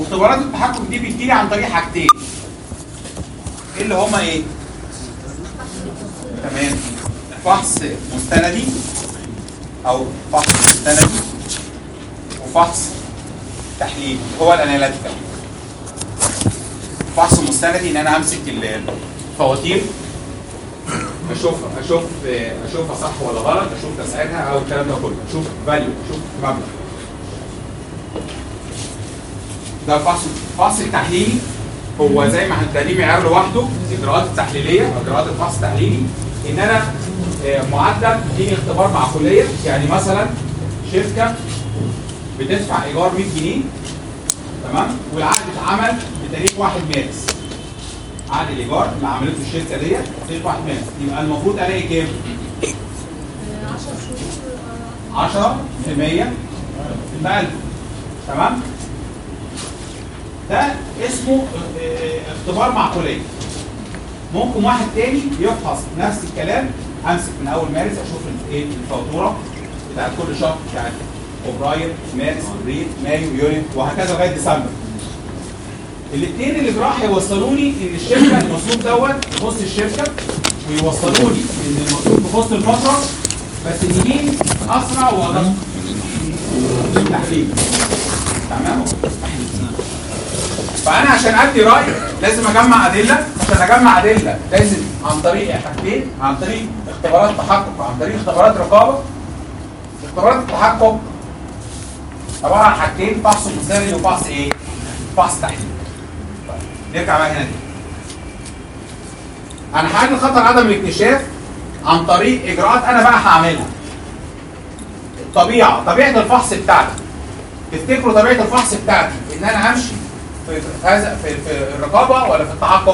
اختبارات التحكم دي بتجيلي عن طريق حاجتين ايه اللي هما ايه تمام فحص مستندي او فحص مستندي وفحص تحليلي هو الاناليتيكال فحص مستندي ان انا امسك الفواتير اشوف اشوف اشوفها صح ولا غلط اشوف تسعيرها او الكلام ده كله اشوف فاليو اشوف مبلغ ده الفحص الفحص التحليلي هو زي ما هنتكلم معيار لوحده الاجراءات التحليليه او اجراءات الفحص التحليلي ان انا آه، معدل تديني اختبار معقوليه يعني مثلا شركه بتدفع ايجار 100 جنيه تمام والعقد اتعمل بتاريخ 1 مارس عقد الايجار اللي عملته الشركه ديت تاريخ 1 مارس يبقى المفروض الاقي كام؟ 10 شهور 10 في 100 يبقى 1000 تمام؟ ده اسمه اه، اه، اختبار معقوليه ممكن واحد تاني يفحص نفس الكلام امسك من اول مارس اشوف ال- ايه الفاتوره بتاعت كل شهر بتاعت فبراير مارس ابريل مايو يونيو وهكذا لغايه ديسمبر الاثنين اللي راح يوصلوني ان الشركه المصروف دوت يخص الشركه ويوصلوني ان المصروف يخص الفتره بس مين اسرع وادق التحليل تمام فانا عشان ادي راي لازم اجمع ادله عشان اجمع ادله لازم عن طريق حاجتين عن طريق اختبارات تحقق وعن طريق اختبارات رقابه اختبارات التحقق عباره عن حاجتين فحص مساري وفحص ايه؟ فحص تحليل طيب، نرجع بقى هنا دي انا هعمل خطر عدم الاكتشاف عن طريق اجراءات انا بقى هعملها الطبيعه طبيعه الفحص بتاعتي تفتكروا طبيعه الفحص بتاعتي ان انا امشي في في هذا في, في الرقابه ولا في التحقق؟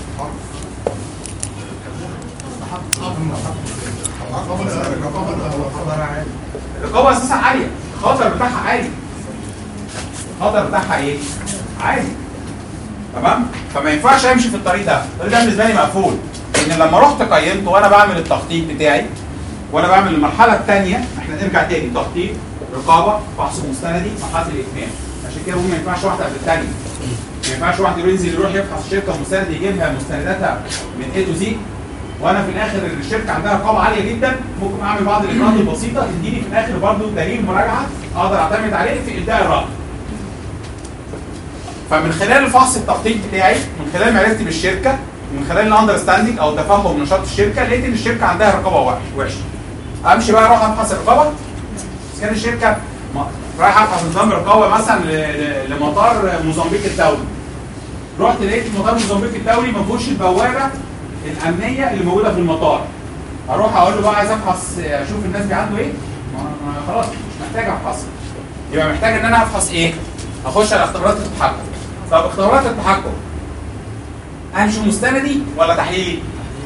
الرقابه اساسا عاليه الخطر بتاعها عالي الخطر بتاعها ايه؟ عالي تمام؟ فما ينفعش امشي في الطريق ده، الطريق ده بالنسبه لي مقفول لان لما رحت قيمت وانا بعمل التخطيط بتاعي وانا بعمل المرحله الثانيه احنا نرجع تاني تخطيط رقابه فحص مستندي مرحله الاتمام عشان كده بقول ما ينفعش واحده قبل الثانيه ما ينفعش واحد ينزل يروح يفحص شركه مستند يجيبها مستنداتها من اي تو زي وانا في الاخر الشركه عندها رقابه عاليه جدا ممكن اعمل بعض الاجراءات البسيطه تديني في الاخر برضه دليل مراجعه اقدر اعتمد عليه في ابداء الراي فمن خلال الفحص التخطيط بتاعي من خلال معرفتي بالشركه من خلال الاندرستاندنج او تفهم نشاط الشركه لقيت ان الشركه عندها رقابه وحش وحشه امشي بقى اروح ابحث الرقابه بس كان الشركه ما- رايح ابحث نظام رقابه مثلا ل- ل- لمطار موزمبيق الدولي رحت لقيت مطار موزمبيق الدولي ما فيهوش البوابه الامنيه اللي موجوده في المطار اروح اقول له بقى عايز ابحث اشوف الناس بيعدوا ايه ما ما خلاص مش محتاج ابحث يبقى محتاج ان انا ابحث ايه اخش على اختبارات التحكم طب اختبارات التحكم امشي مستندي ولا تحليلي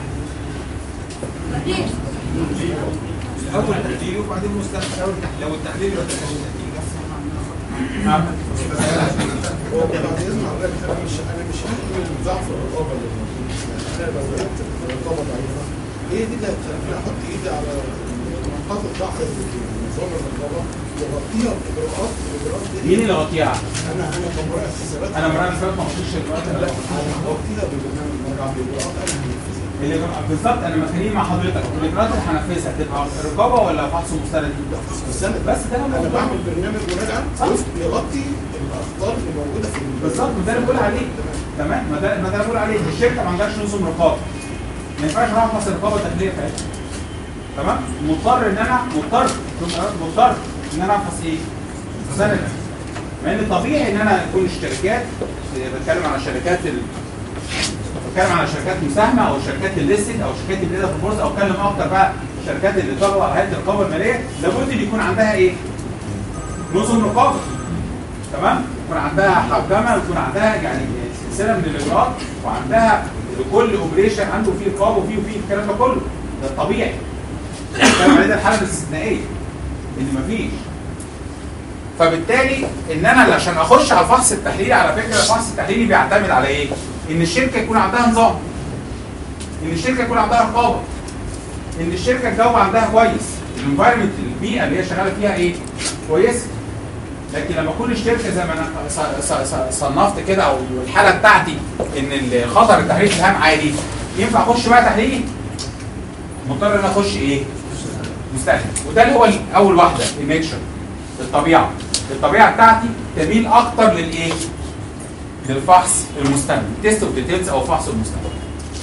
بديل الاول تحليل وبعدين مستند الاول تحليل لو التحليل يبقى التحليل نعم. هو بعد اذن حضرتك انا مش انا مش هحمل ضعف الرقابه اللي موجود انا لو لقيت الرقابه ضعيفه هي دي اللي هتخليني احط ايدي على نقاط الضعف اللي في نظام الرقابه واغطيها باجراءات الاجراءات دي مين اللي غطيها؟ انا انا كمراقب حسابات انا مراقب حسابات ما خدتش الاجراءات لا اللي- انا هغطيها ببرنامج مراجعه باجراءات انا هنفذها اللي بالظبط انا مخليه مع حضرتك الاجراءات اللي هنفذها تبقى رقابه ولا فحص مستند؟ بس انا بس ده انا الموضوع. بعمل برنامج مراجعه صح. يغطي الاخطار اللي موجوده في ال- بالظبط ما ده اللي بقول عليه تمام ما ده ما ده اللي بقول عليه الشركه ما عندهاش نظم رقابه ما ينفعش اروح افحص الرقابه الداخليه بتاعتها تمام مضطر ان انا مضطر مضطر ان انا افحص ايه؟ سند مع ان طبيعي ان انا يكون الشركات بتكلم على شركات ال... بتكلم على شركات مساهمه او شركات الليستد او شركات اللي في البورصه او اتكلم اكتر بقى الشركات اللي تبع هيئه الرقابه الماليه لابد ان يكون عندها ايه؟ نظم رقابه تمام يكون عندها حوكمه ويكون عندها يعني سلسله من الاجراءات وعندها لكل اوبريشن عنده فيه رقابه وفيه وفيه الكلام ده كله ده الطبيعي الكلام عليه ده الحاله الاستثنائيه ان مفيش فبالتالي ان انا عشان اخش على الفحص التحليلي على فكره الفحص التحليلي بيعتمد على ايه؟ ان الشركه يكون عندها نظام ان الشركه يكون عندها رقابه ان الشركه الجو عندها كويس الانفايرمنت البيئه اللي هي شغاله فيها ايه؟ كويسه لكن لما اكون الشركه زي ما انا ص- ص- ص- صنفت كده او الحاله بتاعتي ان الخطر التحريك الهام عالي ينفع اخش بقى تحليلي مضطر ان أنا اخش ايه؟ مستهلك وده اللي هو اول واحده النيتشر الطبيعه الطبيعه بتاعتي تميل اكتر للايه؟ للفحص المستمر تيست اوف ديتيلز او فحص المستمر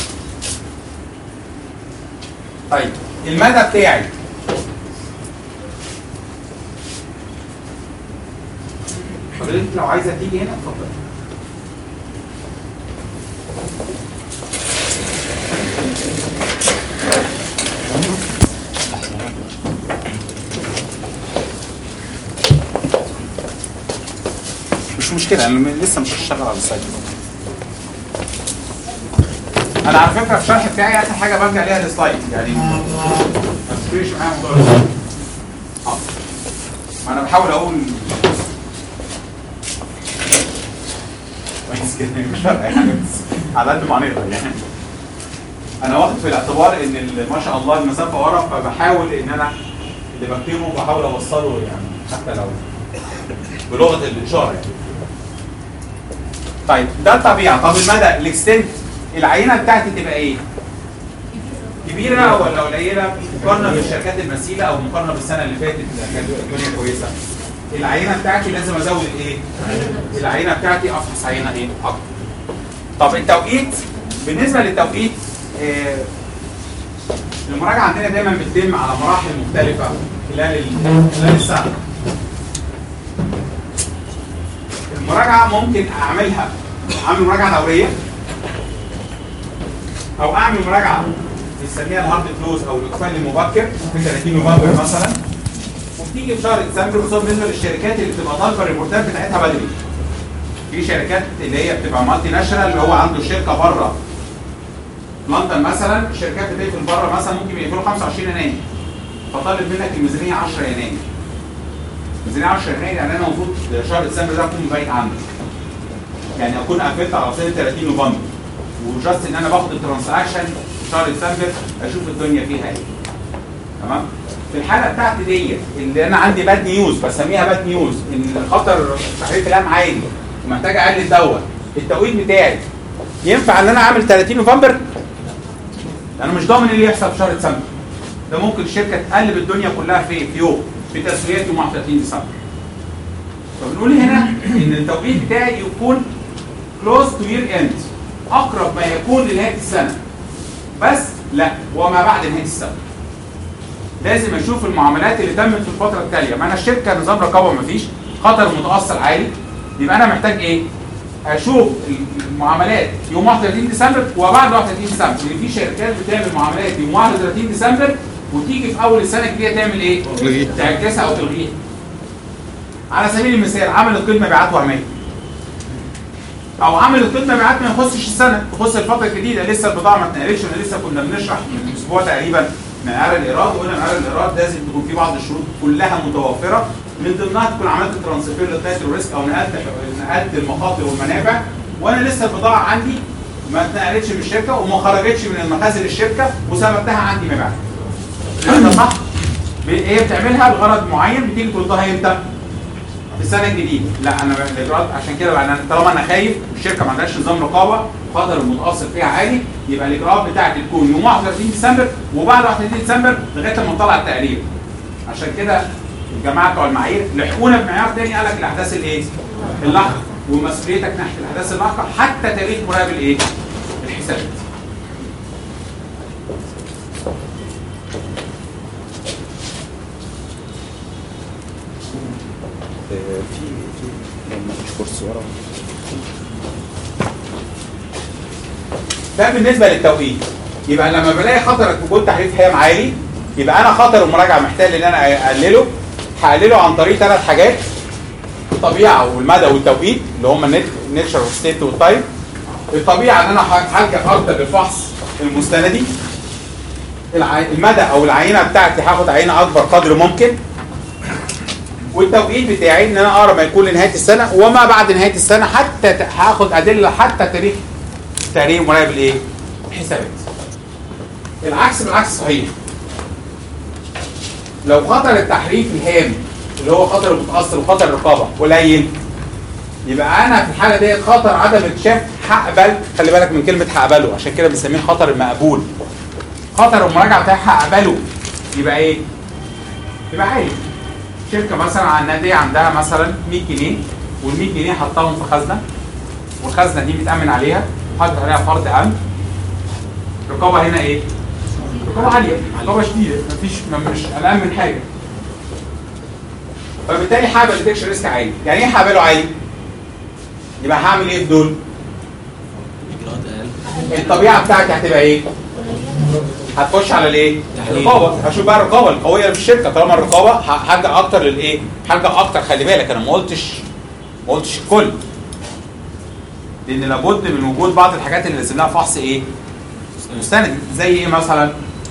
طيب المدى بتاعي حضرتك لو عايزه تيجي هنا اتفضل مش مشكلة أنا لسه مش هشتغل على السايت أنا على فكرة في الشرح بتاعي آخر حاجة برجع ليها السلايد يعني ما تفرقش معايا موضوع السلايد. حاضر. ما أنا بحاول أقول كويس كده مش فارقة أي حاجة بس على قد ما نقدر يعني أنا واخد في الاعتبار إن ال- ما شاء الله المسافة ورا فبحاول إن أنا اللي بكتبه بحاول أوصله يعني حتى لو بلغه الاشاره يعني. طيب ده الطبيعه طب المدى الاكستنت العينه بتاعتي تبقى ايه؟ كبيره ولا قليله مقارنه بالشركات المثيله او مقارنه بالسنه اللي فاتت كانت الدنيا كويسه العينه بتاعتي لازم ازود ايه؟ العينه بتاعتي افحص عينه ايه؟ اكتر طب التوقيت بالنسبه للتوقيت آه، المراجعه عندنا دايما بتتم على مراحل مختلفه خلال ال- خلال السنه المراجعه ممكن اعملها اعمل مراجعه دوريه او اعمل مراجعه بنسميها الهارد كلوز او الاقفال المبكر في 30 نوفمبر مثلا وبتيجي في شهر ديسمبر خصوصا بالنسبه للشركات اللي بتبقى طالبه الريبورتات بتاعتها بدري في شركات اللي هي بتبقى مالتي ناشونال اللي هو عنده شركه بره لندن مثلا الشركات بتقفل بره مثلا ممكن يقفلوا 25 يناير فطالب منك الميزانيه 10 يناير ميزانيه 10 يناير يعني انا المفروض شهر ديسمبر ده اكون بايت عندك يعني اكون قفلت على سنه 30 نوفمبر وجاست ان انا باخد الترانزاكشن في شهر ديسمبر اشوف الدنيا فيها ايه تمام في الحاله بتاعتي ديت اللي انا عندي باد نيوز بسميها باد نيوز ان خطر تحريك الام عالي ومحتاج اقلل الدواء التوقيت بتاعي ينفع ان انا اعمل 30 نوفمبر انا مش ضامن ايه اللي يحصل في شهر ديسمبر ده ممكن الشركه تقلب الدنيا كلها في في يوم في تسويات يوم 31 ديسمبر فبنقول هنا ان التوقيت بتاعي يكون كلوز تو يير اند اقرب ما يكون لنهايه السنه بس لا وما بعد نهايه السنه لازم اشوف المعاملات اللي تمت في الفتره التاليه ما انا الشركه نظام رقابه ما فيش خطر متاثر عالي يبقى انا محتاج ايه اشوف المعاملات يوم 31 ديسمبر وبعد 31 ديسمبر لان في شركات بتعمل معاملات يوم 31 ديسمبر وتيجي في اول السنه الجديده تعمل ايه؟ تلغيها. تعكسها او تلغيها. على سبيل المثال عمل قيد مبيعات وهميه. او عمل قيد مبيعات ما يخصش السنه يخص الفتره الجديده لسه البضاعه ما اتنقلتش انا لسه كنا بنشرح من اسبوع تقريبا معيار الايراد وقلنا معيار الايراد لازم تكون في بعض الشروط كلها متوفره من ضمنها تكون عملت ترانسفير للتايتل ريسك او نقلت نقلت المخاطر والمنافع وانا لسه البضاعه عندي ما اتنقلتش من الشركه وما خرجتش من المخازن الشركه وثبتها عندي مبيعات. ده صح؟ ب- هي بتعملها لغرض معين بتيجي تردها امتى؟ في السنه الجديده لا انا ب- الاجراءات عشان كده بقى أنا طالما انا خايف الشركه ما عندهاش نظام رقابه خطر المتاثر فيها عالي يبقى الاجراءات بتاعتي تكون يوم 31 ديسمبر وبعد 31 ديسمبر لغايه لما نطلع التقرير عشان كده الجماعه بتوع المعايير لحقونا بمعيار تاني قال لك الاحداث الايه؟ اللاحقه ومسؤوليتك ناحيه الاحداث اللاحقه حتى تاريخ مراقب الايه؟ الحسابات في في لما مش كورس ورا ده بالنسبه للتوقيت يبقى لما بلاقي خطر وجود تحريف هام عالي يبقى انا خطر المراجعه محتاج ان انا اقلله هقلله عن طريق ثلاث حاجات الطبيعه والمدى والتوقيت اللي هم النيتشر والستيت والتايم الطبيعه ان انا هلجا اكتر للفحص المستندي الع- المدى او العينه بتاعتي هاخد عينه اكبر قدر ممكن والتوقيت بتاعي ان انا اقرب ما يكون لنهايه السنه وما بعد نهايه السنه حتى ت- هاخد ادله حتى تاريخ تقرير مراقب الايه؟ الحسابات. العكس بالعكس صحيح. لو خطر التحريف الهام اللي هو خطر المتاثر وخطر الرقابه قليل يبقى انا في الحاله دي خطر عدم اكتشاف هقبل خلي بالك من كلمه هقبله عشان كده بنسميه خطر المقبول خطر المراجعه بتاعي هقبله يبقى ايه؟ يبقى عالي شركه مثلا عندها دي عندها مثلا 100 جنيه وال 100 جنيه حطاهم في خزنه والخزنه دي متامن عليها وحاطط عليها فرض امن الرقابه هنا ايه؟ رقابه عاليه رقابه شديده مفيش ما- مش قلقان من حاجه فبالتالي هقبل ديتكشن ريسك عالي يعني ايه هقبله عالي؟ يبقى هعمل ايه في دول؟ اجراءات اقل الطبيعه بتاعتي هتبقى ايه؟ هتخش على الايه؟ تحليل. الرقابه هشوف بقى الرقابه القويه اللي في الشركه طالما الرقابه ه- هرجع اكتر للايه؟ هرجع اكتر خلي بالك انا ما قلتش ما قلتش الكل لان لابد من وجود بعض الحاجات اللي لازم لها فحص ايه؟ مستند زي ايه مثلا؟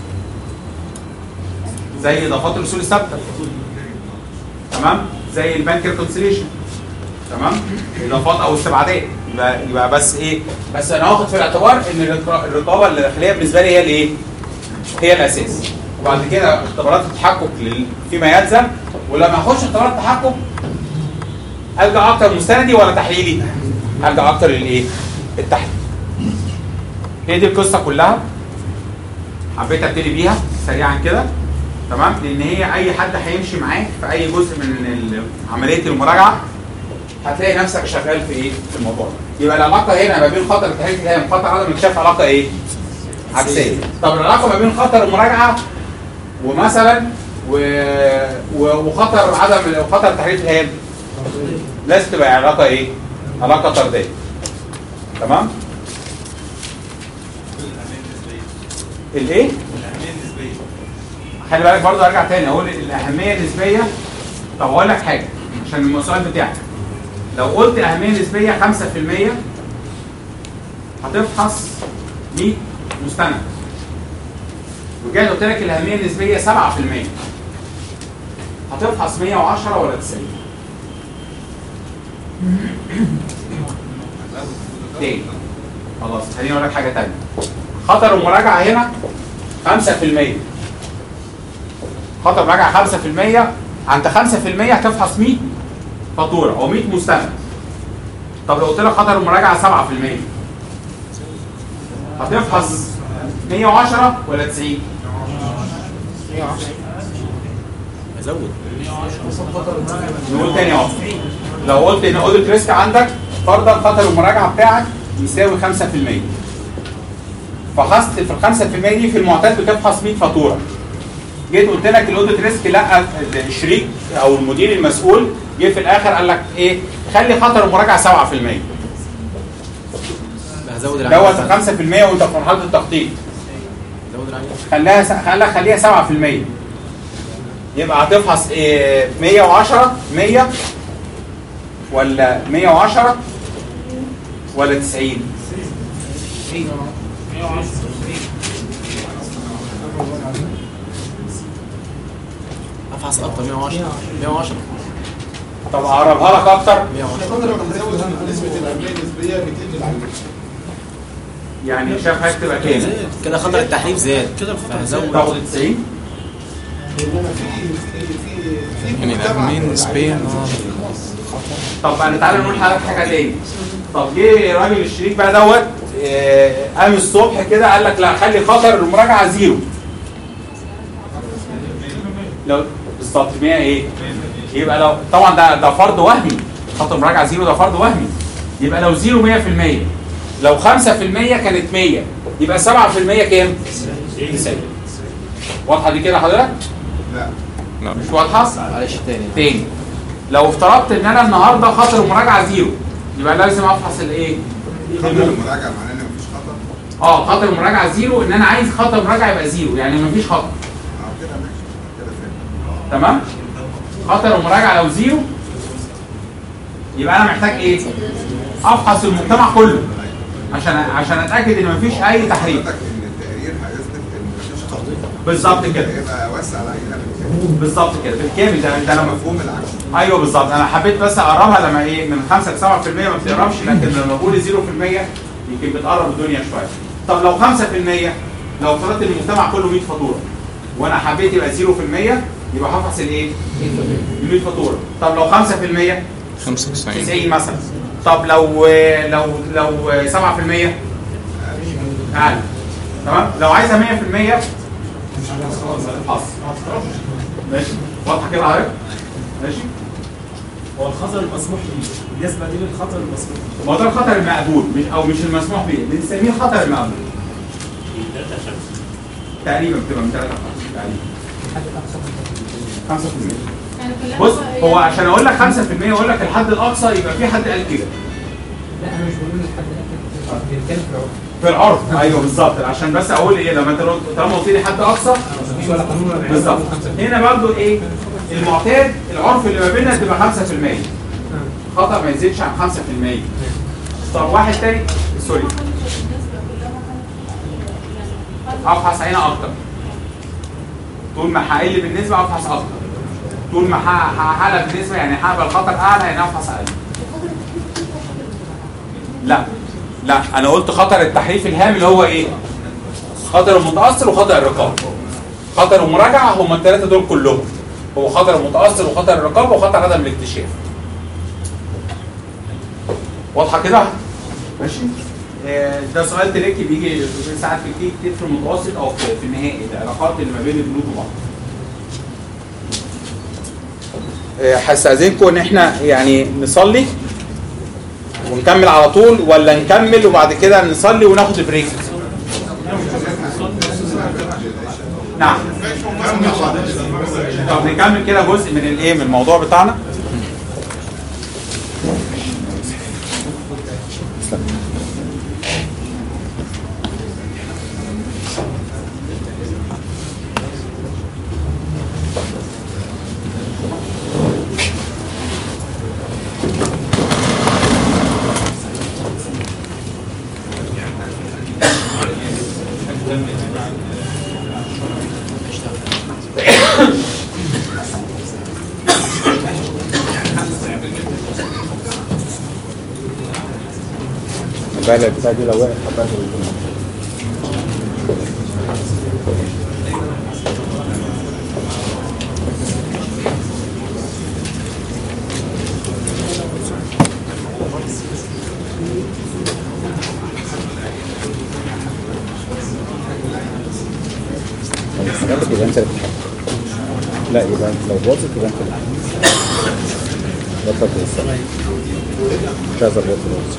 زي اضافات الاصول الثابته تمام؟ زي البنك ريكونسيليشن تمام؟ اضافات او استبعادات يبقى يبقى بس ايه؟ بس انا واخد في الاعتبار ان الرق- الرقابه الداخليه بالنسبه لي هي الايه؟ هي الاساس وبعد كده اختبارات التحقق لل- فيما يلزم ولما اخش اختبارات التحقق الجا اكتر مستندي ولا تحليلي؟ الجا اكتر للايه؟ التحليل هي دي القصه كلها حبيت ابتدي بيها سريعا كده تمام لان هي اي حد هيمشي معاك في اي جزء من ال- عمليه المراجعه هتلاقي نفسك شغال في ايه في الموضوع ده. يبقى العلاقه هنا ما بين خطر التحليل الهام وخطر عدم اكتشاف علاقه ايه عكسيه طب العلاقه ما بين خطر المراجعه ومثلا و... و... وخطر عدم وخطر تحريف الهام لازم تبقى علاقه ايه علاقه طرديه تمام الايه خلي بالك برضه ارجع تاني اقول الاهميه النسبيه طب اقول لك حاجه عشان السؤال بتاعك لو قلت اهميه نسبيه 5% هتفحص 100 مستند وجاي قلت لك الاهميه النسبيه 7% هتفحص 110 ولا 90 تاني خلاص خليني اقول لك حاجه تانيه خطر المراجعه هنا 5% خطر المراجعه 5% عند 5% هتفحص 100 فاتوره او 100 مستند طب لو قلت لك خطر المراجعه 7% هتفحص 110 ولا 90 ازود نقول تاني اهو لو قلت ان اوديت ريسك عندك فرضا خطر المراجعه بتاعك يساوي 5% فحصت في ال 5% دي في المعتاد بتفحص 100 فاتوره جيت قلت لك الاوديت ريسك لا الشريك او المدير المسؤول جه في الاخر قال لك ايه خلي خطر المراجعه 7% هزود دوت العملية 5% وانت في مرحله التخطيط هزود العملية خليها س- خليها خليها 7% يبقى هتفحص ايه 110 100 ولا 110 ولا 90 افحص اكتر 110 110 طب اقربها لك اكتر 110 خاطر لما تزود نسبه الاهميه النسبيه بتقل العمليه يعني شايف حاجه تبقى كام زاد كده خطر التحريف زاد كده فهزود تاخد 90 انما في في في في يعني مجتمع الأهمية نسبيا طب انا تعالى نقول لحضرتك حاجه تاني طب جه راجل الشريك بقى دوت آه، قام الصبح كده قال لك لا خلي خطر المراجعه زيرو لو بالظبط 100 ايه؟ يبقى لو طبعا ده ده فرض وهمي خطر المراجعه زيرو ده فرض وهمي يبقى لو زيرو 100% لو 5% كانت 100 يبقى 7% كام؟ 90 واضحه دي كده حضرتك؟ لا مش واضحه؟ معلش تاني تاني لو افترضت ان انا النهارده خطر المراجعه زيرو يبقى لازم افحص الايه؟ خطر الموجب. المراجعه معناه ان مفيش خطر اه خطر المراجعه زيرو ان انا عايز خطر المراجعه يبقى زيرو يعني مفيش خطر اه كده ماشي كده فاهم تمام؟ خطر المراجعه لو زيرو يبقى انا محتاج ايه؟ افحص المجتمع كله عشان عشان اتاكد ان مفيش اي تحريف حضرتك ان التقرير هيثبت ان مفيش خطر بالظبط كده هيبقى وسع العينه بالكامل بالظبط كده بالكامل ده ده ده لما مفهوم العكس ايوه بالظبط انا حبيت بس اقربها لما ايه من 5 ل 7% ما بتقربش لكن لما بقول 0% يمكن بتقرب الدنيا شويه طب لو 5% لو افترضت ان المجتمع كله 100 فاتوره وانا حبيت يبقى 0% يبقى هفحص الايه؟ ال فاتوره طب لو 5% 95 90 مثلا طب لو لو لو 7% اقل تمام لو عايزه 100% حصر ماشي واضحه كده عارف ماشي هو الخطر المسموح به بالنسبه دي للخطر المسموح به ما هو ده الخطر المقبول مش او مش المسموح به بنسميه الخطر المقبول تقريبا بتبقى من 3 ل 5 تقريبا 5% يعني كلها بص بقى هو إيه؟ عشان اقول لك 5% اقول لك الحد الاقصى يبقى في حد قال كده لا انا مش بقول لك حد اكل بيتكلم في العرف في العرف ايوه بالظبط عشان بس اقول ايه لما انت طالما قلت لي حد اقصى مفيش ولا قانون ولا بالظبط هنا برضو ايه المعتاد العرف اللي ما بيننا تبقى 5% خطأ ما يزيدش عن 5% طب واحد تاني سوري بالنسبة كلها يعني افحص هنا اكتر طول ما هقل بالنسبه افحص اكتر طول ما ه- هعلى بالنسبه يعني هقبل خطر اعلى يعني افحص اقل لا لا انا قلت خطر التحريف الهام اللي هو ايه خطر المتاثر وخطر الرقابه خطر المراجعه هم الثلاثه دول كلهم هو خطر المتاثر وخطر الرقابه وخطر عدم الاكتشاف واضحه كده ماشي آه، ده سؤال تريكي بيجي ساعات بيجي كتير في المتوسط او في في النهائي العلاقات اللي ما بين البنود وبعض هستأذنكم ان احنا يعني نصلي ونكمل على طول ولا نكمل وبعد كده نصلي وناخد بريك نعم طب نكمل كده جزء من الايه من الموضوع بتاعنا البلد بتاع دي لو وقف هبقى حاجاتك يبقى انت اللي بتحب لا يبقى انت لو باظت يبقى انت اللي بطلت السنة مش عايز ابوظ الوقت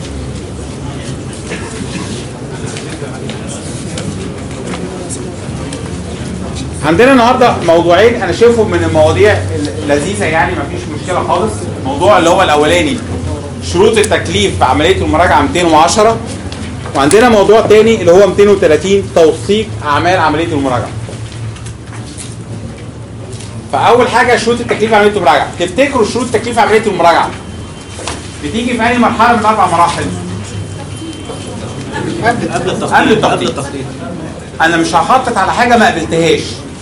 عندنا النهارده موضوعين انا شايفهم من المواضيع اللذيذه يعني مفيش مشكله خالص الموضوع اللي هو الاولاني شروط التكليف في عمليه المراجعه 210 وعندنا موضوع تاني اللي هو 230 توثيق اعمال عمليه المراجعه فاول حاجه شروط التكليف في عمليه المراجعه تفتكروا شروط التكليف في عمليه المراجعه بتيجي في اي مرحله من الاربع مراحل قبل التخطيط قبل التخطيط. انا مش هخطط على حاجه ما قابلتهاش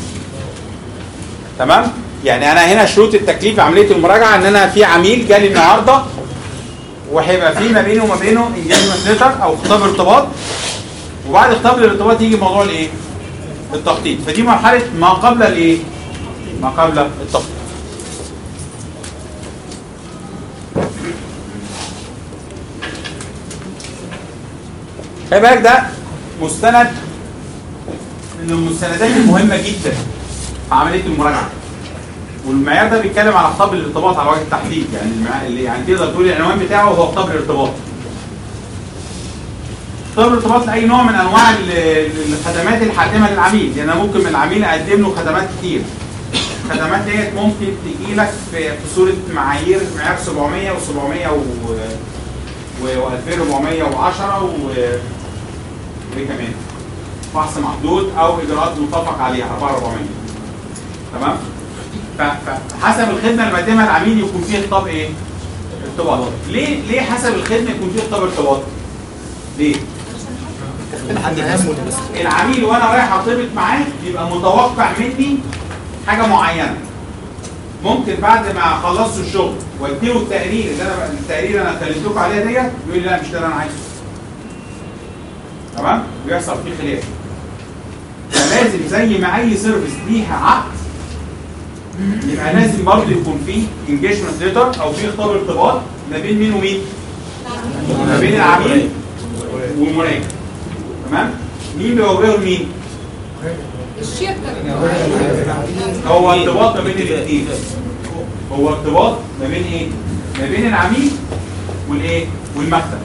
تمام يعني انا هنا شروط التكليف في عمليه المراجعه ان انا في عميل جالي النهارده وهيبقى في ما بينه وما بينه انجازمنت ليتر او خطاب ارتباط وبعد خطاب الارتباط يجي موضوع الايه؟ التخطيط فدي مرحله ما قبل الايه؟ ما قبل التخطيط خلي بالك ده مستند من المستندات المهمه جدا في عمليه المراجعه والمعيار ده بيتكلم على خطاب الارتباط على وجه التحديد يعني المع- اللي يعني تقدر تقول العنوان بتاعه هو خطاب الارتباط خطاب الارتباط لاي نوع من انواع ال- الخدمات الحاتمه للعميل لان أنا ممكن من العميل اقدم له خدمات كتير الخدمات ديت ممكن تجي لك في في صوره معايير معيار 700 و700 و و2410 و وايه كمان فحص محدود او اجراءات متفق عليها 4400 تمام ف- فحسب الخدمه اللي بيقدمها العميل يكون فيه خطاب ايه ارتباط ليه ليه حسب الخدمه يكون فيه خطاب ارتباط ليه العميل وانا رايح ارتبط معاه يبقى متوقع مني حاجه معينه ممكن بعد ما خلصت الشغل واديله التقرير اللي انا التقرير اللي انا كلمتكم عليها ديت يقول لي لا مش ده اللي انا عايزه تمام ويحصل فيه خلاف فلازم زي ما اي سيرفيس ليها عقد يبقى لازم برضه يكون في انجيجمنت ليتر او في خطاب ارتباط ما بين مين ومين؟ ما بين العميل والمراجع تمام؟ مين بيوجهه لمين؟ الشركه هو ارتباط ما بين الاثنين هو ارتباط ما بين ايه؟ ما بين العميل والايه؟ والمكتب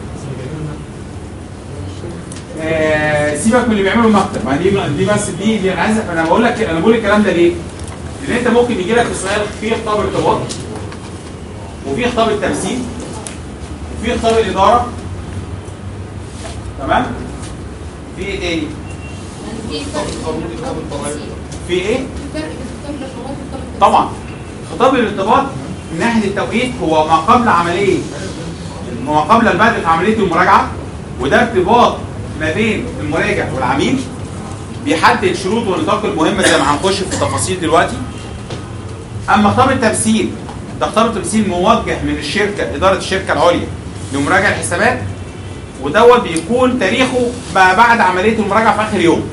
آه سيبك من اللي بيعمله المكتب ما دي دي بس دي دي انا عايز انا بقول لك انا بقول الكلام ده ليه؟ لان انت ممكن يجي لك السؤال في خطاب ارتباط وفي خطاب التمثيل وفي خطاب الاداره تمام؟ في ايه تاني؟ يعني في فرق بين الخطاب والتمثيل. في ايه؟ في فرق بين خطاب الارتباط وخطاب التمثيل. طبعا خطاب الارتباط من ناحيه التوقيت هو ما قبل عمليه وما قبل البدء في عمليه المراجعه وده ارتباط ما بين المراجع والعميل بيحدد شروط ونطاق المهمه زي ما هنخش في التفاصيل دلوقتي اما خطاب التمثيل ده خطاب التمثيل موجه من الشركه اداره الشركه العليا لمراجع الحسابات ودوت بيكون تاريخه ما بعد عمليه المراجعه في اخر يوم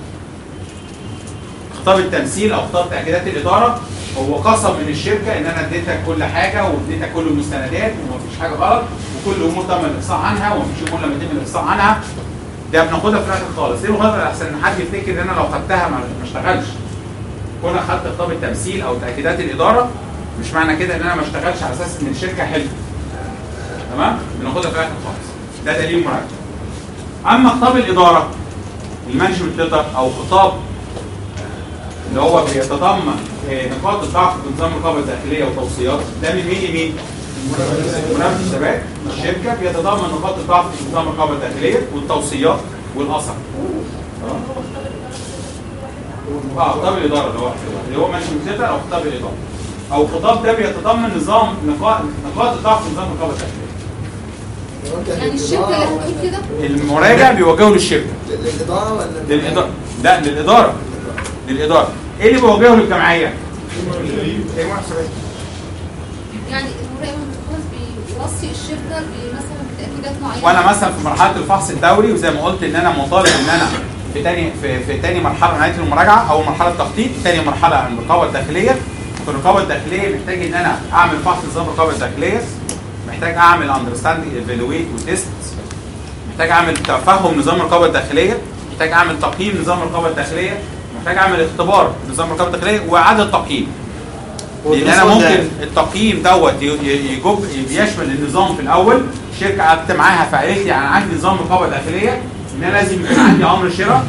خطاب التمثيل او خطاب تاكيدات الاداره هو قسم من الشركه ان انا اديتك كل حاجه واديتك كل المستندات ومفيش حاجه غلط وكل الامور تم الاقصاء عنها ومفيش امور لم يتم الاقصاء عنها ده بناخدها في الاخر خالص ليه بناخدها احسن ان حد يفتكر ان انا لو خدتها ما ما اشتغلش كون خدت خطاب التمثيل او تاكيدات الاداره مش معنى كده ان انا ما اشتغلش على اساس ان الشركه حلوه تمام بناخدها في الاخر خالص ده دليل مراجعه اما خطاب الاداره المانجمنت ليتر او خطاب اللي هو بيتضمن آه، نقاط الضعف في نظام الرقابه الداخليه وتوصيات ده من مين لمين؟ منافس الشباب الشركه بيتضمن نقاط الضعف في نظام الرقابه الداخليه والتوصيات والاثر تمام؟ اه خطاب الاداره اللي هو اللي هو مانجمنت ليتر او خطاب الاداره او الخطاب ده بيتضمن نظام نقاط نقاط الضعف في نظام الرقابه الداخليه يعني الشركه اللي هتقول كده المراجع بيوجهه للشركه للإدارة ولا للإدارة لا للإدارة للإدارة إيه اللي بيوجهه للجمعية؟ إيه محسوبات؟ يعني المراقب خلاص بيوصي الشركه بمثلا بتاكيدات معينه وأنا مثلا في مرحلة الفحص الدوري وزي ما قلت إن أنا مطالب إن أنا في تاني في, في تاني مرحلة من نهاية المراجعة أول مرحلة التخطيط تاني مرحلة الرقابة الداخلية في الرقابة الداخلية محتاج إن أنا أعمل فحص نظام الرقابة الداخلية محتاج أعمل أندرستاندينج ايفالويت وتيست محتاج اعمل تفهم نظام الرقابه الداخليه محتاج اعمل تقييم نظام الرقابه الداخليه محتاج اعمل اختبار نظام الرقابه الداخليه واعاده تقييم لان انا ممكن التقييم دوت ي- ي- يجب يشمل النظام في الاول الشركه قعدت معاها فقالت لي انا عندي نظام رقابه داخليه ان انا لازم يكون عندي امر شراء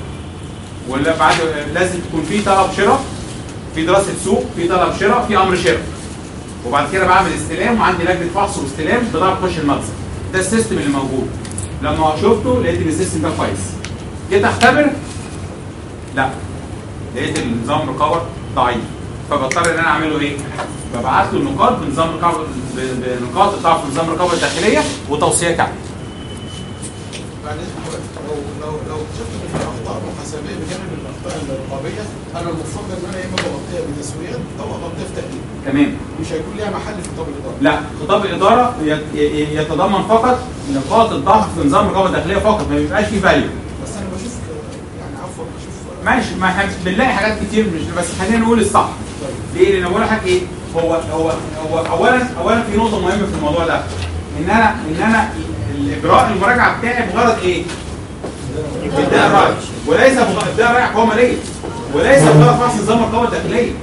ولا بعد لازم تكون في طلب شراء في دراسه سوق في طلب شراء في امر شراء وبعد كده بعمل استلام وعندي لجنه فحص واستلام بضرب تخش المخزن ده السيستم اللي موجود لما شفته لقيت ان السيستم ده كويس جيت اختبر لا لقيت النظام الرقابه ضعيف فبضطر ان انا اعمله ايه؟ ببعت له النقاط بنظام الرقابه ب- بنقاط الضعف في نظام الرقابه الداخليه وتوصيه كامله بعد إذنك، لو لو لو اكتشفت ان في اخطاء محاسبيه بجانب الاخطاء الرقابيه انا المفروض ان انا يا اما بغطيها بتسويات او اغطيها في تقليل تمام مش هيكون ليها محل في خطاب الاداره لا خطاب الاداره يت- ي- يتضمن فقط نقاط الضعف في نظام الرقابه الداخليه فقط ما بيبقاش فيه فاليو بس انا بشوف يعني عفوا بشوف ماشي ما احنا بنلاقي حاجات كتير مش بس خلينا نقول الصح ليه؟ لان بقول لك ايه؟ هو هو هو اولا اولا في نقطه مهمه في الموضوع ده ان انا ان انا الاجراء المراجعه بتاعي بغرض ايه؟ ابداء الراي وليس بغرض ابداء الراي حكومه ماليه وليس بغرض فحص نظام الرقابه الداخليه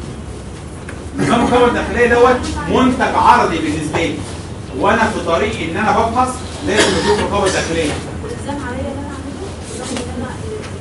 نظام الرقابه الداخليه دوت منتج عرضي بالنسبه لي وانا في طريقي ان انا بفحص لازم اشوف الرقابه الداخليه والزام عليا ان انا اعمله رغم ان انا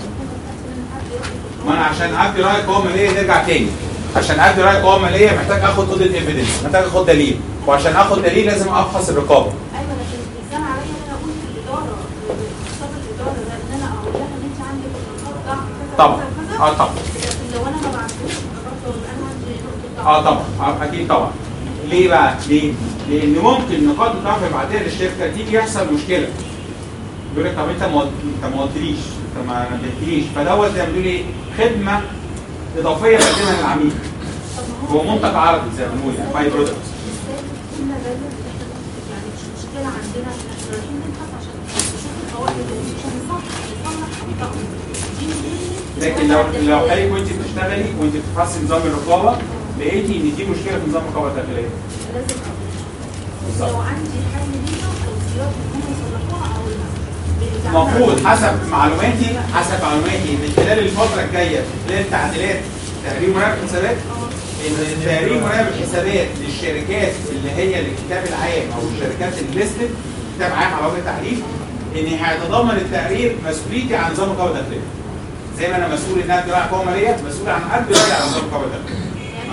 ما انا عشان ابدي راي قوه ماليه نرجع تاني عشان ابدي راي قوه ماليه محتاج اخد اوديت ايفيدنس محتاج اخد دليل وعشان اخد دليل لازم افحص الرقابه ايوه لكن الزام عليا ان انا اقول في الاداره خطاب الاداره ده ان انا اقول لها ان انت عندك نقاط ضعف كذا طبعا كذا كذا اه طبعا لكن لو انا ما بعملوش برضه يبقى انا عندي نقطه ضعف اه طبعا آه اكيد طبعا ليه بقى؟ ليه؟ لان ممكن نقاط الضعف يبعتها للشركه تيجي يحصل مشكله يقول لك طب انت ما قلت- انت ما قلتليش انت ما نبهتليش فدوت زي ما بنقول ايه؟ خدمه اضافيه بقدمها للعميل هو منتج عرضي زي ما بنقول يعني باي برودكت كنا دايما يعني مش مشكله عندنا احنا رايحين نبحث عشان نشوف الفوائد عشان نصلح نصلح لكن لو لو حضرتك وانت بتشتغلي وانت بتفحصي نظام الرقابه لقيتي ان دي مشكله في نظام الرقابه الداخليه لازم أقول. لو عندي حل ليها او زيارة هم يصلحوها او لا المفروض حسب معلوماتي حسب معلوماتي ان خلال الفتره الجايه خلال تعديلات تقرير مراقب الحسابات ان تقرير مراقب الحسابات للشركات اللي هي الكتاب العام او الشركات الليستد كتاب عام على وجه التعريف ان هيتضمن التقرير مسؤوليتي عن نظام الرقابه الداخليه زي ما انا مسؤول ان انا ادي رأي قوه ماليه مسؤول عن ادي راي على نظام الرقابه الداخليه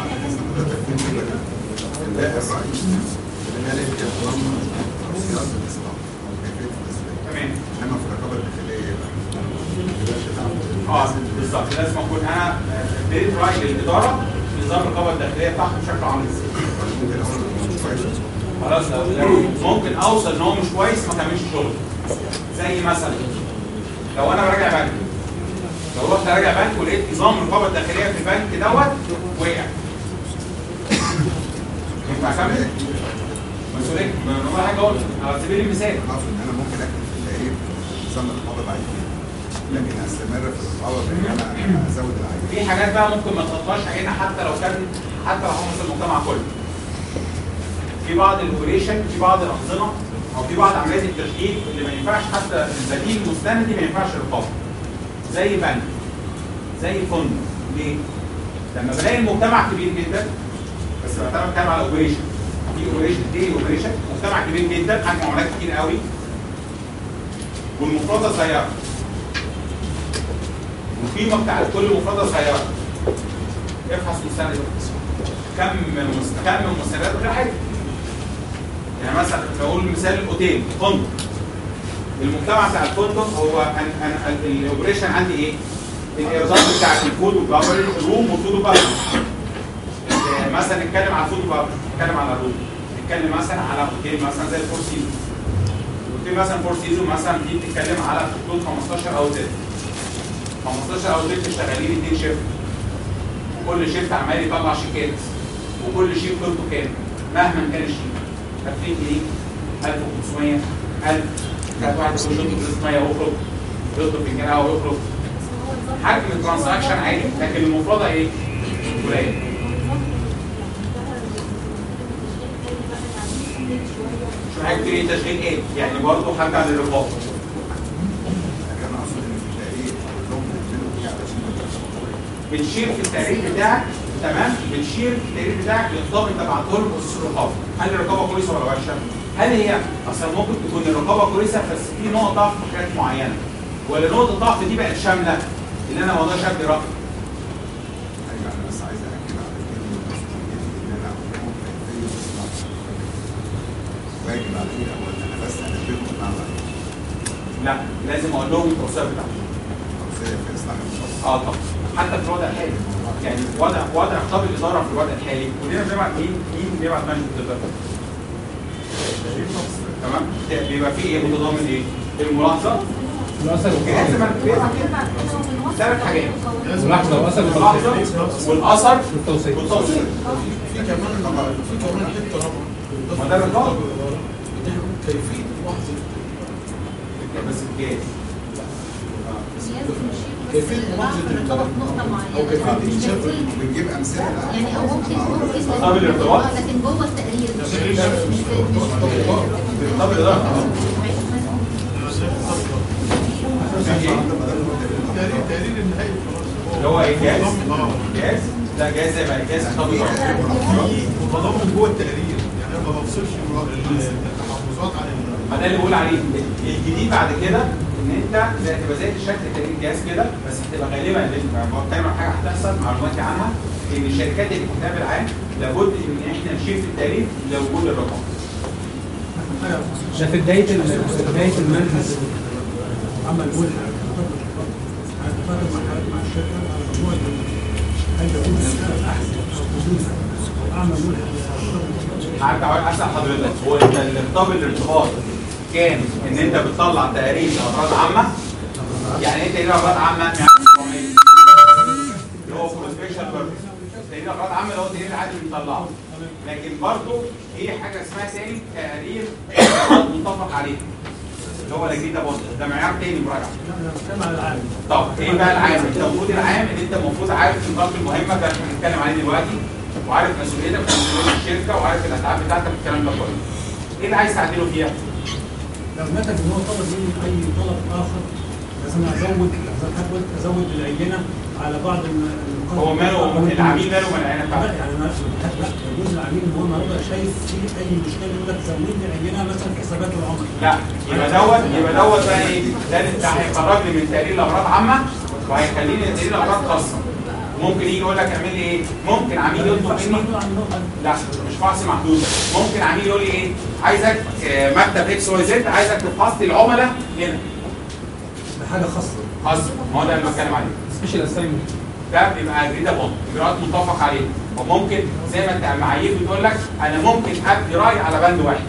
تمام انما في الرقابه الداخليه اه بالظبط لازم اكون انا اديت راي للاداره في نظام الرقابه الداخليه بتاعته بشكل عامل ازاي ممكن اقول مش كويس خلاص لو لو ممكن اوصل ان هو مش كويس ما كملش شغل زي مثلا لو انا براجع بنك لو رحت اراجع بنك ولقيت نظام الرقابه الداخليه في البنك دوت وقع ينفع اكمل؟ مسؤوليه ما انا ولا حاجه اقول على سبيل المثال اقصد ان انا ممكن اكتب في التقرير نظام الرقابه بعد كده لكن استمر في الرقابه بان انا ازود العينه في حاجات بقى ممكن ما تحطهاش عينها حتى لو كان حتى لو هم في المجتمع كله في بعض الاوبريشن في بعض الانظمه او في بعض عمليات التشغيل اللي ما ينفعش حتى البديل المستندي ما ينفعش الرقابه زي بنك زي فندق ليه؟ لما بلاقي المجتمع كبير جدا بس انا بتكلم على اوبريشن في اوبريشن دي اوبريشن مجتمع كبير جدا حجم عملات كتير قوي والمفردة صغيرة والقيمة بتاعت كل مفردة صغيرة ابحث مستند كم من مست- كم من مستندات غير حاجة يعني مثلا نقول مثال الاوتيل فندق المجتمع بتاع الفندق هو أن أن أن الاوبريشن عندي ايه؟ الايرادات بتاعت الفود والبابل الروم والفود والبابل مثلا نتكلم على الفود والبابل نتكلم على الروم نتكلم مثلا على اوتيل مثلا زي الفور سيزون اوتيل مثلا فور سيزون مثلا دي بتتكلم على حدود 15 او زد 15 او زد شغالين اتنين شيفت كل شيفت عمال يطلع شيكات وكل شيك قيمته كام مهما كان الشيك 2000 جنيه 1500 1000 كانت واحد يقول يطلب ازازه ميه ويخرج يطلب فنجان قهوه ويخرج حجم الترانزاكشن عالي لكن المفردة ايه؟ قليل شو حاجة تقولي تشغيل ايه؟ يعني برضه حاجة للرقابة لكن انا اقصد ان في التقرير اقول لهم اعملوا ايه علشان بتشير في التقرير بتاعك تمام بتشير في التقرير بتاعك للخطاب انت بعته له بخصوص الرقابه هل الرقابه كويسه ولا وحشه؟ هل هي اصلا ممكن تكون الرقابه كويسه بس في نقط ضعف في حاجات معينه ولا نقطه الضعف دي بقت شامله ان انا ما اقدرش ابني راي ايوه انا بس عايز اكد على كلمه مسؤوليه ان انا اقول لهم كيفيه اصلاح واجب عليا هو ان انا بس انبههم على لا لازم اقول لهم التوصيه بتاعتي التوصيه في اصلاح الخاص اه طبعا حتى في الوضع الحالي يعني وضع وضع خطاب الاداره في الوضع الحالي كلنا بنبعت مين مين بيبعت مانجمنت ديفلوبر تمام ده بيبقى فيه ايه متضامن ايه الملاحظه الأثر لازم بيبعت ثلاث حاجات ملاحظة وأثر الملاحظه والاثر والتوصيل والتوصيل في كمان في كمان حته رابعه ما ده الرقابة. كيفيه ملاحظه بس الجاز كيفيه ملاحظه او كيفيه اكتشاف بنجيب امثله لا يعني او ممكن يكون اسم خطاب الارتباط. آه، لكن جوه التقرير مش مش مش في- مش في- خطاب الاداره تقرير تقرير النهائي اللي هو ايه جاز جاز لا جاز يبقى جاز خطاب الاداره وبضمن جوه التقرير يعني انا ما بفصلش التحفظات عن ال- ما ده اللي بقول عليه الجديد بعد كده ان انت زي تبقى زي شكل تقرير جهاز كده بس هتبقى غالبا لما بتكلم عن حاجه هتحصل معلوماتي عنها ان الشركات اللي في الكتاب العام لابد ان احنا نشير في التاريخ لوجود الرقم ده في بداية ال- في بداية المنهج عمل ملحق هتفاهم مع مع الشركه على مجموعه هل يكون السعر احسن او اعمل ملحق قعدت عايز اسال حضرتك هو انت الخطاب الارتباط كان ان انت بتطلع تقارير لافراد عامه يعني ايه تقرير افراد عامه؟ يعني 400 اللي هو فور سبيشال بيربز تقرير افراد عامه اللي هو التقرير العادي اللي بنطلعه لكن برضه في حاجه اسمها تاني تقارير افراد متفق عليها اللي هو الاجريد ابوند ده معيار تاني مراجعه لا انا بتكلم على العالم طب ايه بقى العام؟ انت المفروض العام ان انت المفروض عارف النقاط المهمه ده احنا بنتكلم عليه دلوقتي وعارف مسؤوليتك ومسؤوليه الشركه وعارف الاتعاب بتاعتك والكلام ده كله. ايه اللي عايز تعدله فيها؟ لو نتج ان هو طلب مني اي طلب اخر لازم ازود زي ما حضرتك قلت ازود العينه على بعض النقاط هو ماله العميل ماله من العينه لا بتاعته؟ يعني ما لا يجوز العميل ان هو النهارده شايف في اي مشكله يقول لك زود لي عينه مثلا حسابات العمر لا يبقى دوت يبقى دوت بقى ايه؟ ده ده هيخرجني من تقرير الامراض عامه وهيخليني تقرير الامراض خاصه. ممكن يجي يقول لك اعمل لي ايه؟ ممكن عميل يطلب مني لا مش فحص محدود ممكن عميل يقول لي ايه عايزك آه، مكتب اكس واي زد عايزك تفحص لي العملاء هنا ده حاجه خاصه خاص ما هو ده اللي بتكلم عليه سبيشال اساينمنت ده بيبقى اجريدا بوند اجراءات متفق عليها وممكن زي ما انت معايير بتقول لك انا ممكن ادي راي على بند واحد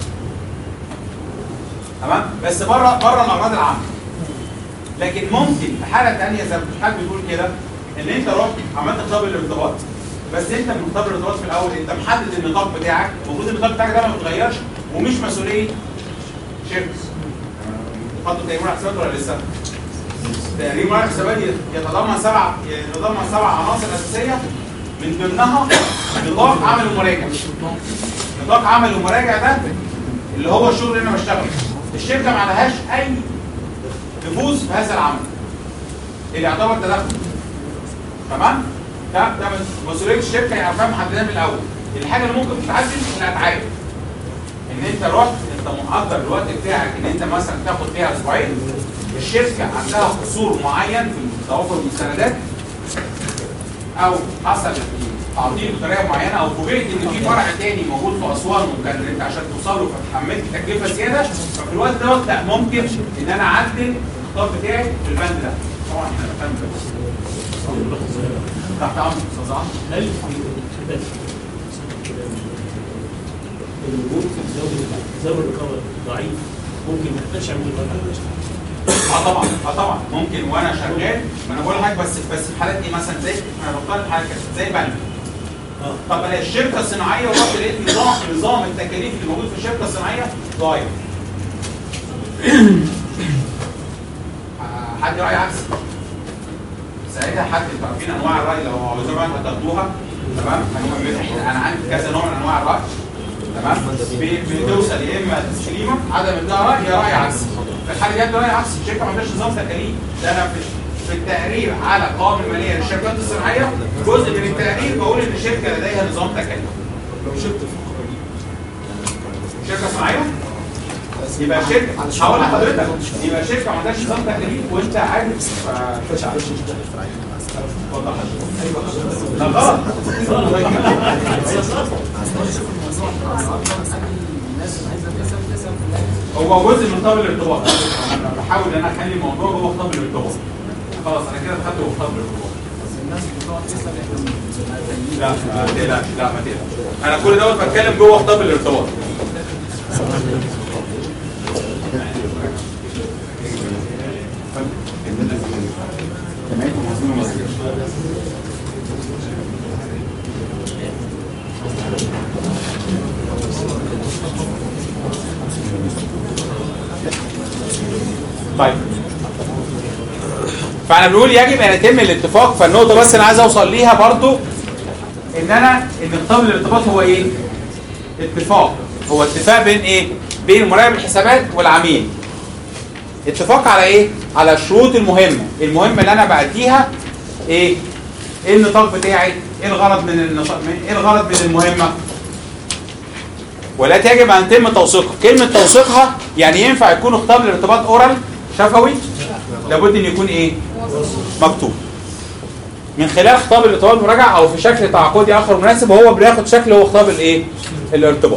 تمام بس بره بره الاغراض العامه لكن ممكن في حاله ثانيه زي ما الحاج بيقول كده ان انت رحت عملت خطاب الارتباط بس انت من خطاب الارتباط في الاول انت محدد النطاق بتاعك المفروض النطاق بتاعك ده ما بيتغيرش ومش مسؤوليه شركه حطوا تقريبا حسابات ولا لسه؟ تقريبا ورق حسابات يتضمن سبع يتضمن سبع عناصر اساسيه من ضمنها نطاق عمل ومراجع نطاق عمل ومراجع ده اللي هو الشغل اللي انا بشتغله الشركه ما عليهاش اي نفوذ في هذا العمل اللي يعتبر تدخل تمام ده ده مسؤوليه الشركه يعرفها محددها من الاول الحاجه اللي ممكن تتعدل الاتعاب ان انت رحت انت مقدر الوقت بتاعك ان انت مثلا تاخد فيها اسبوعين الشركه عندها قصور معين في توافر المستندات او حصل تعطيل بطريقه معينه او فوجئت ان في فرع تاني موجود في اسوان وكان انت عشان توصل له فتحملت تكلفه زياده ففي الوقت دوت لا ممكن ان انا اعدل الخطاب بتاعي في البند ده طبعا احنا فاهم تحت امر استاذ عمرو هل في الهدف الوجود في الزاويه زاويه الرقابه ضعيف ممكن ما يحتاجش اعمل الغلط اه طبعا اه طبعا ممكن وانا شغال ما انا بقول لحضرتك بس بس في حالات ايه مثلا زي انا بختار حاجه كده زي بنك اه طب انا الشركه الصناعيه ورحت لقيت نظام نظام التكاليف اللي موجود في الشركه الصناعيه ضايع آه، حد راي عكسي ساعتها حد انتوا عارفين انواع الراي لو عاوزين راي هتاخدوها تمام انا أنا عندي كذا نوع من انواع الراي تمام بي- بتوصل يا اما تسليمه عدم اداء راي يا راي عكسي في الحاله دي راي عكسي الشركه ما عندهاش نظام تكاليف ده انا في في التقرير على القوائم الماليه للشركات الصناعيه جزء من التقرير بقول ان الشركه لديها نظام تكاليف لو شلت الفقره دي شركه صناعيه يبقى شركه هقول لحضرتك يبقى شركه ما عندهاش نظام تكاليف وانت عارف آه، اتفضل حضرتك لا غلط هو جزء من خطاب الارتباط انا بحاول ان انا اخلي الموضوع جوه خطاب الارتباط خلاص انا كده دخلت جوه خطاب الارتباط لا ما تقلقش لا ما تقلقش انا كل دوت بتكلم جوه خطاب الارتباط طيب فانا بنقول يجب ان يتم الاتفاق فالنقطه بس انا عايز اوصل ليها برضو ان انا ان خطاب الارتباط هو ايه اتفاق هو اتفاق بين ايه بين مراقب الحسابات والعميل اتفاق على ايه على الشروط المهمه المهمه اللي انا بعديها ايه ايه النطاق بتاعي ايه الغرض من النطاق ايه الغرض من المهمه ولا يجب ان يتم توثيقها كلمه توثيقها يعني ينفع يكون خطاب الارتباط اورال شفوي لابد ان يكون ايه مكتوب من خلال خطاب الارتباط مراجعه او في شكل تعاقدي اخر مناسب وهو بياخد شكل هو خطاب الايه الارتباط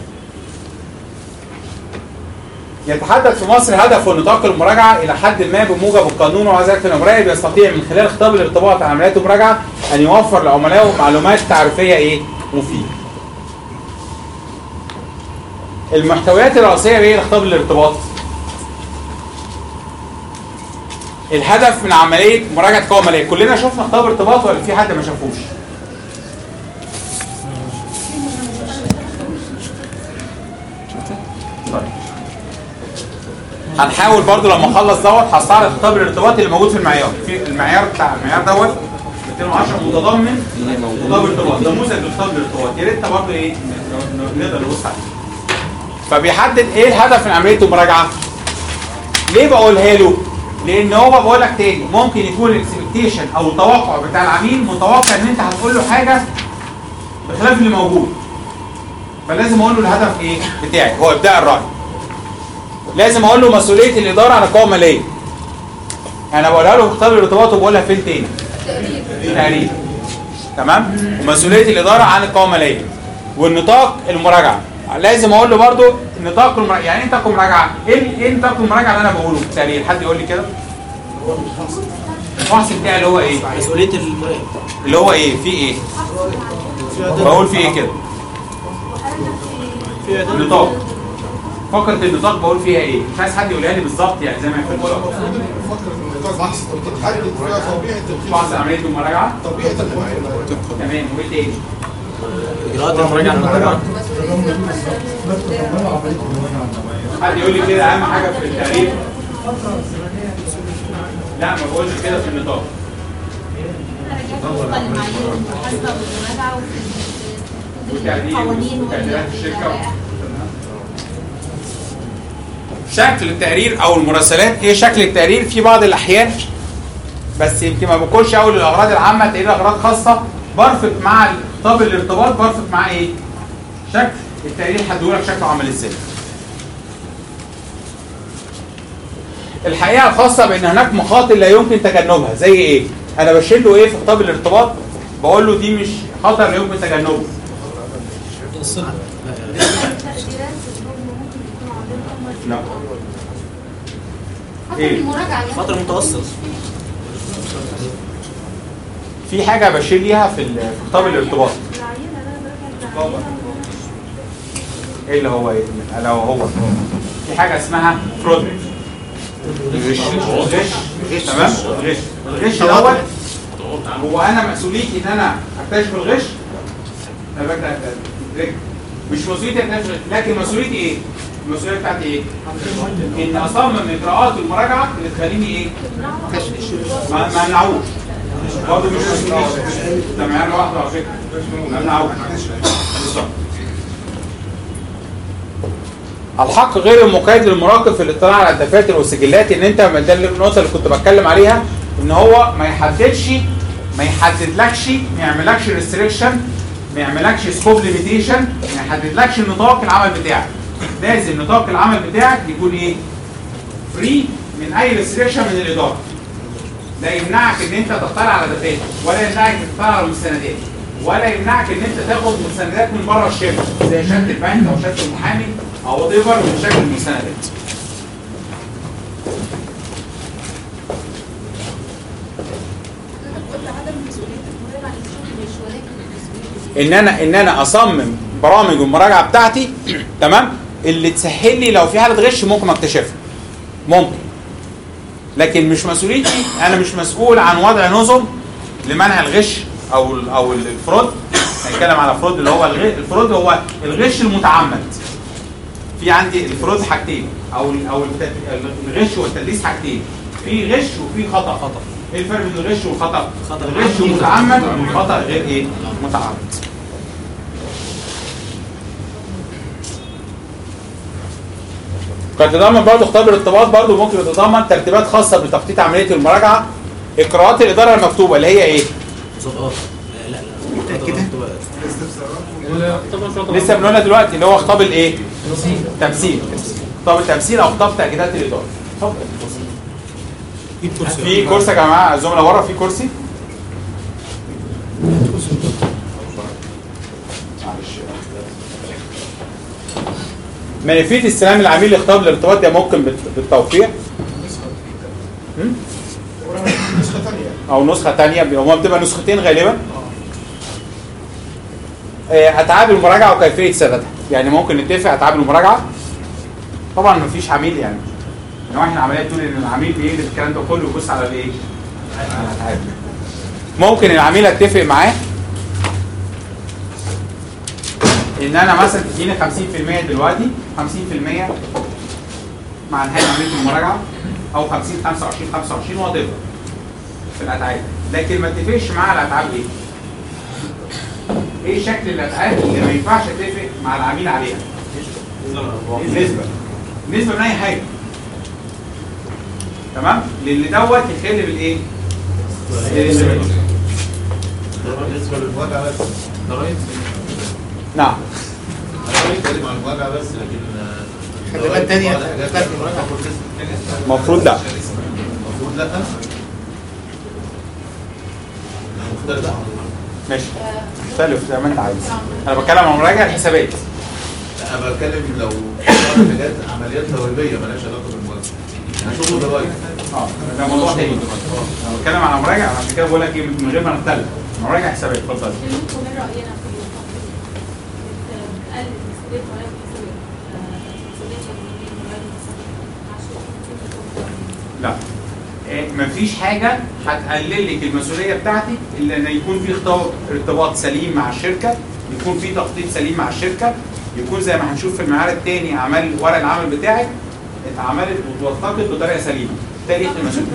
يتحدث في مصر هدف ونطاق المراجعه الى حد ما بموجب القانون وعزاء المراقب يستطيع من خلال خطاب الارتباط عن عمليات المراجعه ان يوفر لعملائه معلومات تعريفيه ايه مفيده المحتويات الرئيسيه ايه لخطاب الارتباط الهدف من عمليه مراجعه قوائم ماليه كلنا شفنا خطاب ارتباط ولا في حد ما شافوش طيب هنحاول برضو لما اخلص دوت هستعرض خطاب الارتباط اللي موجود في المعيار في المعيار بتاع المعيار دوت 210 متضمن خطاب الارتباط نموذج لخطاب الارتباط يا ريت برضو ايه ن- نقدر نبص عليه فبيحدد ايه الهدف من عمليه المراجعه ليه بقولها له لان هو بقول لك تاني ممكن يكون الاكسبكتيشن او التوقع بتاع العميل متوقع ان انت هتقول له حاجه بخلاف اللي موجود فلازم اقول له الهدف ايه بتاعي هو ابداء الراي لازم اقول له مسؤوليه الاداره عن القوائم الماليه انا بقولها له في خطاب الارتباط وبقولها فين تاني تقريبا تمام ومسؤوليه الاداره عن القوائم الماليه والنطاق المراجعه لازم اقول له برضو نطاق المراجعه يعني ايه نطاق المراجعه ايه ايه نطاق المراجعه اللي انا بقوله تقريبا حد يقول لي كده المحسن بتاعي اللي هو ايه مسؤوليه المراقب اللي هو ايه في ايه بقول في ايه كده نطاق فقره النطاق بقول فيها ايه مش عايز حد يقولها لي بالظبط يعني زي ما يكون المفروض بفكر ان النقاط بحث بتتحدد فيها طبيعه بعض عمليه المراجعه طبيعه المراجعه تمام وايه تاني اجراءات المراجعه المتبعه حد يقول لي كده اهم حاجه في التعريف لا ما بقولش كده في النطاق والتعديل وتعديلات الشركه شكل التقرير او المراسلات ايه شكل التقرير في بعض الاحيان بس يمكن ما بكونش اول الاغراض العامه تقرير اغراض خاصه برفق مع خطاب الارتباط برفق مع ايه شكل التقرير هديهولك شكله عامل ازاي الحقيقه الخاصه بان هناك مخاطر لا يمكن تجنبها زي ايه انا بشيل له ايه في خطاب الارتباط بقول له دي مش خطر لا يمكن تجنبه لا ايه المراجعه يعني فتره متوسط في حاجه بشيل ليها في ال- في خطاب الارتباط ايه اللي هو ايه الا هو في حاجه اسمها فرود غش غش تمام غش الغش دوت هو انا مسؤوليتي ان انا اكتشف الغش انا ببدا أدرك. مش مسؤوليتي اكتشف الغش لكن مسؤوليتي ايه المسؤوليه بتاعتي ايه ان اصمم اجراءات المراجعه اللي تخليني ايه ما ما امنعوش برضه مش مسؤوليتي ده معيار لوحده على فكره ما امنعوش بالظبط الحق غير المقيد للمراقب في الاطلاع على الدفاتر والسجلات ان انت ده النقطه اللي كنت بتكلم عليها ان هو ما يحددش ما يحددلكش ما يعملكش ريستريكشن ما يعملكش سكوب ليميتيشن ما يحددلكش نطاق العمل بتاعك لازم نطاق العمل بتاعك يكون ايه فري من اي ريستريكشن من الاداره لا يمنعك ان انت تطلع على دفاتر ولا يمنعك ان تطلع على مستندات ولا يمنعك ان انت تاخد مستندات من بره الشركه زي شهاده البنك او شهاده المحامي او وات ايفر من شكل المستندات قلت عدم مسؤوليه المراجعه عن الشغل مش ولكن مسؤوليه ان انا ان انا اصمم برامج المراجعه بتاعتي تمام اللي تسهل لي لو في حاله غش ممكن اكتشفها ممكن لكن مش مسؤوليتي انا مش مسؤول عن وضع نظم لمنع الغش او ال- او ال- الفرود هنتكلم على فرود اللي هو الغ- الفرود هو الغش المتعمد في عندي الفرود حاجتين او ال- او الت- الغش والتدليس حاجتين في غش وفي خطا خطا ايه الفرق بين الغش والخطا خطأ الغش متعمد والخطا غير ايه متعمد قد يتضمن برضه خطاب الارتباط برضه ممكن يتضمن ترتيبات خاصه بتخطيط عمليه المراجعه اقراءات الاداره المكتوبه اللي هي ايه مسابقات لا لا متأكدة؟ لسه بنقولها دلوقتي اللي هو خطاب الايه تمثيل خطاب التمثيل او خطاب تاكيدات الاداره اتفضل في كرسي يا جماعه الزملاء ورا في كرسي معلش منفيه استلام العميل لخطاب الارتباط ده ممكن بال- بالتوقيع هم؟ نسخه ثانيه او نسخه ثانيه هما بتبقى نسختين غالبا آه، اتعاب المراجعه وكيفيه سدادها يعني ممكن نتفق اتعاب المراجعه طبعا مفيش عميل يعني نواحي العمليه تقول ان العميل بيقلب الكلام ده كله ويبص على الايه؟ على الاتعاب ممكن العميل اتفق معاه ان انا مثلا تديني 50% دلوقتي 50% مع نهايه عمليه المراجعه او 50 25 25 وات في الاتعاب لكن ما اتفقش معاه على الاتعاب ايه؟ ايه شكل الاتعاب اللي ما ينفعش اتفق مع العميل عليها؟ نسبه نسبه من اي حاجه تمام؟ لان دوت يخل بالايه؟ بالنسبة. بالنسبه للمواجهه بس ضرايب نعم بيتكلم عن المواجهه بس لكن خدمات تانية. المفروض لا المفروض لا مختلف ماشي مختلف زي ما انت عايز انا بتكلم عن مراجعه الحسابات انا بتكلم لو حاجات عمليات ضريبيه مالهاش علاقه بالمواجهه انا شغل ضرايب اه ده موضوع تاني انا بتكلم عن مراجعه عشان كده بقول لك ايه من غير ما نختلف مراجعه حسابات اتفضل ممكن من رأينا في التقرير بتقلل مسؤولية ولاية الحسابات مسؤولية المدير ولاية الحسابات عشان لا إيه، مفيش حاجه هتقلل لك المسؤوليه بتاعتك الا ان يكون في اختار ارتباط سليم مع الشركه يكون في تخطيط سليم مع الشركه يكون زي ما هنشوف في المعيار الثاني اعمال ورق العمل بتاعك اتعملت واتوثقت بطريقه سليمه تاريخ المسؤوليه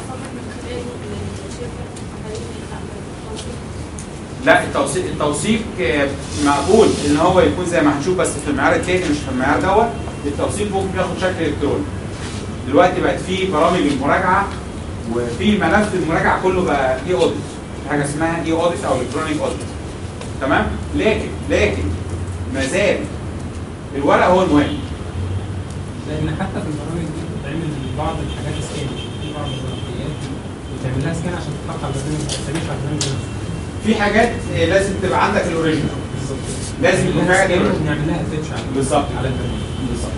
لا التوثيق التوثيق آه، مقبول ان هو يكون زي ما هنشوف بس في المعيار الثاني مش في المعيار دوت التوثيق ممكن ياخد شكل الكتروني دلوقتي بقت في برامج المراجعه وفي ملف المراجعه كله بقى اي اوديت في حاجه اسمها اي اوديت او الكترونيك اوديت تمام لكن لكن ما زال الورق هو المهم لان حتى في البرامج دي بتعمل بعض الحاجات سكان في بعض الورقيات بتعمل لها سكان عشان تتحط على البرنامج ما تستنيش على البرنامج نفسه. في حاجات آه، لازم تبقى عندك الاوريجينال لازم يكون في حاجه سكان الاوريجينال بنعمل لها اتش على بالظبط. على البرنامج بالظبط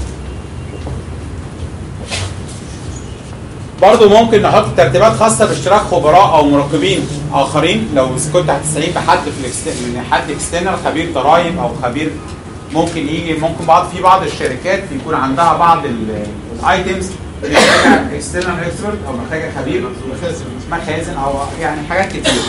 برضه ممكن نحط ترتيبات خاصه باشتراك خبراء او مراقبين اخرين لو كنت هتستعين بحد في الاكست... من حد اكسترنال خبير ضرائب او خبير ممكن يجي ممكن بعض في بعض الشركات بيكون عندها بعض الايتمز محتاجه اكسترنال اكسبرت او محتاجه خبير مخازن او يعني حاجات كتير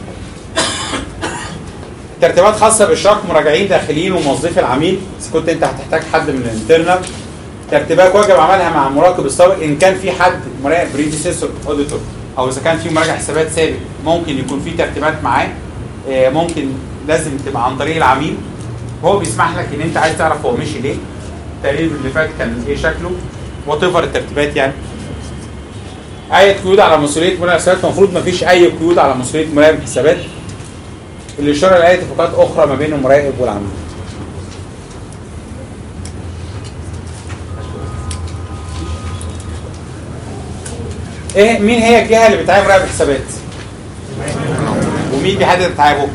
ترتيبات خاصه باشراك مراجعين داخليين وموظفي العميل اذا كنت انت هتحتاج حد من الانترنال ترتيبات واجب عملها مع المراقب السابق ان كان في حد مراقب بريديسيسور اوديتور او اذا كان في مراجع حسابات سابق ممكن يكون في ترتيبات معاه آه، ممكن لازم تبقى عن طريق العميل هو بيسمح لك ان انت عايز تعرف هو مشي ليه التقرير اللي فات كان ايه شكله وات ايفر الترتيبات يعني اي قيود على مسؤوليه مراقب حسابات المفروض ما فيش اي قيود على مسؤوليه مراقب حسابات الاشاره لاي اتفاقات اخرى ما بين المراقب والعميل ايه مين هي الجهه اللي بتعين مراقب حسابات؟ ومين بيحدد تعايبه؟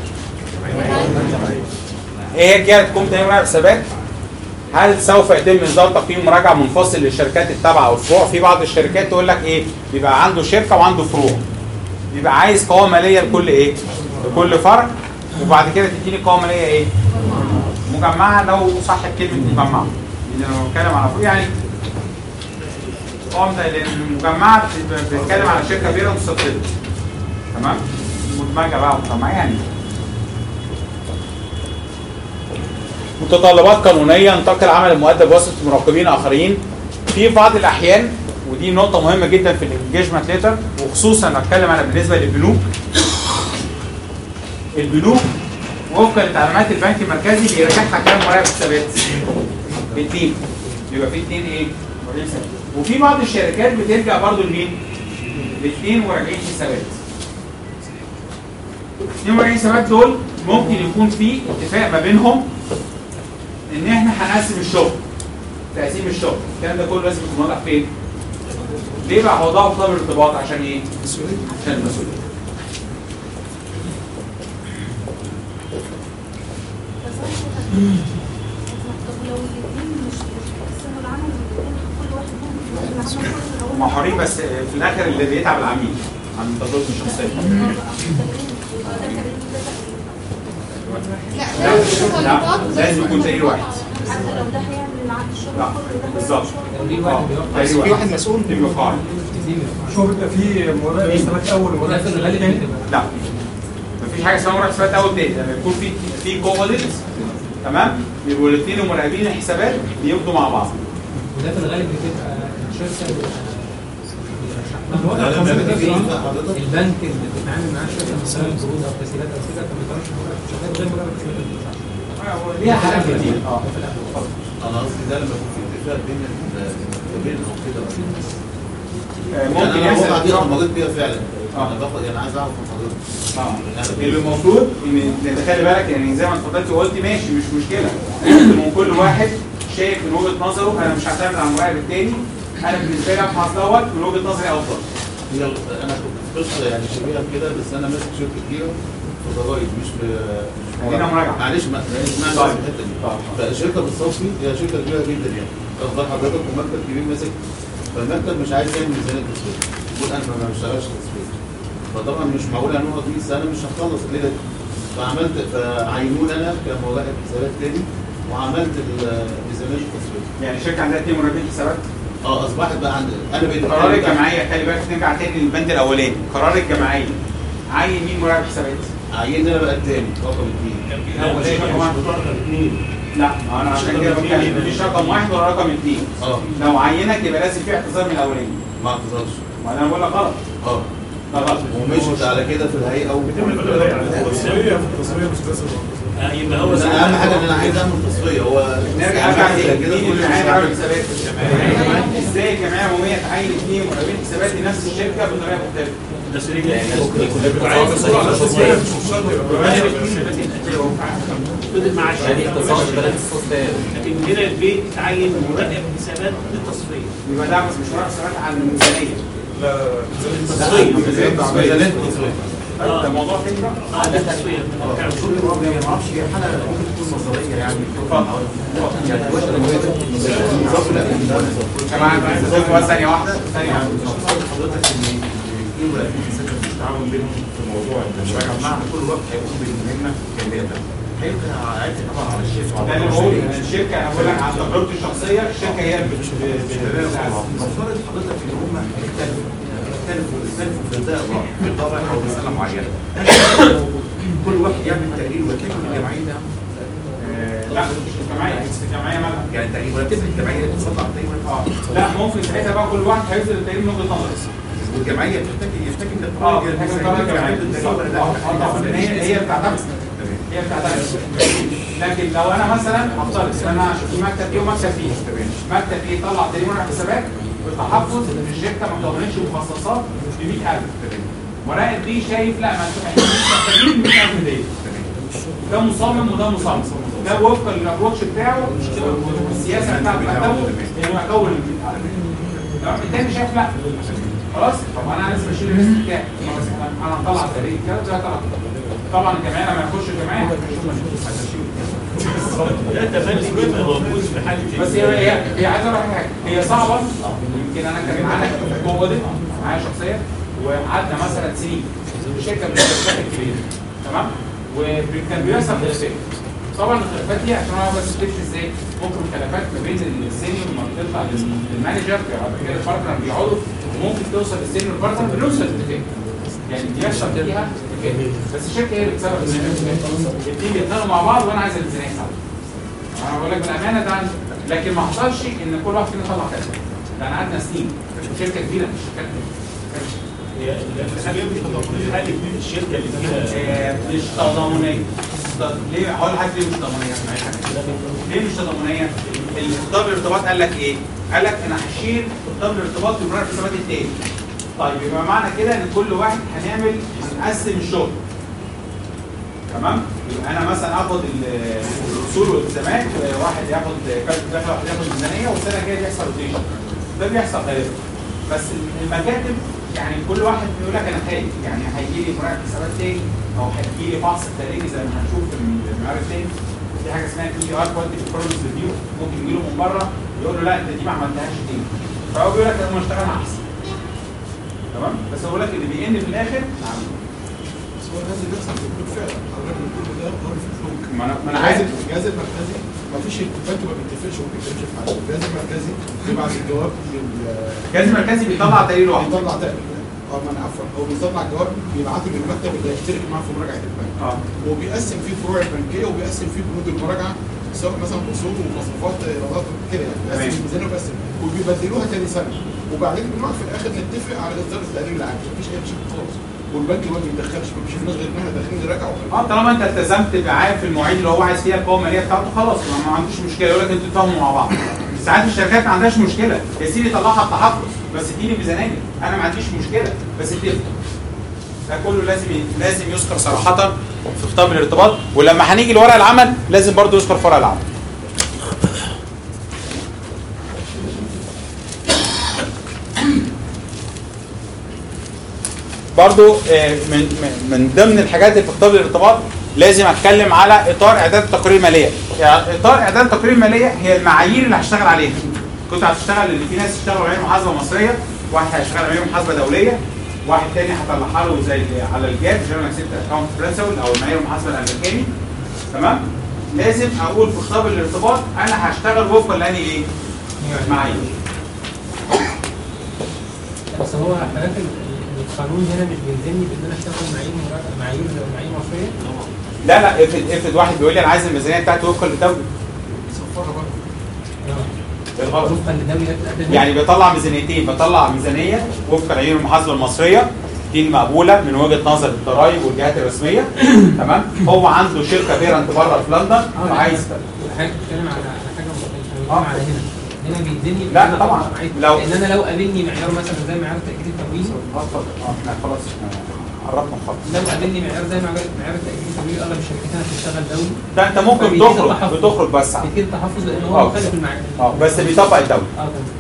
ايه هي الجهه اللي تكون بتعين مراقب حسابات؟ هل سوف يتم اصدار تقييم مراجعه منفصل للشركات التابعه او الفروع؟ في بعض الشركات تقول لك ايه؟ بيبقى عنده شركه وعنده فروع. بيبقى عايز قوائم ماليه لكل ايه؟ لكل فرع وبعد كده تديني قوائم ماليه ايه؟ مجمعه لو صح كلمه مجمعه. لان لو بتكلم على فروع يعني قوام ده لان المجمعه بت- بتتكلم على شركه كبيره مستقله تمام مدمجه بقى مجمعه يعني متطلبات قانونيه نطاق العمل المؤدب بواسطه مراقبين اخرين في بعض الاحيان ودي نقطة مهمة جدا في الانجيجمنت ليتر وخصوصا اتكلم انا بالنسبة للبنوك البنوك وفقا لتعليمات البنك المركزي بيرجعها كام مراقب حسابات؟ اثنين يبقى في اثنين ايه؟ مراقبين حسابات وفي بعض الشركات بترجع برضو لمين؟ لاثنين مراجعين حسابات. اثنين مراجعين حسابات دول ممكن يكون في اتفاق ما بينهم ان احنا هنقسم الشغل. تقسيم الشغل، الكلام ده كله لازم يكون واضح فين؟ ليه بقى وضعوا طلب الارتباط عشان ايه؟ عشان المسؤوليه. طب لو الاثنين مش مش هيقسموا العمل الاثنين كل واحد منهم يعمل العمل كله من أوله هم حرين بس في الاخر اللي بيتعب العميل عن تجربته الشخصيه. لا لا لازم متطلبات لا لازم يكون تقرير واحد. حتى لو ده هيعمل العمل الشغل لا كله ده بالظبط. تقرير واحد بيوقع. تقرير في واحد مسؤول يبقى قاعد. شو بيبقى في مراقب حسابات اول وده ومراقب في حسابات الغالب تاني بتبقى لا مفيش حاجه اسمها مراقب حسابات اول تاني لما يكون في في كواليت تمام يبقوا الاثنين مراقبين الحسابات بيمضوا مع بعض وده في الغالب بتبقى الشركه بيبقى لا، الوضع لا، القانوني لا، كده لا، لا، حضرتك. البنك اللي بتتعامل معاه الشركه مثلا قروض او تسهيلات او كده فما يقدرش شغال غير مجرد تسهيلات الدفع. ليها حاجات كتير اه انا قصدي ده لما يكون في اتفاق بين ال- بين او كده آه، ممكن ممكن انا الواقعة دي انا يحصل مريت بيها فعلا آه. انا باخد يعني عايز اعرف من حضرتك اه اللي المفروض ان إن خلي بالك يعني زي ما اتفضلت وقلت ماشي مش مشكله ممكن كل واحد شايف من وجهه نظره انا مش هعتمد على المراقب التاني انا بالنسبه لي ابحث دوت من وجهه نظري افضل هي انا كنت في قصه يعني شبيهه كده بس انا ماسك شركه كبيره في ضرايب مش في مش في هنا مراجعة. معلش ما اسمعني طيب. بس الحته دي طيب. فالشركه بالصوفي هي شركه كبيره جدا يعني افضل حضرتك ومكتب كبير ماسك فالمكتب مش عايز يعمل ميزانيه تصوير يقول انا ما بشتغلش تصوير فطبعا مش معقول هنقعد 100 سنه مش هنخلص الليله دي فعملت فعينوني انا كمراقب حسابات تاني وعملت ال- ميزانيه التصوير يعني الشركه عندها اثنين مراقبين حسابات اه اصبحت بقى عند انا بقيت قرار الجمعيه خلي بالك نرجع تاني للبند الاولاني قرار الجمعيه عين مين مراقب حسابات؟ عيني انا بقى التاني رقم اثنين لا ما انا عشان كده بتكلم مفيش رقم واحد ولا رقم اثنين اه لو عينك يبقى لازم في اعتذار من الاولاني ما اعتذرش ما انا بقول لك غلط اه ده غلط ومشيت على كده في الهيئه و التصوير في التصوير مش بس يبقى هو بس انا اهم حاجه ان انا عايز اعمل تصفيه هو نرجع ارجع تاني كده مين كل اللي معايا مراقب يوم حسابات ازاي الجمعيه العموميه تعين اثنين مراقبين حسابات لنفس الشركه بطريقه مختلفه ده شريك فضل مع الشركه لكن هنا البيت تعين مراقب حسابات للتصفيه يبقى ده بس مش مراقب حسابات عن الميزانيه تصفيه ميزانيه التصفيه ده الموضوع تاني بقى اه ده تصفيه ما اعرفش هي حاله ممكن تكون نظريه يعني يعني جماعه بس ثانيه واحده ثانيه واحده حضرتك ان في مراقبين حسابات بالتعاون بينهم في موضوع المراجعه بمعنى كل وقت هيقوم بالمهمه كامله هيبقى عادي طبعا على الشركه ده اللي بقول إن الشركه انا بقول لك عن تجربتي الشخصيه الشركه هي اللي بت- بت- نفترض حضرتك ان هم اختلفوا اختلفوا اختلفوا في الاداء في الطابع او مساله معينه كل واحد يعمل تقرير ويتلف الجمعيه ده آه، لا مش الجمعيه مش الجمعيه مالها يعني تقرير ويتلف الجمعيه اللي بتصدع تقريبا اه لا ممكن ساعتها بقى كل واحد هينزل التقرير من وجهه نظره والجمعيه بتحتاج يحتاج ان اه القرار حاجه طبعا الجمعيه هي هي بتعتمد هي بتعتمد لكن لو انا مثلا هفترض ان انا في مكتب ايه ومكتب بي مكتب ايه طلع تقرير ورق حسابات بالتحفظ ان الشركه ما بتضمنش مخصصات ب 100000 مراقب بي شايف لا ما انتوا محتاجين 100000 دي ده مصمم وده مصمم ده وفقا للابروتش بتاعه والسياسه بتاعت مكتبه انه يكون تمام التاني شايف لا خلاص طب انا لازم اشيل الريسك بتاعي انا هطلع تقرير كده ده طلع طبعا الجمعيه لما يخش الجمعيه ده تملي بيبقى موجود في حاله بس هي هي هي عايزه اقول لك حاجه هي صعبه يمكن انا كان معانا جوه دي معايا شخصيا وقعدنا مثلا سنين في شركه من الشركات الكبيره تمام وكان بيحصل خلافات طبعا الخلافات دي عشان انا بس تمشي ازاي ممكن خلافات ما بين السينيور لما بتطلع للمانجر بعد كده البارتنر بيقعدوا وممكن توصل للسينيور البارتنر بنوصل لاتفاق يعني بيحصل فيها اتفاق بس الشركه هي اللي بتسبب الاثنين بيتخانقوا مع بعض وانا عايز الميزانيه بتاعتي انا بقول لك بالامانه ده عندي. لكن ما حصلش ان كل واحد فينا طلع كذا ده انا قعدنا سنين شركه كبيره مش شركات هي الحاجات دي في حاله الشركه اللي فيها آه، مش تضامنيه طب ليه هقول لحد ليه مش تضامنيه ليه مش تضامنيه الخطاب الارتباط قال لك ايه قال لك انا هشيل خطاب الارتباط بمراقب الحسابات التاني طيب يبقى معنى كده ان كل واحد هنعمل هنقسم الشغل تمام يبقى انا مثلا اخد ال- الاصول والالتزامات واحد ياخد كارت دخل واحد ياخد ميزانيه والسنه الجايه بيحصل روتيشن ده بيحصل غالبا بس المكاتب يعني كل واحد بيقول لك انا خايف يعني هيجي لي مراقب حسابات تاني او هيجي لي فحص خارجي زي ما هنشوف في المعرض تاني في حاجه اسمها كيو ار كواليتي بيرفورمانس ريفيو ممكن يجي له من بره يقول له لا انت دي ما عملتهاش تاني فهو بيقول لك انا اشتغل احسن تمام بس هو بيقول لك اللي بيئن في الاخر نعم بس هو الناس اللي بيحصل في الكود فعلا حضرتك بتقول ده هو اللي في الكود ما انا ما انا الجهاز عايز الجهاز المركزي ما فيش اتفاق ما بيتفقش ممكن تمشي في حاجه الجهاز المركزي بيبعت الجواب لل الجهاز المركزي بيطلع تقرير واحد بيطلع تقرير اه ما انا عفوا هو بيطلع الجواب بيبعته للمكتب اللي هيشترك معاه في مراجعه البنك اه وبيقسم فيه الفروع البنكيه وبيقسم فيه بنود المراجعه سواء مثلا اصول ومصروفات ايرادات كده يعني تمام. بس الميزانيه بس وبيبدلوها تاني سنه وبعدين بنقعد في الاخر نتفق على اصدار التقرير العام مفيش اي مشاكل خالص والبنك ما بيتدخلش ما بيشوفناش غير ان احنا داخلين نراجع اه طالما انت التزمت بعام في المواعيد اللي هو عايز فيها القوه الماليه بتاعته خلاص ما ما عندوش مشكله يقول لك انتوا تتفاهموا مع بعض ساعات الشركات ما عندهاش مشكله يا سيدي طلعها بتحفظ بس اديني ميزانيه انا ما عنديش مشكله بس اتفق ده كله لازم لازم يذكر صراحه في خطاب الارتباط ولما هنيجي لورق العمل لازم برضو يذكر في ورق العمل برضو آه، من من- من ضمن الحاجات اللي في خطاب الارتباط لازم اتكلم على اطار اعداد التقارير الماليه يعني اطار اعداد التقارير الماليه هي المعايير اللي هشتغل عليها كنت هتشتغل اللي في ناس يشتغلوا عليها محاسبه مصريه واحد هيشتغل عليها محاسبه دوليه واحد تاني هطلعها له زي على الجاب جيرمان اكسبت اكونت برنسبل او المعايير المحاسبه الامريكاني تمام لازم اقول في خطاب الارتباط انا هشتغل وفقا لاني ايه معايير بس هو حضرتك ال- القانون هنا مش بيلزمني بان انا اشتغل معايير مرا- معايير معايير مصريه؟ لا لا افرض افرض واحد بيقول لي انا عايز الميزانيه بتاعتي وفقا للدوله بالغلط وفقا للدولة تقدم يعني بيطلع ميزانيتين بطلع ميزانيه وفق معايير المحاسبه المصريه دي المقبوله من وجهه نظر الضرائب والجهات الرسميه تمام هو عنده شركه بيرنت بره في لندن وعايز حضرتك بتتكلم على على حاجه مختلفه أنا بتكلم على هنا هنا بيلزمني إن لا، أنا طبعاً. أطلع معايير. لو- لان انا لو قابلني معيار مثلا زي معيار التاكيد التمويلي احنا خلاص احنا قربنا نخلص لو قابلني معيار زي معيار معيار التاكيد التمويلي اغلب الشركات هنا بتشتغل دولي ده انت ممكن فبيديك تخرج التحفظ. بتخرج بس عن- بيديك التحفظ لان هو آه. مخالف المعايير اه بس بيطبق الدوله اه تمام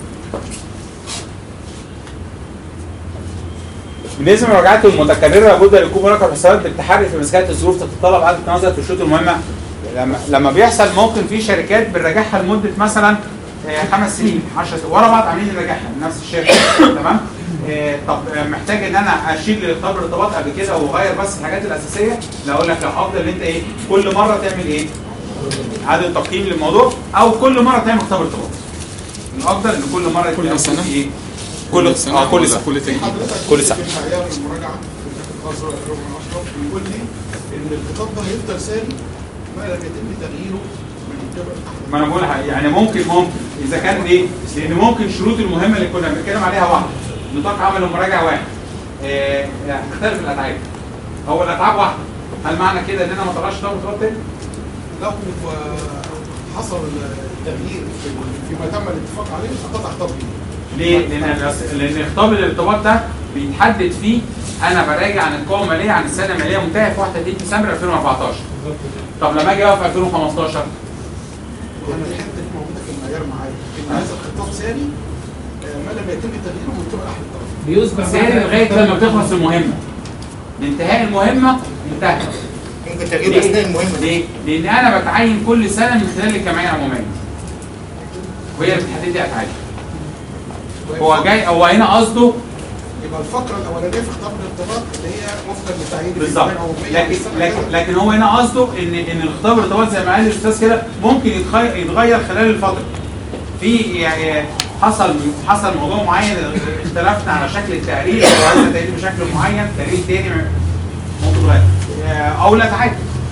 بالنسبه للمراجعات المتكرره لابد ان يكون هناك حسابات بالتحري في مسكات الظروف تتطلب اعاده النظر في الشروط المهمه لما لما بيحصل ممكن في شركات بنراجعها لمده مثلا آه، خمس سنين 10 سنين ورا بعض عاملين نراجعها نفس الشركه تمام آه، طب آه، محتاج ان انا اشيل خبر الارتباط قبل كده واغير بس الحاجات الاساسيه لا اقول لك لا افضل ان انت ايه كل مره تعمل ايه اعاده تقييم للموضوع او كل مره تعمل خبر ارتباط الافضل ان كل مره كل سنه ايه كل سنه اه كل سنه كل حضرتك كل سنه في معيار المراجعه في الخاصه الرقم 10 بيقول لي ان الخطاب ده هيفضل ساري ما لم يتم تغييره من قبل احد ما انا بقول ح- يعني ممكن ممكن اذا كان ايه لان ممكن الشروط المهمه اللي كنا بنتكلم عليها واحده نطاق عمل المراجعه واحد آه، يعني تختلف الاتعاب هو الاتعاب واحده هل معنى كده ان انا ما طلعش طاقه خطاب تاني؟ لو آه، حصل التغيير في فيما تم الاتفاق عليه هتطلع خطاب جديد ليه؟ لان لان خطاب الارتباط ده بيتحدد فيه انا براجع عن القوه الماليه عن السنه الماليه منتهيه في 31 ديسمبر 2014 طب لما اجي اقف 2015 وانا الحته دي موجوده في المعيار معايا ان هذا الخطاب ساري آه، ما لم يتم تغييره من قبل احد الطرفين بيصبح ساري لغايه لما بتخلص المهمه بانتهاء المهمه انتهى ممكن تغيير اثناء المهمه ليه؟ لان انا بتعين كل سنه من خلال الجمعيه العموميه وهي اللي بتحدد لي اتعين هو جاي هو هنا قصده يبقى الفقره الاولانيه في خطاب الارتباط اللي هي وفقا لتعيين بالظبط لكن لكن لكن هو هنا قصده ان ان الخطاب الارتباط زي ما قال الاستاذ كده ممكن يتغير يتغير خلال الفتره في يعني حصل حصل موضوع معين اختلفنا على شكل التقرير او عايزنا تقرير بشكل معين تقرير تاني ممكن يتغير او لا تعادل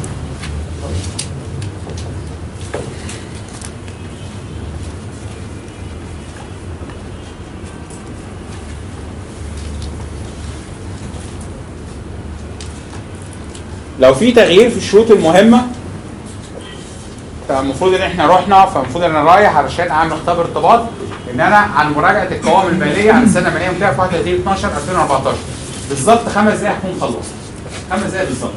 لو في تغيير في الشروط المهمه فالمفروض ان احنا رحنا فالمفروض ان انا رايح علشان اعمل اختبار ارتباط ان انا عن مراجعه القوائم الماليه عن السنه الماليه منتهيه في 31 12 2014 بالظبط خمس دقايق هكون خلصت خمس دقايق بالظبط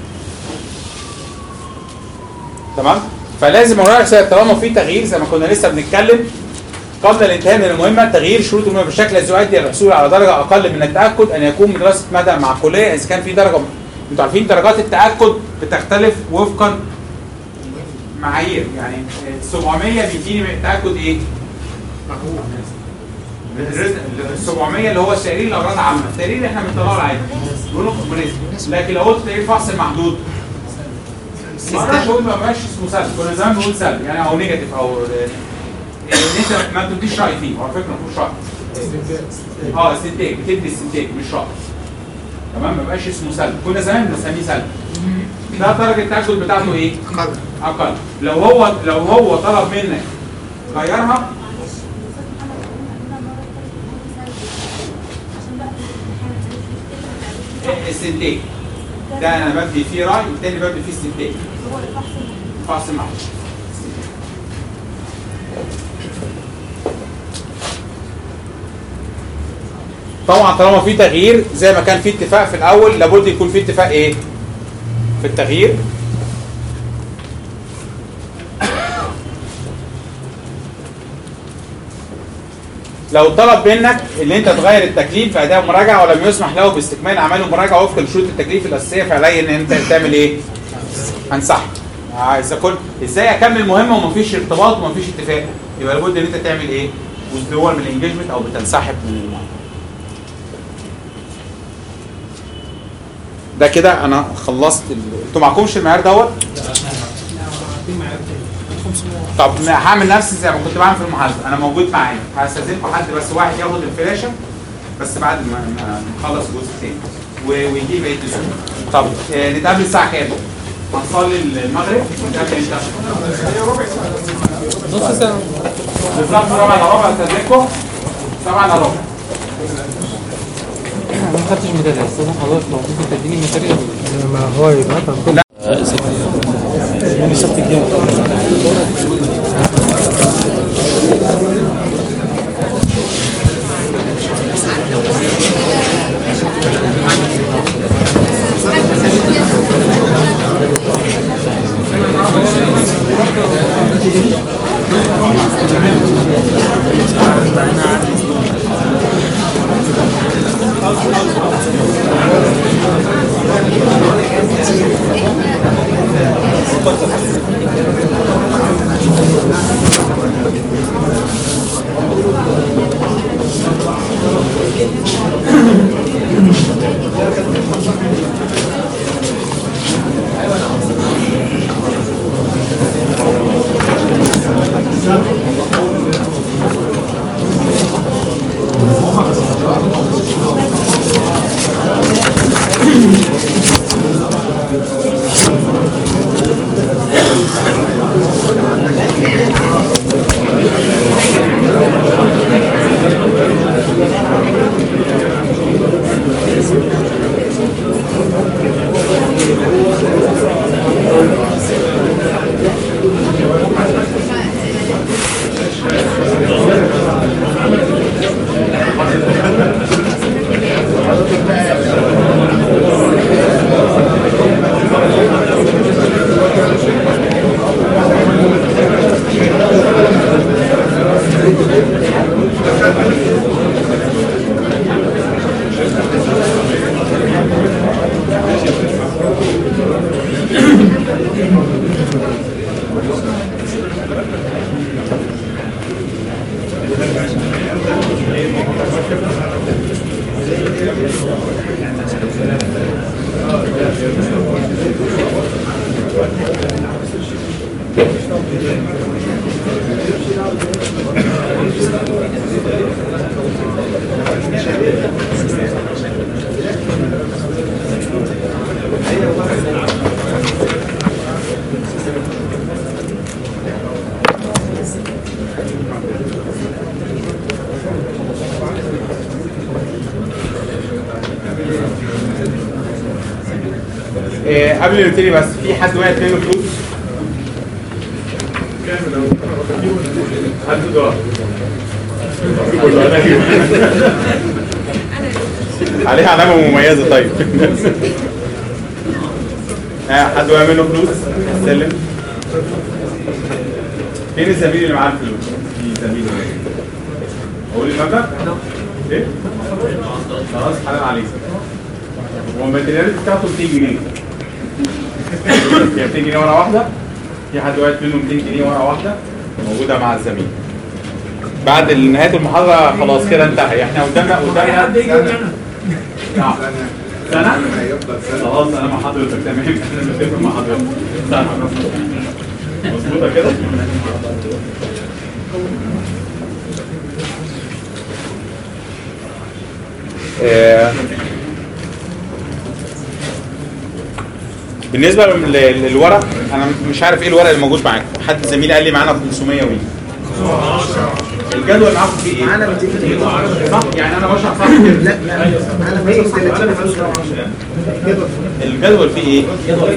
تمام فلازم اراجع طالما في تغيير زي ما كنا لسه بنتكلم قبل الانتهاء من المهمه تغيير شروط المهمه بشكل الذي يؤدي الى الحصول على درجه اقل من التاكد ان يكون من دراسه مدى معقوليه اذا كان في درجه انتوا عارفين درجات التاكد بتختلف وفقا معايير يعني 700 بيديني تاكد ايه؟ ال 700 اللي هو التقرير الاغراض عامه التقرير اللي احنا بنطلعه العادي بنقول مناسب لكن لو قلت تقرير فحص محدود ما اقدرش اقول ما بقاش اسمه سلب كنا زمان بنقول سلب يعني او نيجاتيف او ان انت ما بتديش راي فيه وعلى فكره ما فيهوش راي اه استنتاج بتدي استنتاج مش راي تمام ما بقاش اسمه سلب كنا زمان بنسميه سلب ده درجه التاكد بتاعته ايه؟ اقل لو هو لو هو طلب منك غيرها السنتين ده انا ببدي فيه راي والتاني ببدي فيه السنتين فحص المعلومات طبعا طالما في تغيير زي ما كان في اتفاق في الاول لابد يكون في اتفاق ايه في التغيير لو طلب منك ان انت تغير التكليف في اداء مراجعه ولم يسمح له باستكمال اعمال المراجعه وفق لشروط التكليف الاساسيه فعلي ان انت تعمل ايه؟ هنسحب آه، اذا كنت ازاي اكمل مهمه ومفيش ارتباط ومفيش اتفاق يبقى لابد ان انت تعمل ايه؟ وذرول من الانجيجمنت او بتنسحب من المعامله ده كده انا خلصت ال... انتوا معكمش المعيار دوت طب ما هعمل نفسي زي ما كنت بعمل في المحاسبه انا موجود معايا هستاذنكم حد بس واحد ياخد الفلاشه بس بعد ما ما نخلص الجزء الثاني و- ويجي بقيه الزوم طب آه، نتقابل الساعه كام؟ هنصلي المغرب ونتقابل امتى؟ نص ساعة بالظبط 7 الا ربع استاذنكم 7 الا ربع أنا ما خدتش ميدالية أستاذ حضرتك لو ممكن تديني ميدالية ما هو يبقى لا من السبت الجاي آه، قبل ما نبتدي بس في حد وقعت منه فلوس؟ حد دولار عليها علامة مميزة طيب ها حد وقع منه فلوس؟ سلم فين الزميل اللي معاه الفلوس؟ في زميل اقول المبلغ؟ ايه؟ خلاص حلال عليك هو الماتيريال بتاعته 200 جنيه هي 200 جنيه ورقه واحده في حد وقعت منه 200 جنيه ورقه واحده موجوده مع الزميل بعد نهايه المحاضره خلاص كده انتهى احنا قدامنا قدامنا سنه نعم. سنه خلاص انا مع حضرتك تمام احنا بنتفق مع حضرتك سنه مظبوطه كده آه، بالنسبه لل- للورق انا مش عارف ايه الورق اللي موجود معاك حد زميلي قال لي معانا 500 وي الجدول معاكم فيه ايه؟ معانا 200 صح يعني انا بشرح صح كده لا انا في 30 الجدول فيه ايه؟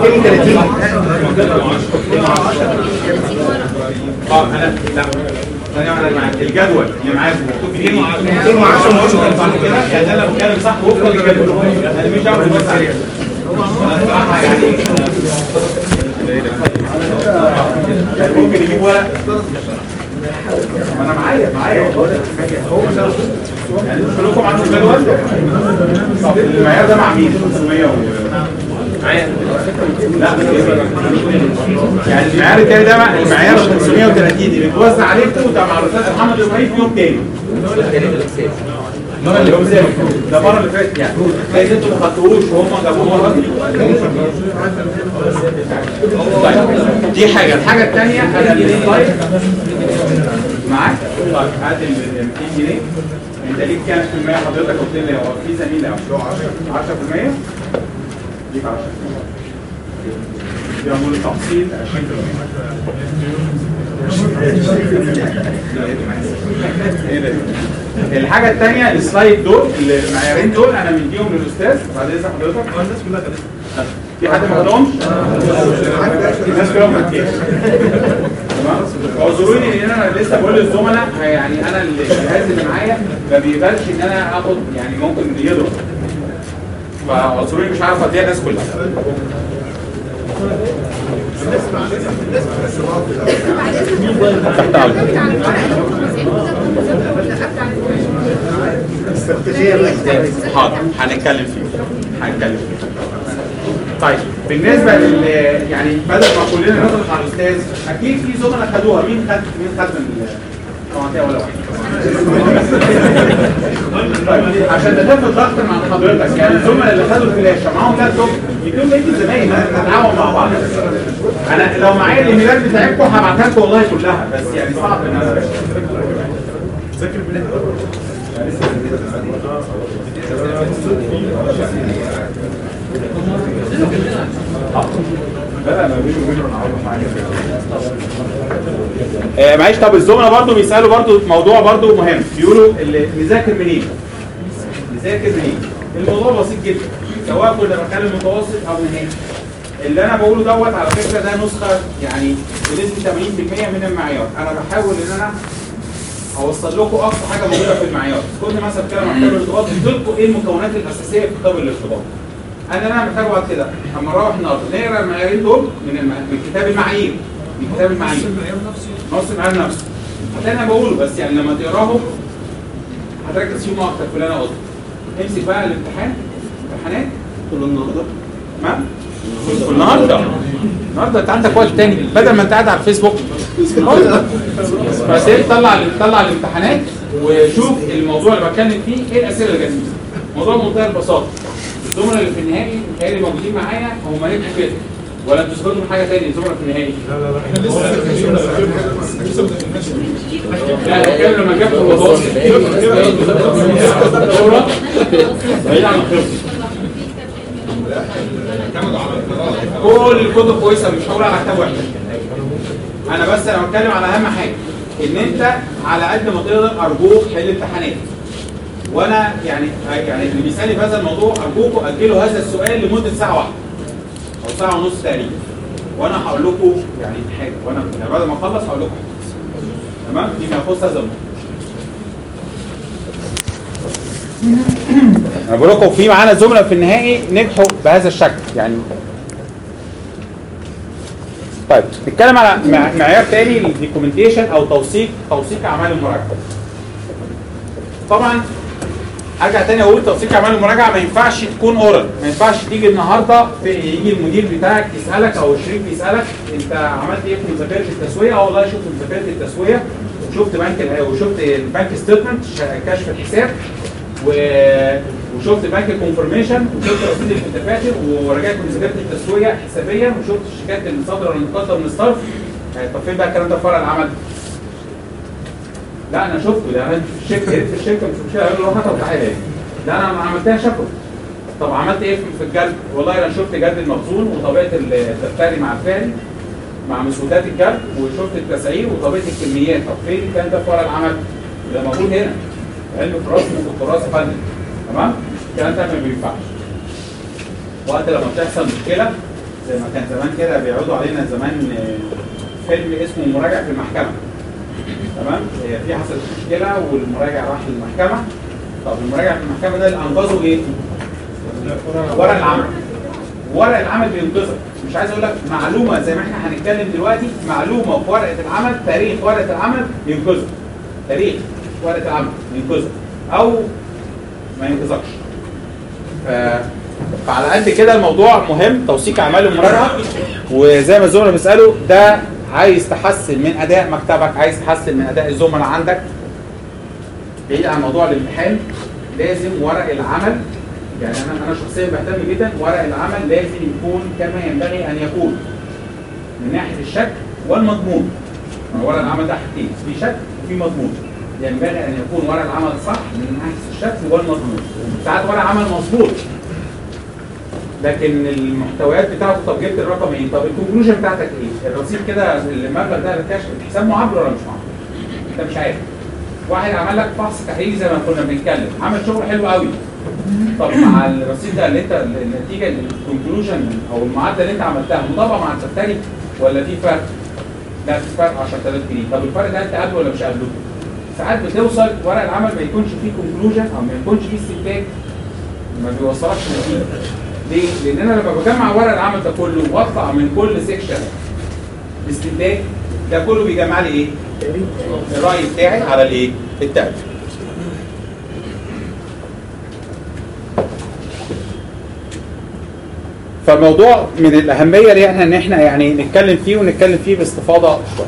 اه انا لا ثانية واحدة يا جماعة الجدول اللي معاكم مكتوب فيه ايه؟ 210 صح كده؟ يعني ده انا بتكلم صح وفقا للجدول انا مش دعوة بالنص عليه انا بصراحة يعني ممكن يجيب ورق ما انا معايا معايا هو ده يعني انتوا كلكم عندكم جدول طب المعيار ده مع مين 500 و معايا لا يعني المعيار التاني ده مع المعيار 530 اللي بيتوزع عليكم ده مع الاستاذ محمد ابراهيم في يوم تاني المره اللي فاتت ده المره اللي فاتت يعني لان انتوا ما خدتوهوش وهم جابوه مره طيب دي حاجه الحاجه الثانيه انا السلايد معاك طيب هات ال 200 جنيه انت ليك كام في المية حضرتك قلت لي هو في زميل اهو 10% ليك 10% يعمل التفصيل 20% الحاجة الثانية السلايد دول المعيارين دول أنا مديهم للأستاذ بعد إذن حضرتك الناس كلها خدتها في حد ما خدهمش؟ الناس كلها ما خدتهاش تمام اعذروني لان انا لسه بقول للزملاء يعني انا الجهاز اللي معايا ما بيقبلش ان انا اخد يعني ممكن يضرب فاعذروني مش عارف اديها الناس كلها تحت حاضر هنتكلم فيه هنتكلم فيه طيب بالنسبه لل يعني بدل ما كلنا نضغط على الاستاذ اكيد في زملاء خدوها مين خد مين خد من القناتيه ولا واحد طيب عشان تخف الضغط مع حضرتك يعني الزملاء اللي خدوا الفلاشه معاهم لابتوب يكونوا بقيه الزمايل نتعاون مع بعض انا لو معايا الايميلات بتاعتكم هبعتها لكم والله كلها بس يعني صعب ان انا ذاكر آه، معلش طب الزملاء برضو بيسالوا برضو موضوع برضو مهم بيقولوا اللي نذاكر منين نذاكر منين الموضوع بسيط جدا سواء كنا بنتكلم متوسط او نهائي اللي انا بقوله دوت على فكره ده نسخه يعني بنسبه 80% من المعيار انا بحاول ان انا اوصل لكم اقصى حاجه موجوده في المعيار كنت مثلا بتكلم عن كتاب الارتباط قلت لكم ايه المكونات الاساسيه في كتاب الارتباط انا انا محتاج بعد كده اما نروح النهارده نقرا المعيارين دول من الم... من كتاب المعايير من كتاب المعايير نص المعيار نفسه حتى انا بقوله بس يعني لما تقراهم هتركز فيهم اكتر في اللي انا قلته امسك بقى الامتحان امتحانات كل النهارده تمام النهارده النهارده انت عندك وقت تاني بدل ما انت قاعد على الفيسبوك فسيب طلع طلع الامتحانات وشوف الموضوع اللي بتكلم فيه ايه الاسئله اللي جت فيه موضوع بمنتهى البساطه الزملاء اللي في النهائي اللي موجودين معايا هم هيبقوا كده ولا انتوا استفدتوا من حاجه ثانيه الزملاء في النهائي لا لا لا احنا لا بتكلم لما جبت المتوسط بعيد عن الخبره كل الكتب كويسه مش هقول على كتاب واحد انا بس انا بتكلم على اهم حاجه ان انت على قد ما تقدر ارجوك حل امتحانات وانا يعني يعني اللي بيسالني في هذا الموضوع ارجوكم اجلوا هذا السؤال لمده ساعه واحده او ساعه ونص تقريبا وانا هقول لكم يعني حاجه وانا يعني بعد ما اخلص هقول لكم حاجه تمام فيما يخص هذا الموضوع انا بقول لكم في معانا زملاء في النهائي نجحوا بهذا الشكل يعني طيب نتكلم على مع- معيار تاني الدوكيومنتيشن او توثيق توثيق اعمال المراجعه طبعا ارجع تاني اقول توثيق اعمال المراجعه ما ينفعش تكون اورال ما ينفعش تيجي النهارده في يجي المدير بتاعك يسالك او الشريك يسالك انت عملت ايه في مذاكره التسويه اه والله شفت مذاكره التسويه وشفت بنك ال- وشفت البنك ستيتمنت كشف الحساب و- وشفت بنك كونفرميشن وشفت رصيد الدفاتر ورجعت مذاكره التسويه حسابيا وشفت الشيكات اللي صادره ولا مقدره من الصرف يعني طب فين بقى الكلام ده في فرع العمل؟ لا انا شفته ده انا في الشركه في الشركه مش مشكله اقول له روح هاتها وتعالى لا انا ما عملتها شكوى طب عملت ايه في في الجلد؟ والله انا شفت جلد المخزون وطبيعه الدفتري مع الفعلي مع مسودات الجلد وشفت التسعير وطبيعه الكميات طب فين الكلام ده في ورق العمل؟ ده موجود هنا علم التراث والتراث فني تمام؟ الكلام ده ما بينفعش وقت لما بتحصل مشكله زي ما كان زمان كده بيعرضوا علينا زمان آه، فيلم اسمه مراجع في المحكمه تمام هي في حصلت مشكله والمراجع راح للمحكمه طب المراجع في المحكمه ده اللي انقذه ايه؟ ورق العمل ورق العمل بينقذك مش عايز اقول لك معلومه زي ما احنا هنتكلم دلوقتي معلومه في ورقه العمل تاريخ ورقه العمل ينقذك تاريخ ورقه العمل ينقذك او ما ينقذكش ف... فعلى قد كده الموضوع مهم توثيق اعمال المراجعه وزي ما الزملاء بيسالوا ده عايز تحسن من اداء مكتبك عايز تحسن من اداء الزملاء عندك بعيد عن موضوع الامتحان لازم ورق العمل يعني انا انا شخصيا بهتم جدا ورق العمل لازم يكون كما ينبغي ان يكون من ناحيه الشك والمضمون ما ورق العمل ده حاجتين في شك وفي مضمون ينبغي ان يكون ورق العمل صح من ناحيه الشك والمضمون ساعات ورق عمل مظبوط لكن المحتويات بتاعته طب جبت الرقم ايه؟ طب الكونكلوجن بتاعتك ايه؟ الرصيد كده المبلغ ده الكشف الحساب معبر ولا مش معبر؟ انت مش عارف. واحد عمل لك فحص تحليلي زي ما كنا بنتكلم، عمل شغل حلو قوي. طب مع الرصيد ده اللي انت النتيجه الكونكلوجن او المعادله اللي انت عملتها مطابقه مع الدفتري ولا في فرق؟ لا في فرق 10000 جنيه، طب الفرق ده انت قابله ولا مش قابله؟ ساعات بتوصل ورق العمل ما يكونش فيه كونكلوجن او ما يكونش فيه استنتاج ما بيوصلكش نتيجه. ليه؟ لان انا لما بجمع ورق العمل ده كله واطلع من كل سيكشن باستنتاج ده كله بيجمع لي ايه؟ الراي بتاعي على الايه؟ التعب. فالموضوع من الاهميه ليه احنا ان احنا يعني نتكلم فيه ونتكلم فيه باستفاضه شويه.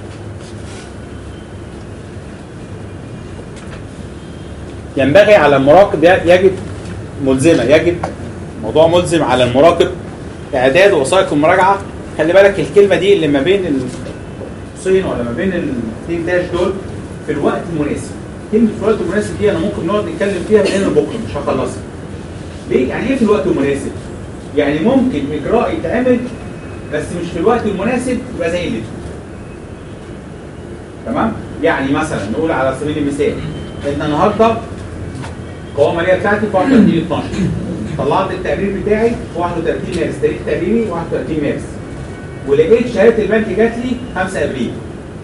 ينبغي على المراقب يجب ملزمه يجب موضوع ملزم على المراقب اعداد وثائق المراجعه خلي بالك الكلمه دي اللي ما بين القوسين ولا ما بين الاثنين داش دول في الوقت المناسب كلمه في الوقت المناسب دي انا ممكن نقعد نتكلم فيها من هنا لبكره مش هخلصها ليه يعني ايه في الوقت المناسب يعني ممكن اجراء يتعمل بس مش في الوقت المناسب يبقى زي اللي تمام يعني مثلا نقول على سبيل المثال ان النهارده القوائم الماليه بتاعتي في 31 12 طلعت التقرير بتاعي في 31 مارس تاريخ تقريري 31 مارس ولقيت شهاده البنك جات لي 5 ابريل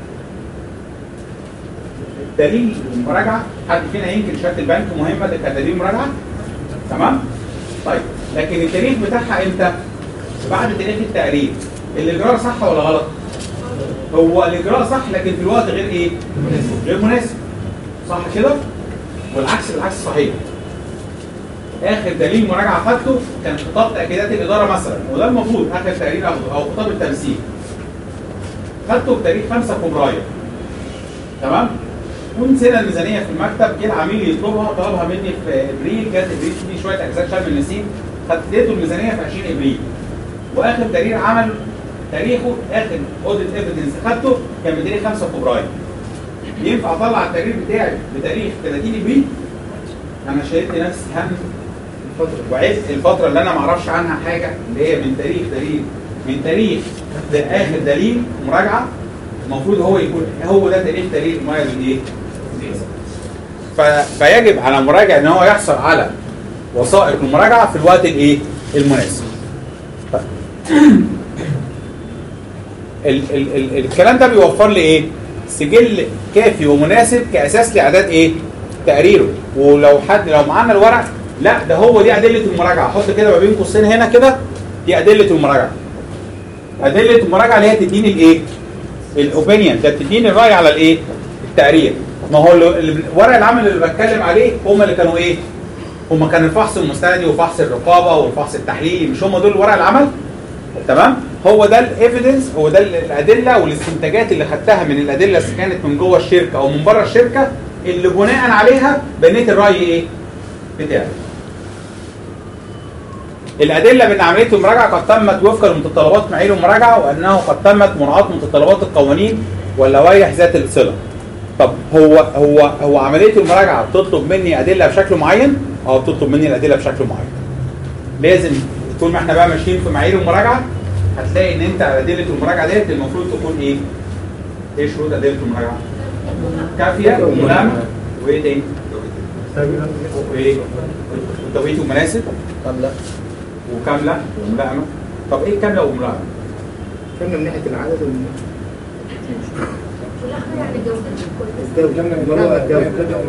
دليل المراجعه حد فينا ينكر شهاده البنك مهمه ده كدليل مراجعه تمام طيب لكن التاريخ بتاعها امتى بعد تاريخ التقرير الاجراء صح ولا غلط هو الاجراء صح لكن في الوقت غير ايه غير مناسب صح كده والعكس بالعكس صحيح اخر دليل مراجعه خدته كان خطاب تاكيدات الاداره مثلا وده المفروض اخر تقرير اخده او خطاب التمثيل خدته بتاريخ 5 فبراير تمام ونسينا الميزانيه في المكتب جه العميل يطلبها طلبها مني في ابريل جت ابريل في شويه اجزاء شال من النسيم خدته الميزانيه في 20 ابريل واخر تقرير عمل تاريخه اخر اوديت ايفيدنس خدته كان بتاريخ 5 فبراير ينفع اطلع التقرير بتاعي بتاريخ 30 ابريل انا شايلت نفسي هم الفتره وعز الفتره اللي انا ما اعرفش عنها حاجه اللي هي من تاريخ دليل من تاريخ ده اخر دليل مراجعه المفروض هو يكون هو ده تاريخ دليل مميز ايه؟ ف... فيجب على المراجع ان هو يحصل على وثائق المراجعه في الوقت الايه؟ المناسب. طيب. ال... ال... ال... الكلام ده بيوفر لي ايه؟ سجل كافي ومناسب كاساس لاعداد ايه؟ تقريره ولو حد لو معانا الورق لا ده هو دي ادله المراجعه حط كده ما بين قوسين هنا كده دي ادله المراجعه ادله المراجعه اللي هي تديني الايه الاوبينيون ده بتديني الراي على الايه التقرير ما هو ال- ورق العمل اللي بتكلم عليه هم اللي كانوا ايه هم كان الفحص المستندي وفحص الرقابه والفحص التحليلي مش هم دول ورق العمل تمام هو ده الايفيدنس هو ده الادله والاستنتاجات اللي خدتها من الادله اللي كانت من جوه الشركه او من بره الشركه اللي بناء عليها بنيت الراي ايه بتاعي الأدلة بأن عملية المراجعة قد تمت وفقا لمتطلبات معايير المراجعة وأنه قد تمت مراعاة متطلبات القوانين واللوائح ذات الصلة. طب هو هو هو عملية المراجعة بتطلب مني أدلة بشكل معين؟ أه بتطلب مني الأدلة بشكل معين. لازم طول ما احنا بقى ماشيين في معايير المراجعه هتلاقي ان انت على ادله المراجعه ديت المفروض تكون ايه؟ ايه شروط ادله المراجعه؟ كافيه وملائمه وايه تاني؟ وايه؟ والتوقيت مناسب كاملة وكامله وملائمه طب ايه كامله وملائمه؟ كاملة من ناحية العدد ومن يعني جودة الجودة اللي هو الجودة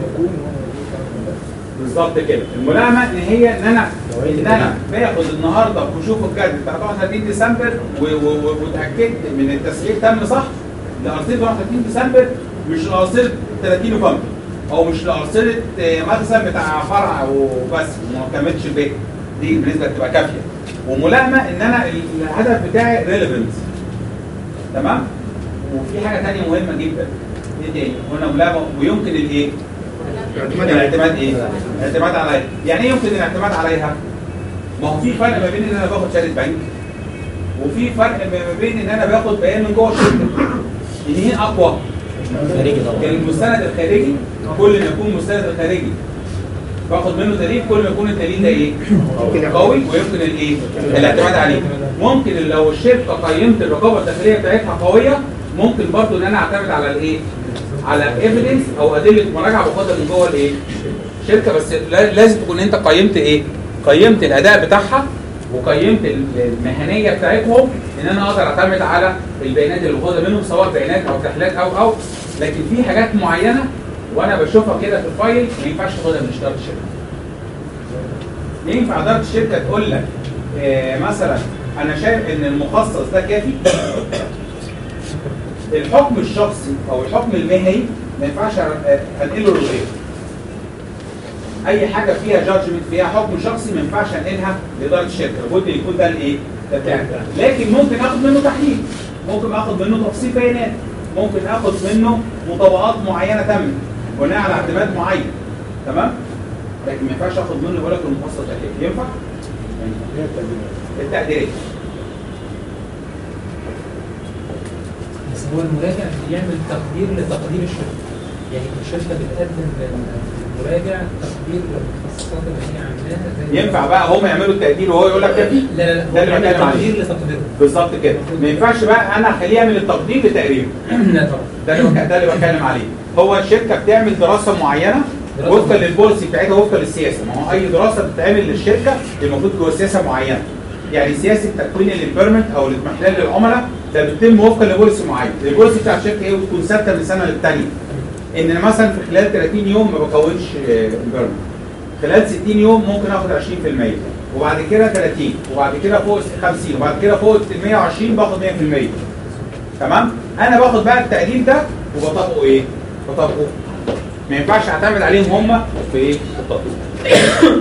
بالظبط كده الملائمه ان هي ان انا ان انا باخد النهارده بشوف الجد بتاع 31 ديسمبر و- و- و- واتاكدت من التسجيل تم صح لارصده 31 ديسمبر مش لارصده 30 نوفمبر او مش لارصده آه، مخزن بتاع فرع وبس وما كملتش البيت دي بالنسبه تبقى كافيه وملائمه ان انا الهدف بتاعي ريليفنت تمام وفي حاجه ثانيه مهمه جدا ايه تاني قلنا ملائمه ويمكن الايه الاعتماد ايه؟ الاعتماد عليها يعني ايه يمكن الاعتماد عليها؟ ما هو في فرق ما بين ان انا باخد شهاده بنك وفي فرق ما بين ان انا باخد بيان من جوه الشركه ان هي اقوى خارجي طبعا المستند الخارجي كل ما يكون المستند الخارجي باخد منه دليل كل ما يكون الدليل ده ايه؟ قوي ويمكن الايه؟ الاعتماد عليه ممكن لو الشركه قيمت الرقابه الداخليه بتاعتها قويه ممكن برضو ان انا اعتمد على الايه؟ على ايفيدنس او ادله مراجعه باخدها من جوه الايه؟ الشركه بس لا- لازم تكون انت قيمت ايه؟ قيمت الاداء بتاعها وقيمت المهنيه بتاعتهم ان انا اقدر اعتمد على البيانات اللي باخدها منهم سواء بيانات او تحليلات او او لكن في حاجات معينه وانا بشوفها كده في الفايل ما ينفعش تاخدها من اداره الشركه. ينفع اداره الشركه تقول لك آه، مثلا انا شايف ان المخصص ده كافي الحكم الشخصي او الحكم المهني ما ينفعش أ- انقله للغير اي حاجه فيها جادجمنت فيها حكم شخصي ما ينفعش انقلها لاداره الشركه لابد يكون ده الايه ده بتاعي لكن ممكن اخد منه تحليل ممكن اخد منه تفصيل بيانات ممكن اخد منه مطابقات معينه تمت بناء على اعتماد معين تمام لكن ما ينفعش اخد منه يقول لك المخصص ده كده ينفع؟ التقديريه بس هو المراجع بيعمل تقدير لتقدير الشركه يعني الشركه بتقدم للمراجع تقدير للمخصصات اللي هي عاملاها زي ينفع بقى هم يعملوا التقدير وهو يقول لك كافي؟ لا لا لا ده هو اللي بيعمل بتكلم عليه تقدير لتقديره بالظبط كده ما ينفعش بقى انا اخليه يعمل التقدير لتقريره لا طبعا ده اللي بك- ده اللي بتكلم عليه هو الشركه بتعمل دراسه معينه دراسة وفقا معينة. للبوليسي بتاعتها وفقا للسياسه ما هو اي دراسه بتتعمل للشركه المفروض جوه سياسه معينه يعني سياسه تكوين الامبيرمنت او الاضمحلال للعملاء ده بيتم وفقا لبوليسي معين البوليسي بتاع الشركه ايه بتكون ثابته من سنه للثانيه ان أنا مثلا في خلال 30 يوم ما بكونش امبيرمنت خلال 60 يوم ممكن اخد 20% وبعد كده 30 وبعد كده فوق 50 وبعد كده فوق ال 120 باخد 100% تمام انا باخد بقى التقدير ده وبطبقه ايه بطبقه ما ينفعش اعتمد عليهم هم في ايه في التطبيق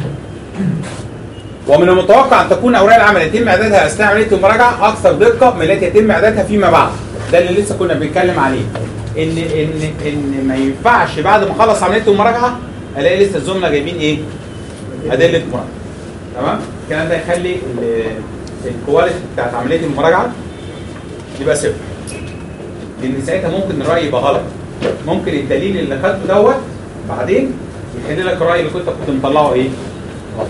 ومن المتوقع ان تكون اوراق العمل يتم اعدادها اثناء عمليه المراجعه اكثر دقه من التي يتم اعدادها فيما بعد ده اللي لسه كنا بنتكلم عليه ان ان ان ما ينفعش بعد ما اخلص عمليه المراجعه الاقي لسه الزملاء جايبين ايه ادله مراجعه تمام الكلام ده يخلي ال- الكواليتي بتاعت عمليه المراجعه يبقى صفر لان ساعتها ممكن الراي يبقى غلط ممكن الدليل اللي خدته دوت بعدين يخلي لك الراي اللي كنت كنت مطلعه ايه غلط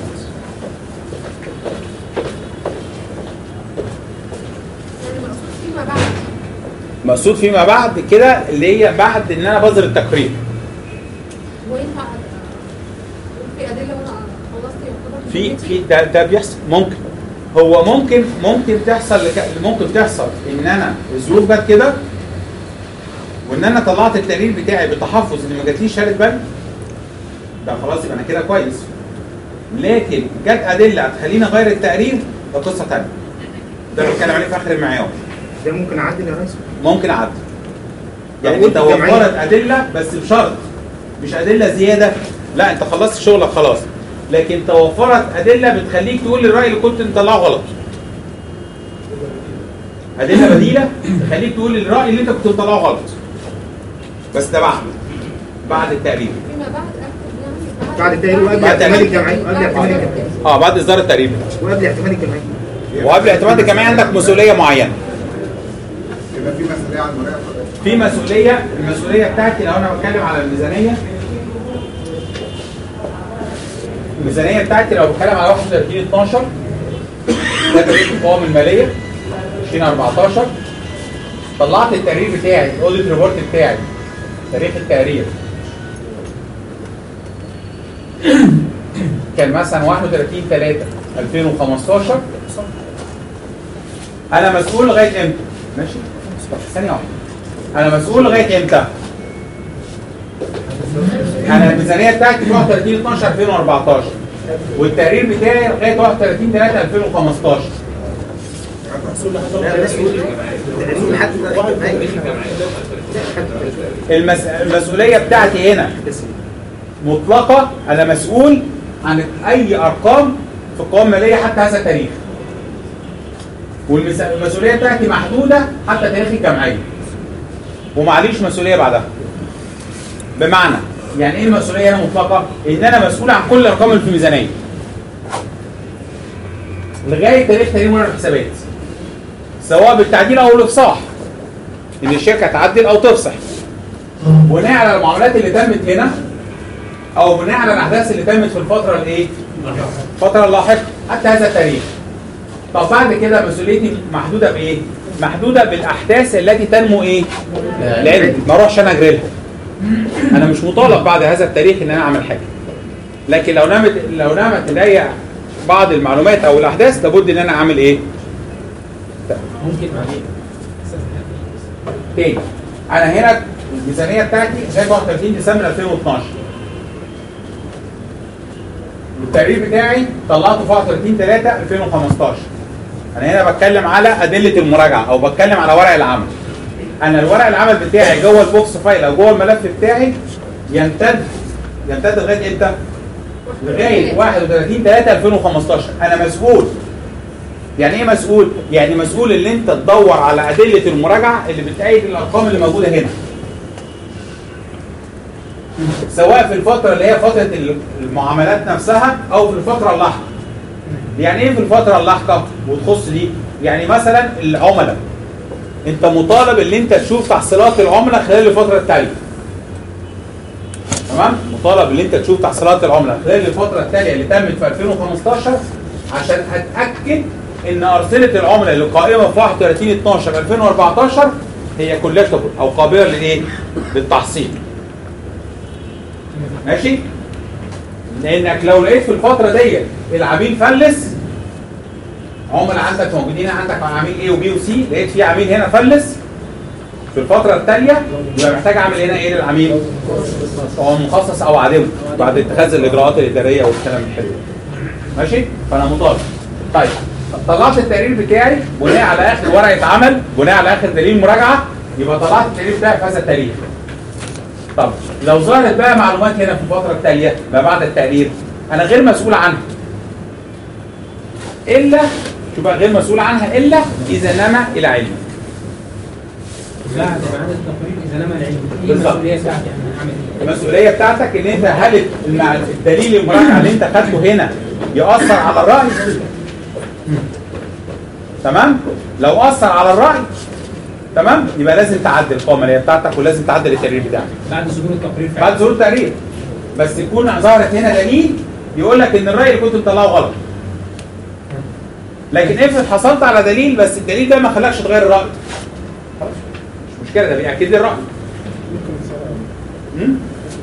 يعني مقصود فيما بعد مقصود فيما بعد كده اللي هي بعد ان انا بظهر التقرير وينفع أ- في ادله وانا خلصت يعتبر في في ده, ده بيحصل ممكن هو ممكن ممكن تحصل لك ممكن تحصل ان انا الظروف جت كده وان انا طلعت التقرير بتاعي بتحفظ ان ما جاتليش شهاده بنك ده خلاص يبقى انا كده كويس لكن جت ادله هتخليني اغير التقرير ده قصه ثانيه ده اللي بتكلم عليه في اخر المعيار ده ممكن اعدل يا ريس ممكن اعدل يعني لو انت قلت جمعية. وفرت ادله بس بشرط مش ادله زياده لا انت خلصت شغلك خلاص لكن توفرت ادله بتخليك تقول الراي اللي كنت مطلعه غلط ادله بديله تخليك تقول الراي اللي انت كنت مطلعه غلط بس ده بعد بعد التقرير فيما بعد اكتب يعني بعد التقرير وقبل بعد اعتماد التقرير. الجمعيه وقبل اعتماد الجمعيه اه بعد اصدار التقرير وقبل اعتماد الجمعيه وقبل اعتماد الجمعيه عندك مسؤوليه معينه يبقى في مسؤوليه على المراقب في مسؤوليه المسؤوليه بتاعتي لو انا بتكلم على الميزانيه الميزانيه بتاعتي لو بتكلم على 31 12 ده تاريخ القوائم الماليه 2014 طلعت التقرير بتاعي الاوديت ريبورت بتاعي تاريخ التقرير كان مثلا 31 3 2015 انا مسؤول لغايه امتى؟ ماشي؟ ثانيه واحده انا مسؤول لغايه امتى؟ انا الميزانيه بتاعتي 31 12 2014 والتقرير بتاعي لغايه 31 3 2015 المس... المسؤوليه بتاعتي هنا مطلقه انا مسؤول عن اي ارقام في القوائم الماليه حتى هذا التاريخ والمسؤوليه بتاعتي محدوده حتى تاريخ الجمعيه ومعليش مسؤوليه بعدها بمعنى يعني ايه المسؤوليه هنا مطلقه ان انا مسؤول عن كل الارقام اللي في الميزانيه لغايه تاريخ تقرير مرة الحسابات سواء بالتعديل او الافصاح ان الشركه تعدل او تفصح بناء على المعاملات اللي تمت هنا او بناء على الاحداث اللي تمت في الفتره الايه الفتره اللاحقه حتى هذا التاريخ طب بعد كده مسؤوليتي محدوده بايه محدوده بالاحداث التي تنمو ايه لان ما اروحش انا اجري لها انا مش مطالب بعد هذا التاريخ ان انا اعمل حاجه لكن لو نمت لو نمت لدي بعض المعلومات او الاحداث لابد ان انا اعمل ايه ممكن عليه تاني انا هنا الميزانيه بتاعتي لغايه 31 ديسمبر 2012 والتقرير بتاعي طلعته في 31 3 2015 انا هنا بتكلم على ادله المراجعه او بتكلم على ورق العمل انا الورق العمل بتاعي جوه البوكس فايل او جوه الملف بتاعي يمتد يمتد لغايه امتى؟ لغايه 31 3 2015 انا مسؤول يعني ايه مسؤول؟ يعني مسؤول ان انت تدور على ادله المراجعه اللي بتأيد الارقام اللي موجوده هنا. سواء في الفتره اللي هي فتره المعاملات نفسها او في الفتره اللاحقه. يعني ايه في الفتره اللاحقه وتخص دي؟ يعني مثلا العملاء انت مطالب ان انت تشوف تحصيلات العملاء خلال الفتره التاليه. تمام؟ مطالب ان انت تشوف تحصيلات العملاء خلال الفتره التاليه اللي تمت في 2015 عشان اتاكد ان ارصده العملاء اللي قائمه في 31 12 2014 هي كولكتبل او قابله لايه؟ للتحصيل. ماشي؟ لانك لو لقيت في الفتره ديت العميل فلس عملاء عندك موجودين عندك عميل A وبي وسي لقيت في عميل هنا فلس في الفتره التاليه يبقى محتاج اعمل هنا ايه للعميل؟ هو مخصص او عدم بعد اتخاذ الاجراءات الاداريه والكلام الحلو ماشي؟ فانا مطالب طيب طلعت التقرير بتاعي بناء على اخر ورقه عمل بناء على اخر دليل مراجعه يبقى طلعت التقرير بتاعي في هذا التاريخ طب لو ظهرت بقى معلومات هنا في الفتره التاليه ما بعد التقرير انا غير مسؤول عنها الا شو بقى غير مسؤول عنها الا اذا نما الى علمي بعد بعد التقرير اذا نما العلم ايه بالظبط. المسؤوليه بتاعتي انا هعمل ايه؟ المسؤوليه بتاعتك ان انت هل المع- الدليل المراجعه اللي انت خدته هنا ياثر على الراي تمام لو اثر على الراي تمام يبقى لازم تعدل القوائم الماليه بتاعتك ولازم تعدل التقرير بتاعك بعد صدور التقرير فعلا بعد ظهور التقرير بس يكون ظهرت هنا دليل يقول لك ان الراي اللي كنت مطلعه غلط لكن افرض حصلت على دليل بس الدليل ده ما خلاكش تغير الراي خلاص مش مشكله ده بيأكد لي الراي مم؟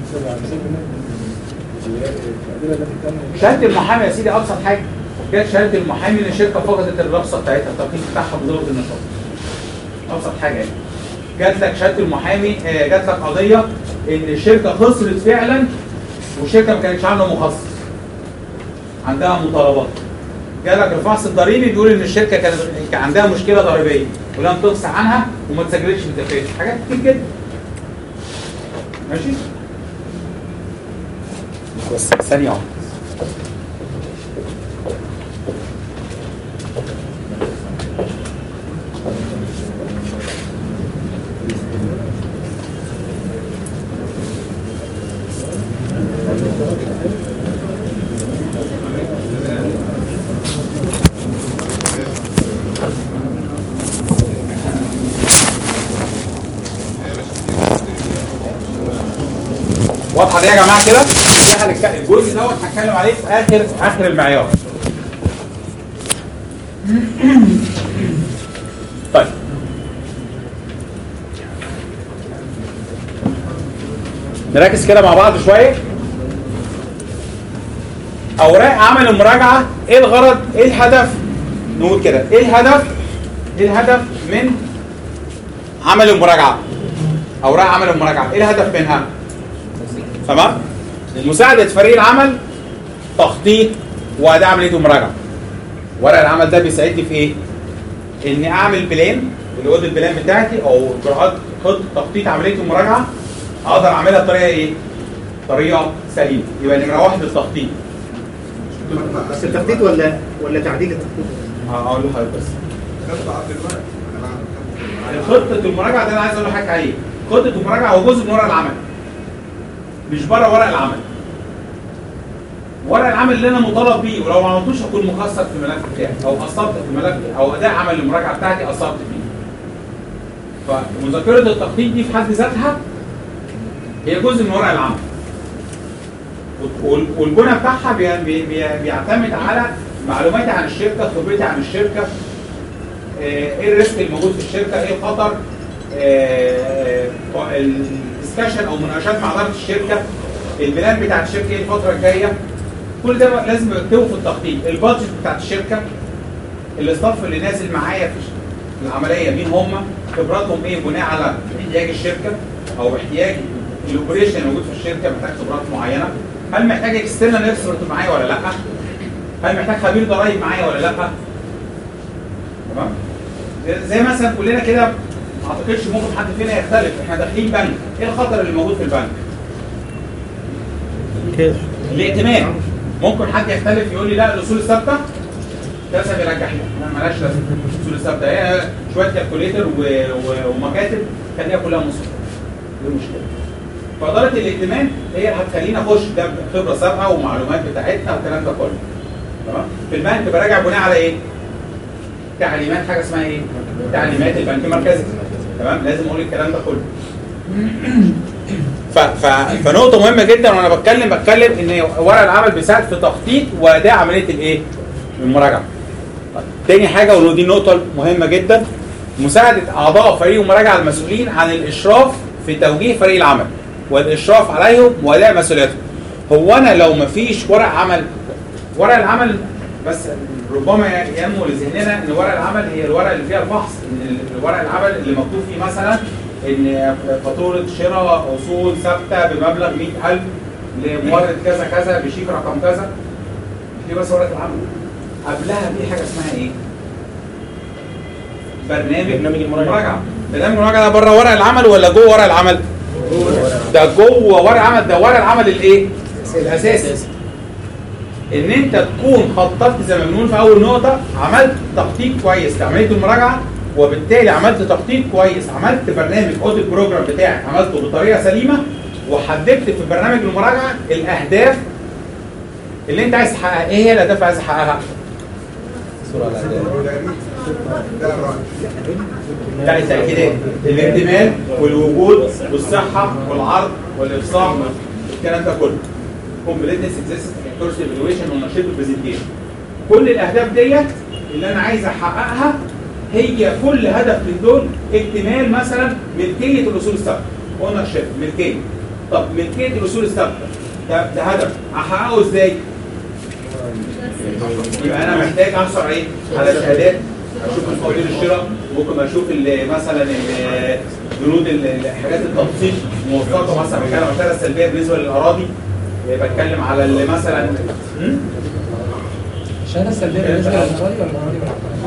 شهاده المحامي يا سيدي ابسط حاجه جت شهاده المحامي ان الشركه فقدت الرخصه بتاعتها الترخيص بتاعها بضروره النشاط ابسط حاجه يعني جات لك شهاده المحامي آه، جات لك قضيه ان الشركه خسرت فعلا والشركه ما كانتش عامله مخصص عندها مطالبات جالك الفحص الضريبي بيقول ان الشركه كانت كان عندها مشكله ضريبيه ولم تفصح عنها وما تسجلتش في الدفاتر حاجات كتير جدا ماشي بس ثانيه واحده الصفحه دي يا جماعه كده ده هنتك- الجزء دوت هتكلم عليه في اخر اخر المعيار طيب نركز كده مع بعض شويه اوراق عمل المراجعه ايه الغرض ايه الهدف نقول كده ايه الهدف ايه الهدف من عمل المراجعه اوراق عمل المراجعه ايه الهدف منها تمام مساعده فريق العمل تخطيط واداء عمليه المراجعه ورق العمل ده بيساعدني في ايه اني اعمل بلان اللي هو البلان بتاعتي او اجراءات خطه تخطيط عمليه المراجعه اقدر اعملها بطريقه ايه طريقه سليمه يبقى نمره واحد التخطيط بس التخطيط ولا ولا تعديل التخطيط؟ هقول لحضرتك بس خدت عبد الوقت انا بعمل خطه المراجعه ده انا عايز اقول لحضرتك عليه خطه المراجعه هو جزء من ورق العمل مش بره ورق العمل ورق العمل اللي انا مطالب بيه ولو ما عملتوش هكون مقصر في الملف بتاعي او قصرت في الملف او اداء عمل المراجعه بتاعتي قصرت فيه فمذكره التخطيط دي في حد ذاتها هي جزء من ورق العمل وال- والبنى بتاعها بي- بي- بي- بيعتمد على معلوماتي عن الشركه خبرتي عن الشركه آه، ايه الريسك الموجود في الشركه ايه الخطر الدسكشن او مناقشات مع اداره الشركه البلان بتاعت الشركه ايه الفتره الجايه كل ده بقى لازم اكتبه في التخطيط البادجت بتاعت الشركه الاستاف اللي نازل معايا في العمليه مين هم خبراتهم ايه بناء على احتياج الشركه او احتياج الاوبريشن الموجود في الشركه محتاج خبرات معينه هل محتاج اكسترنال اكسبرت معايا ولا لا هل محتاج خبير ضرايب معايا ولا لا تمام زي- زي مثلا كلنا كده ما اعتقدش ممكن حد فينا يختلف احنا داخلين بنك ايه الخطر اللي موجود في البنك الائتمان ممكن حد يختلف يقول لي لا الاصول الثابته كذا بيرجح لي لا مالهاش لازمه الاصول الثابته هي شويه كالكوليتر و... و... ومكاتب خليها كلها مصر دي مشكله فاداره الائتمان هي اللي هتخليني اخش ده خبره سابقه ومعلومات بتاعتنا والكلام ده كله تمام في البنك براجع بناء على ايه؟ تعليمات حاجه اسمها ايه؟ تعليمات البنك المركزي تمام لازم اقول الكلام ده كله ف... ف... فنقطة مهمة جدا وانا بتكلم بتكلم ان ورق العمل بيساعد في تخطيط واداء عملية الايه؟ المراجعة. طيب. تاني حاجة ودي نقطة مهمة جدا مساعدة اعضاء فريق المراجعة المسؤولين عن الاشراف في توجيه فريق العمل والاشراف عليهم واداء مسؤولياتهم. هو انا لو ما فيش ورق عمل ورق العمل بس ربما ينمو لذهننا ان ورق العمل هي الورق اللي فيها الفحص ان ورق العمل اللي مكتوب فيه مثلا ان فاتوره شراء اصول ثابته بمبلغ 100000 لمورد كذا كذا بشيك رقم كذا دي بس ورقه العمل قبلها في حاجه اسمها ايه؟ برنامج برنامج المراجعه برنامج المراجعه ده بره ورق العمل ولا جوه ورق العمل؟ ده جوه ورق العمل ده ورق العمل الايه؟ الاساسي ان انت تكون خططت زي ما بنقول في اول نقطه عملت تخطيط كويس لعمليه المراجعه وبالتالي عملت تخطيط كويس عملت برنامج اوديت بروجرام بتاعك عملته بطريقه سليمه وحددت في برنامج المراجعه الاهداف اللي انت عايز تحققها ايه هي الاهداف اللي عايز تحققها؟ ده الرأي بتاع التأكيدات الاهتمام والوجود والصحة والعرض والإفصاح الكلام ده كله completeness existence accuracy evaluation ownership presentation كل الأهداف ديت اللي أنا عايز أحققها هي كل هدف من دول اكتمال مثلا ملكية الأصول الثابتة ownership ملكية طب ملكية الأصول الثابتة ده, ده هدف أحققه إزاي؟ يبقى انا محتاج احصل على ايه؟ على شهادات اشوف المقاولين الشراء ممكن اشوف ال- مثلا ال- بنود ال- ال- حاجات التنسيق موثقه مثلا بتكلم عن الشهاده السلبيه بالنسبه للاراضي إيه، بتكلم على ال- مثلا هم؟ الشهاده السلبيه بالنسبه للاراضي ولا الاراضي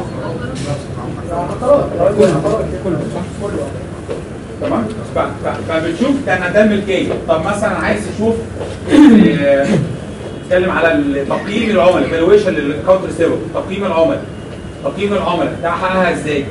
والعقارات؟ كله صح؟ كله تمام ف- ف- فبتشوف ده انا ده الملكيه طب مثلا عايز تشوف آه، نتكلم على ال- تقييم العملاء فالويشن للكاونتر سيرو تقييم العملاء تقييم العملاء ده احققها ازاي؟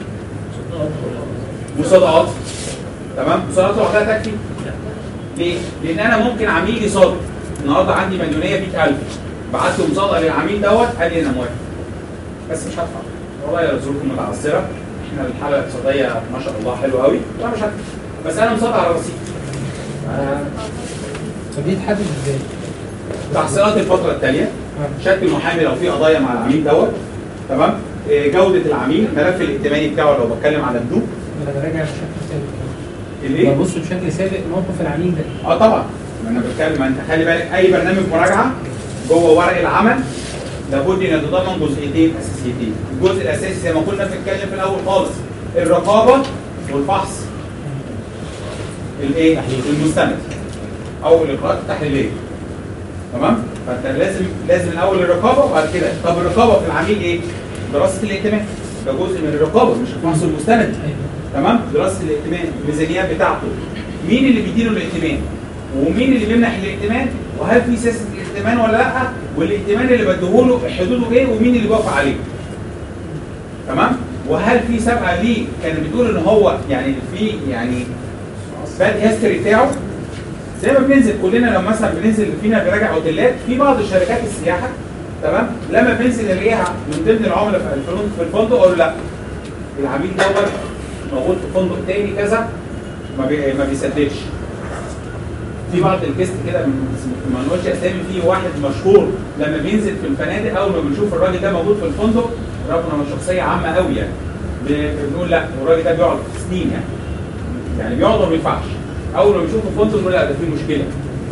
مصادقات تمام مصادقات لوحدها تكفي ليه؟ لان انا ممكن عميل يصادق النهارده عندي مديونيه 100000 بعت له مصادقه للعميل دوت قال لي انا موافق بس مش هدفع والله يا ظروف متعثره احنا الحاله الاقتصاديه ما شاء الله حلوه قوي وانا مش هدفع بس انا مصادق على رصيد طب دي تحدد ازاي؟ تحصيلات الفتره التاليه شكل المحامي لو في قضايا مع العميل دوت تمام إيه، جوده العميل الملف الائتماني بتاعه لو بتكلم على البنوك انا براجع بشكل سابق الايه؟ ببص بشكل سابق موقف العميل ده اه طبعا ما انا بتكلم ما انت خلي بالك اي برنامج مراجعه جوه ورق العمل لابد ان يتضمن جزئيتين اساسيتين الجزء الاساسي زي ما كنا بنتكلم في الاول خالص الرقابه والفحص الايه المستند او الاجراءات التحليليه تمام فانت لازم لازم الاول الرقابه وبعد كده طب الرقابه في العميل ايه دراسه الائتمان ده جزء من الرقابه مش الفحص المستند تمام دراسه الائتمان الميزانيات بتاعته مين اللي بيديله الائتمان ومين اللي بيمنح الائتمان وهل في سياسه ائتمان ولا لا والائتمان اللي بديهوله حدوده ايه ومين اللي بيوافق عليه تمام وهل في سابقه ليه كان بتقول ان هو يعني في يعني باد هيستوري بتاعه زي ما بننزل كلنا لو مثلا بننزل فينا بنراجع اوتيلات في بعض شركات السياحه تمام لما بننزل نلاقيها من ضمن العملاء في الفندق في الفندق اقول لا العميل دوت موجود في فندق تاني كذا ما بي ما بيسددش في بعض الكيست كده ما نقولش اسامي في واحد مشهور لما بينزل في الفنادق اول ما بنشوف الراجل ده موجود في الفندق رغم انه شخصيه عامه قوي يعني ب- بنقول لا الراجل ده بيقعد سنين يعني يعني بيقعد وما بينفعش اول ما بنشوفه في الفندق نقول لا ده في مشكله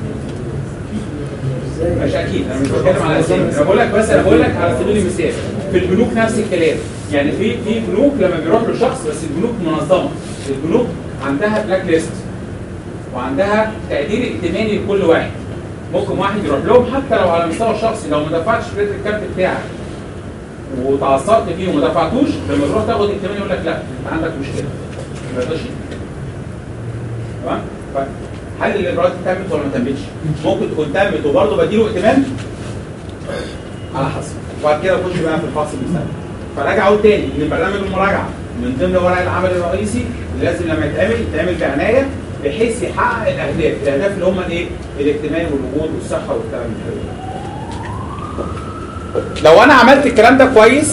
مش اكيد انا مش بتكلم على اسامي انا بقول لك بس انا بقول لك على سبيل المثال في البنوك نفس الكلام يعني في في بنوك لما بيروح له شخص بس البنوك منظمه البنوك عندها بلاك ليست وعندها تقدير ائتماني لكل واحد ممكن واحد يروح لهم حتى لو على المستوى الشخصي لو ما دفعتش كريدت الكارت بتاعك وتعثرت فيه وما دفعتوش لما تروح تاخد ائتمان يقول لك لا انت عندك مشكله ما يرضاش يديك. تمام هل الاجراءات تمت ولا ما تمتش؟ ممكن تكون تمت وبرضه بديله ائتمان على حسب وبعد كده اخش بقى في الفحص المستند فراجع اقول تاني ان برنامج المراجعه من ضمن ورق العمل الرئيسي لازم لما يتعمل يتعمل بعنايه بحيث يحقق الاهداف، الاهداف اللي هم الايه؟ الائتمان والوجود والصحه والكلام ده. لو انا عملت الكلام ده كويس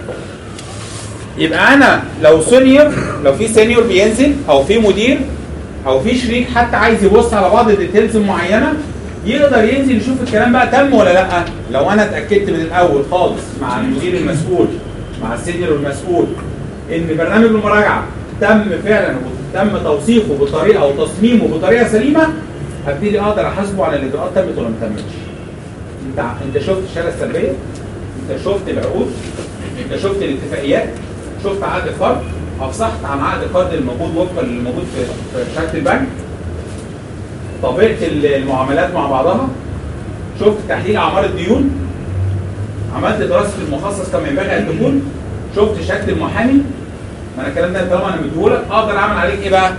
يبقى انا لو سينيور لو في سينيور بينزل او في مدير او في شريك حتى عايز يبص على بعض الديتيلز معينه يقدر ينزل يشوف الكلام بقى تم ولا لا لو انا اتاكدت من الاول خالص مع المدير المسؤول مع السينيور المسؤول ان برنامج المراجعه تم فعلا وتم توثيقه بطريقه وتصميمه بطريقه سليمه هبتدي اقدر احاسبه على الاجراءات تمت ولا ما تمتش انت انت شفت الشهاده السلبيه انت شفت العقود انت شفت الاتفاقيات شفت عقد القرض افصحت عن عقد القرض الموجود وفقا للموجود في في شهاده البنك طبيعه المعاملات مع بعضها شفت تحليل اعمار الديون عملت دراسه المخصص كما ينبغي ان تكون شفت شهاده المحامي ما انا الكلام ده طالما انا مديهولك اقدر اعمل عليك ايه بقى؟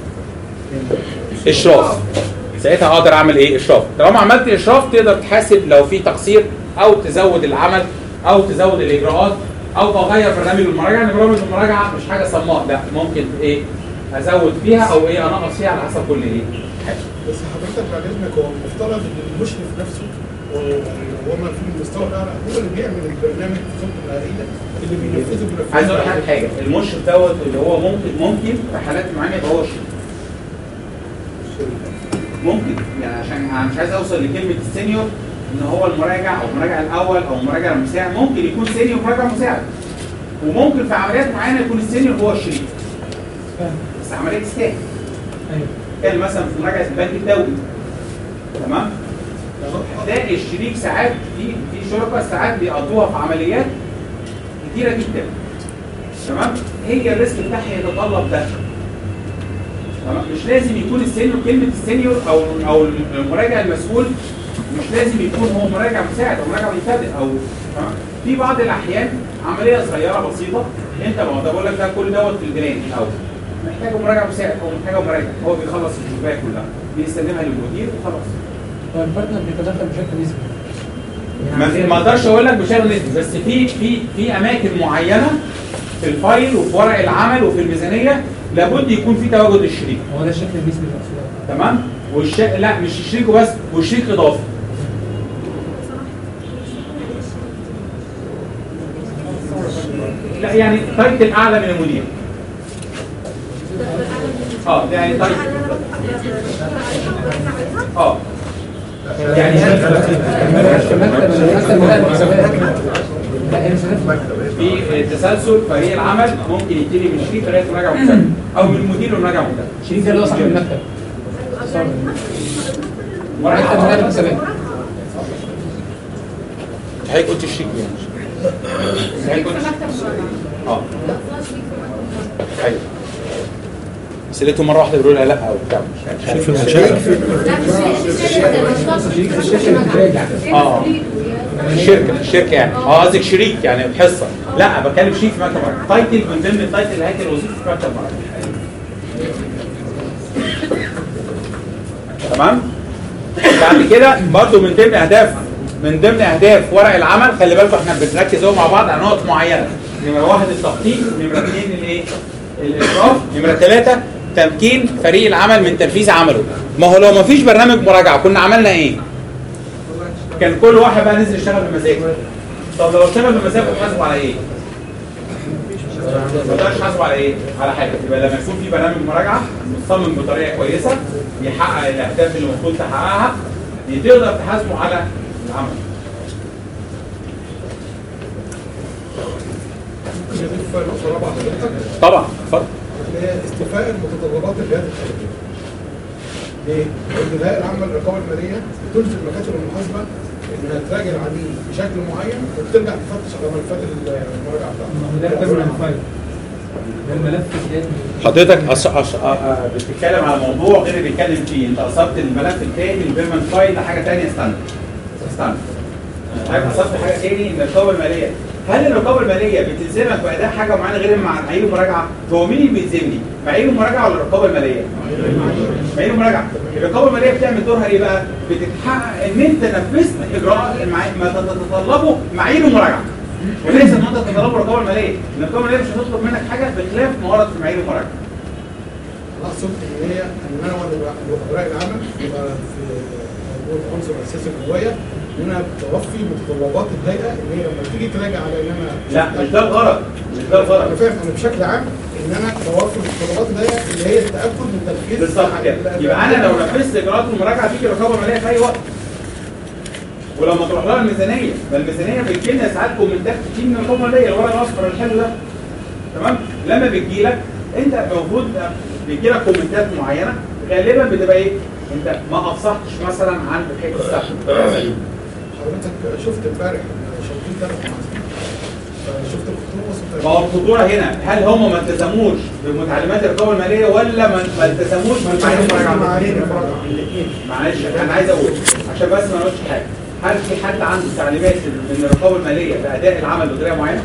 اشراف ساعتها اقدر اعمل ايه؟ اشراف طالما عملت اشراف تقدر تحاسب لو في تقصير او تزود العمل او تزود الاجراءات او تغير برنامج المراجعه لان برنامج المراجعه مش حاجه صماء لا ممكن ايه ازود فيها او ايه انقص فيها على حسب كل ايه حاجه بس حضرتك بعد اذنك هو المفترض ان المشرف نفسه وهو في المستوى الاعلى هو اللي بيعمل البرنامج في خطه النهائيه اللي بينفذه بينفذه عايز اقول لك حاجه المشرف دوت اللي هو ممكن ممكن في حالات معينه يبقى هو الشريك ممكن يعني عشان انا مش عايز اوصل لكلمه السينيور ان هو المراجع او المراجع الاول او المراجع المساعد ممكن يكون سينيور مراجع مساعد وممكن في عمليات معينه يكون السينيور هو الشريك بس عمليه تستاهل ايوه كان مثلا في مراجعه البنك الدولي تمام هتلاقي الشريك ساعات في في شركاء ساعات بيقضوها في عمليات كتيره جدا تمام هي الريسك بتاعها يتطلب ده تمام مش لازم يكون السينيور كلمه السينيور او او المراجع المسؤول مش لازم يكون هو مراجع مساعد او مراجع مبتدئ او تمام في بعض الاحيان عمليه صغيره بسيطه انت ما هو ده بقول لك ده كل دوت في البلان الاول محتاجه مراجع مساعد او محتاجه مراجع هو بيخلص الشباك كلها بيستلمها للمدير وخلاص هو البارتنر بيتدخل بشكل نسبي ما ما اقدرش اقول لك بشكل نسبي بس في في في اماكن معينه في الفايل وفي ورق العمل وفي الميزانيه لابد يكون في تواجد الشريك هو ده الشكل النسبي المقصود تمام والش... لا مش الشريك بس والشريك اضافي لا يعني تايتل اعلى من المدير اه يعني تايتل اه يعني في تسلسل فريق العمل ممكن يبتدي من شريك لغايه مراجعه مكتب او من المدير لمراجعه مكتب شريك ده اللي هو صاحب المكتب مراجعه مكتب مدرب حسابات حضرتك قلت الشريك يعني حضرتك قلت اه ايوه بس لقيته مره واحده بيقولوا لها لا او بتاع مش عارف. شريك في الشركه بتراجع اه في الشركه في الشركه يعني اه قصدك شريك يعني بحصه لا بتكلم شريك في مكتب مراجعه تايتل من ضمن التايتل الهيكل الوظيفي في مكتب مراجعه تمام بعد كده برضو من ضمن اهداف من ضمن اهداف ورق العمل خلي بالكم احنا بنركز اهو مع بعض على نقط معينه نمره واحد التخطيط نمره اثنين الايه؟ الاشراف نمره ثلاثه تمكين فريق العمل من تنفيذ عمله ما هو لو ما فيش برنامج مراجعه كنا عملنا ايه؟ كان كل واحد بقى نزل يشتغل بمزاجه طب لو اشتغل بمزاجه تحاسبوا على ايه؟ ما تقدرش تحاسبوا على ايه؟ على حاجه يبقى لما يكون في برنامج مراجعه متصمم بطريقه كويسه يحقق الاهداف اللي المفروض تحققها تقدر تحاسبه على العمل ممكن نضيف نقطة رابعة حضرتك طبعا اتفضل اللي هي استيفاء المتطلبات الجهات الخارجية. ليه؟ لأن الهيئة العامة للرقابة المالية بتلزم مكاتب المحاسبة إنها تراجع العميل بشكل معين وبترجع تفتش على ملفات المراجعة بتاعته. ده الترمينال فايل ده الملف الجديد حضرتك أص... أص... آه، آه، بتتكلم على موضوع غير اللي بيتكلم فيه انت اصبت الملف الثاني البيرمنت فايل ده حاجه ثانيه استنى استنى حضرتك اصبت حاجه ثاني ان الرقابه الماليه هل الرقابه الماليه بتلزمك باداء حاجه معينه غير مع معايير المراجعه؟ هو مين اللي بيلزمني؟ معايير المراجعه ولا الرقابه الماليه؟ معايير المراجعه الرقابه الماليه بتعمل دورها ايه بقى؟ بتتحقق ان انت نفذت اجراء المع- ما تتطلبه معايير المراجعه وليس ان انت تتطلبه الرقابه الماليه، إن الرقابه الماليه مش هتطلب منك حاجه بخلاف ما ورد في معايير المراجعه. أنا أقصد إن هي إن أنا وأنا بقى- أوراق العمل يبقى في موجود عنصر أساسي جوايا إن أنا بوفي متطلبات الهيئة إن هي لما تيجي تراجع على إن أنا لا مش ده الغرض مش ده أنا الغرض فاهم أنا بشكل عام إن أنا بوفي متطلبات الهيئة اللي هي التأكد من تنفيذ بالظبط كده يبقى انا لو نفذت اجراءات المراجعه تيجي الرقابه الماليه في اي وقت ولما تروح لها الميزانيه ده الميزانيه بتجي لنا ساعات كومنتات كتير من الرقابه الماليه الورق الاصفر الحلو ده تمام لما بتجي لك انت المفروض بيجي لك كومنتات معينه غالبا بتبقى ايه؟ انت ما افصحتش مثلا عن بحيث السحب حضرتك شفت امبارح شغالين ثلاث محاسبين شفت الخطوط وصلت ما هو الخطوره هنا هل هم ما التزموش بمتعلمات الرقابه الماليه ولا ما ما التزموش بمعايير المراجعه؟ معايير المراجعة الاثنين معلش انا عايز اقول عشان بس ما نقولش حاجه هل في حد عنده تعليمات من الرقابه الماليه باداء العمل بطريقه معينه؟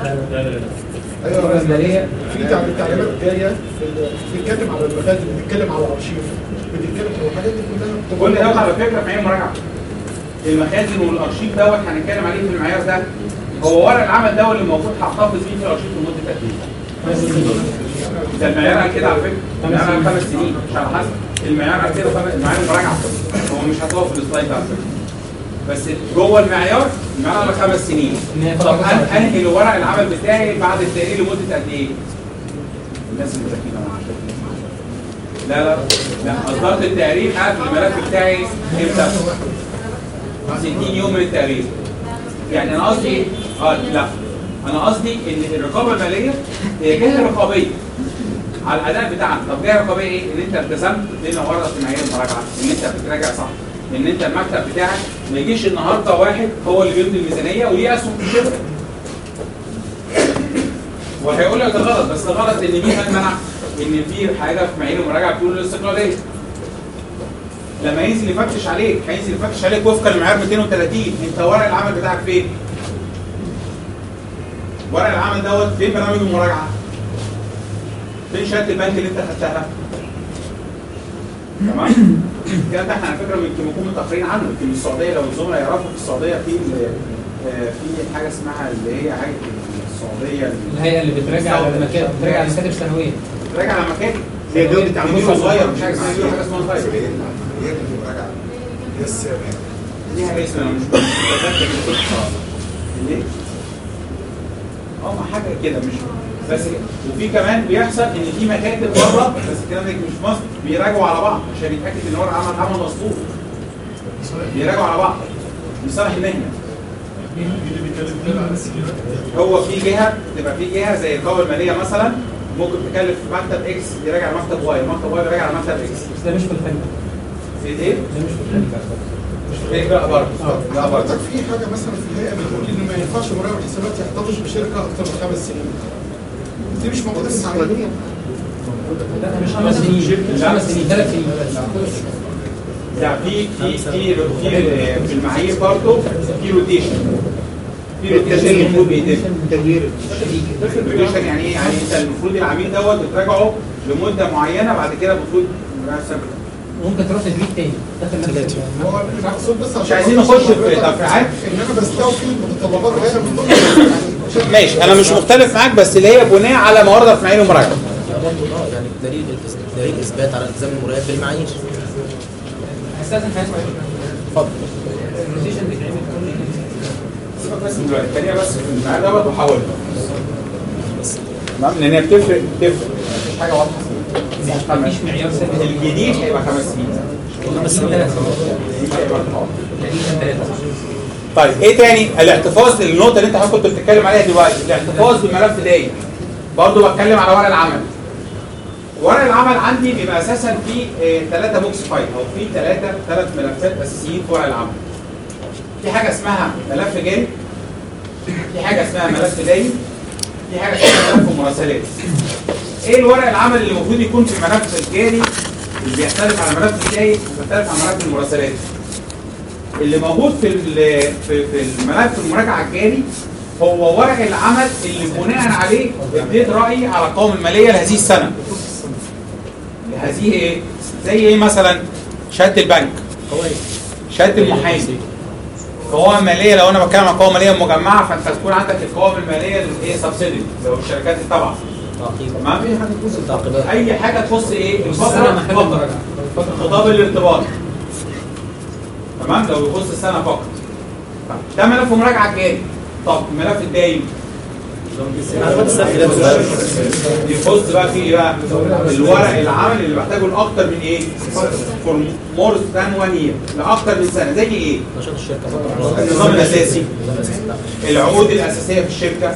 ايوه المالية في تعليم- تعليمات جايه في ال- بتتكلم على المخازن بتتكلم على الارشيف بتتكلم على الحاجات دي كلها كل ده على فكره في معايير مراجعه المخازن والارشيف دوت هنتكلم عليه في المعيار ده هو ورق العمل ده اللي المفروض هحتفظ بيه في الارشيف لمده قد ايه؟ ده المعيار قال كده على فكره المعيار قال خمس سنين مش على حسب المعيار قال كده خمس المعيار المراجعه هو مش هتقف في السلايد ده على فكره بس جوه المعيار المعيار قال خمس سنين طب أن- انهي ورق العمل بتاعي بعد التقرير لمده قد ايه؟ الناس اللي مركزه معاها لا لا لا اصدرت التقرير قبل الملف بتاعي امتى؟ 60 يوم من التقرير يعني انا قصدي ايه؟ اه لا انا قصدي ان الرقابه الماليه هي جهه رقابيه على الاداء بتاعنا طب جهه رقابيه ايه؟ ان انت التزمت بما ورد في معايير المراجعه ان انت بتراجع صح ان انت المكتب بتاعك ما يجيش النهارده واحد هو اللي بيبني الميزانيه وليه اسهم في الشركه وهيقول لك ده غلط بس ده غلط ان مين قال منع؟ ان في حاجه في معايير المراجعه بتقول الاستقلاليه لما ينزل يفتش عليك هينزل يفتش عليك وفقا لمعيار 230 انت ورق العمل بتاعك فين؟ ورق العمل دوت فين برنامج المراجعه؟ فين شهاده البنك اللي انت خدتها؟ تمام؟ الكلام ده احنا على فكره يمكن نكون متاخرين عنه يمكن السعوديه لو الزملاء يعرفوا في السعوديه في آه، في حاجه اسمها اللي هي هيئه السعوديه الهيئه اللي بتراجع على المكاتب بتراجع على المكاتب سنويا بتراجع على مكاتب هي جودة عمل كبير وصغير مش حاجه اسمها كبير، حاجه اسمها صغير هي اللي المراجعه يس ليها اسم انا مش متذكر بالظبط. ليه؟ اه ما حاجه كده مش بس وفي كمان بيحصل ان في مكاتب بره بس الكلام ده مش في مصر بيراجعوا على بعض عشان يتاكد ان هو عمل عمل مظبوط بيراجعوا على بعض لصالح المهنه هو في جهه تبقى في جهه زي القوى الماليه مثلا ممكن تكلف مكتب اكس يراجع على مكتب واي مكتب واي بيراجع على مكتب اكس بس ده مش في الخليج في ايه؟ ده مش في الخليج مش في الخليج لا برضه لا برضه حضرتك في حاجه مثلا في الهيئه بتقول ان ما ينفعش مراقب الحسابات يحتفظ بشركه اكثر من خمس سنين دي مش موجوده في التعليميه لا مش خمس سنين مش خمس سنين ثلاث سنين لا في في في في في المعايير برضه في روتيشن في روتيشن المفروض بيتم تغيير روتيشن يعني ايه؟ يعني انت المفروض العميل دوت بتراجعه لمده معينه بعد كده المفروض مراجعة ثابتة. ممكن تروح تدريب تاني داخل نفس هو المقصود بس مش عايزين نخش في تفريعات ان انا بستوفي متطلبات غير من ماشي انا مش مختلف معاك بس اللي هي بناء على ما ورد في معايير المراجعه برضه اه يعني دليل التز- دليل اثبات على التزام المراقب بالمعايير استاذن حضرتك اتفضل الروتيشن بيتعمل كل سيبك بس من دلوقتي الثانيه بس في المعايير دوت وحاولها تمام لان هي بتفرق بتفرق مفيش حاجه واضحه مفيش معيار ثابت الجديد هيبقى خمس سنين خمس سنين ثلاث الجديد هيبقى أربعة. تقريبا ثلاثة طيب ايه تاني الاحتفاظ النقطه اللي انت حضرتك كنت بتتكلم عليها دلوقتي الاحتفاظ بملف دايم برضه بتكلم على ورق العمل ورق العمل عندي بيبقى اساسا في ثلاثه بوكس فايل او في ثلاثه ثلاث ملفات اساسيين في ورق العمل في حاجه اسمها ملف جاري في حاجه اسمها ملف دايم في حاجه اسمها ملف مراسلات ايه الورق العمل اللي المفروض يكون في الملف الجاري اللي بيختلف عن الملف الدايم وبيختلف عن ملف المراسلات اللي موجود في ال- في في الملف المراجعه الجاري هو ورق العمل اللي بناء عليه اديت رايي على القوائم الماليه لهذه السنه. لهذه ايه؟ زي ايه مثلا؟ شهاده البنك شهاده المحامي قوائم ماليه لو انا بتكلم عن قوائم ماليه مجمعه فانت تكون عندك القوائم الماليه الايه سبسيدي لو الشركات التابعه تمام؟ تعقيبات اي حاجه تخص ايه؟ السنة الفتره محل فقط. المراجعة. خطاب الارتباط تمام لو يخص السنه فقط طب ده ملف مراجعه جاري طب الملف الدايم يخص بقى في ايه بقى الورق العمل اللي بحتاجه لاكتر من ايه فور مور ذان وان يير لاكتر من سنه زي ايه نشاط الشركه النظام الاساسي العقود الاساسيه في الشركه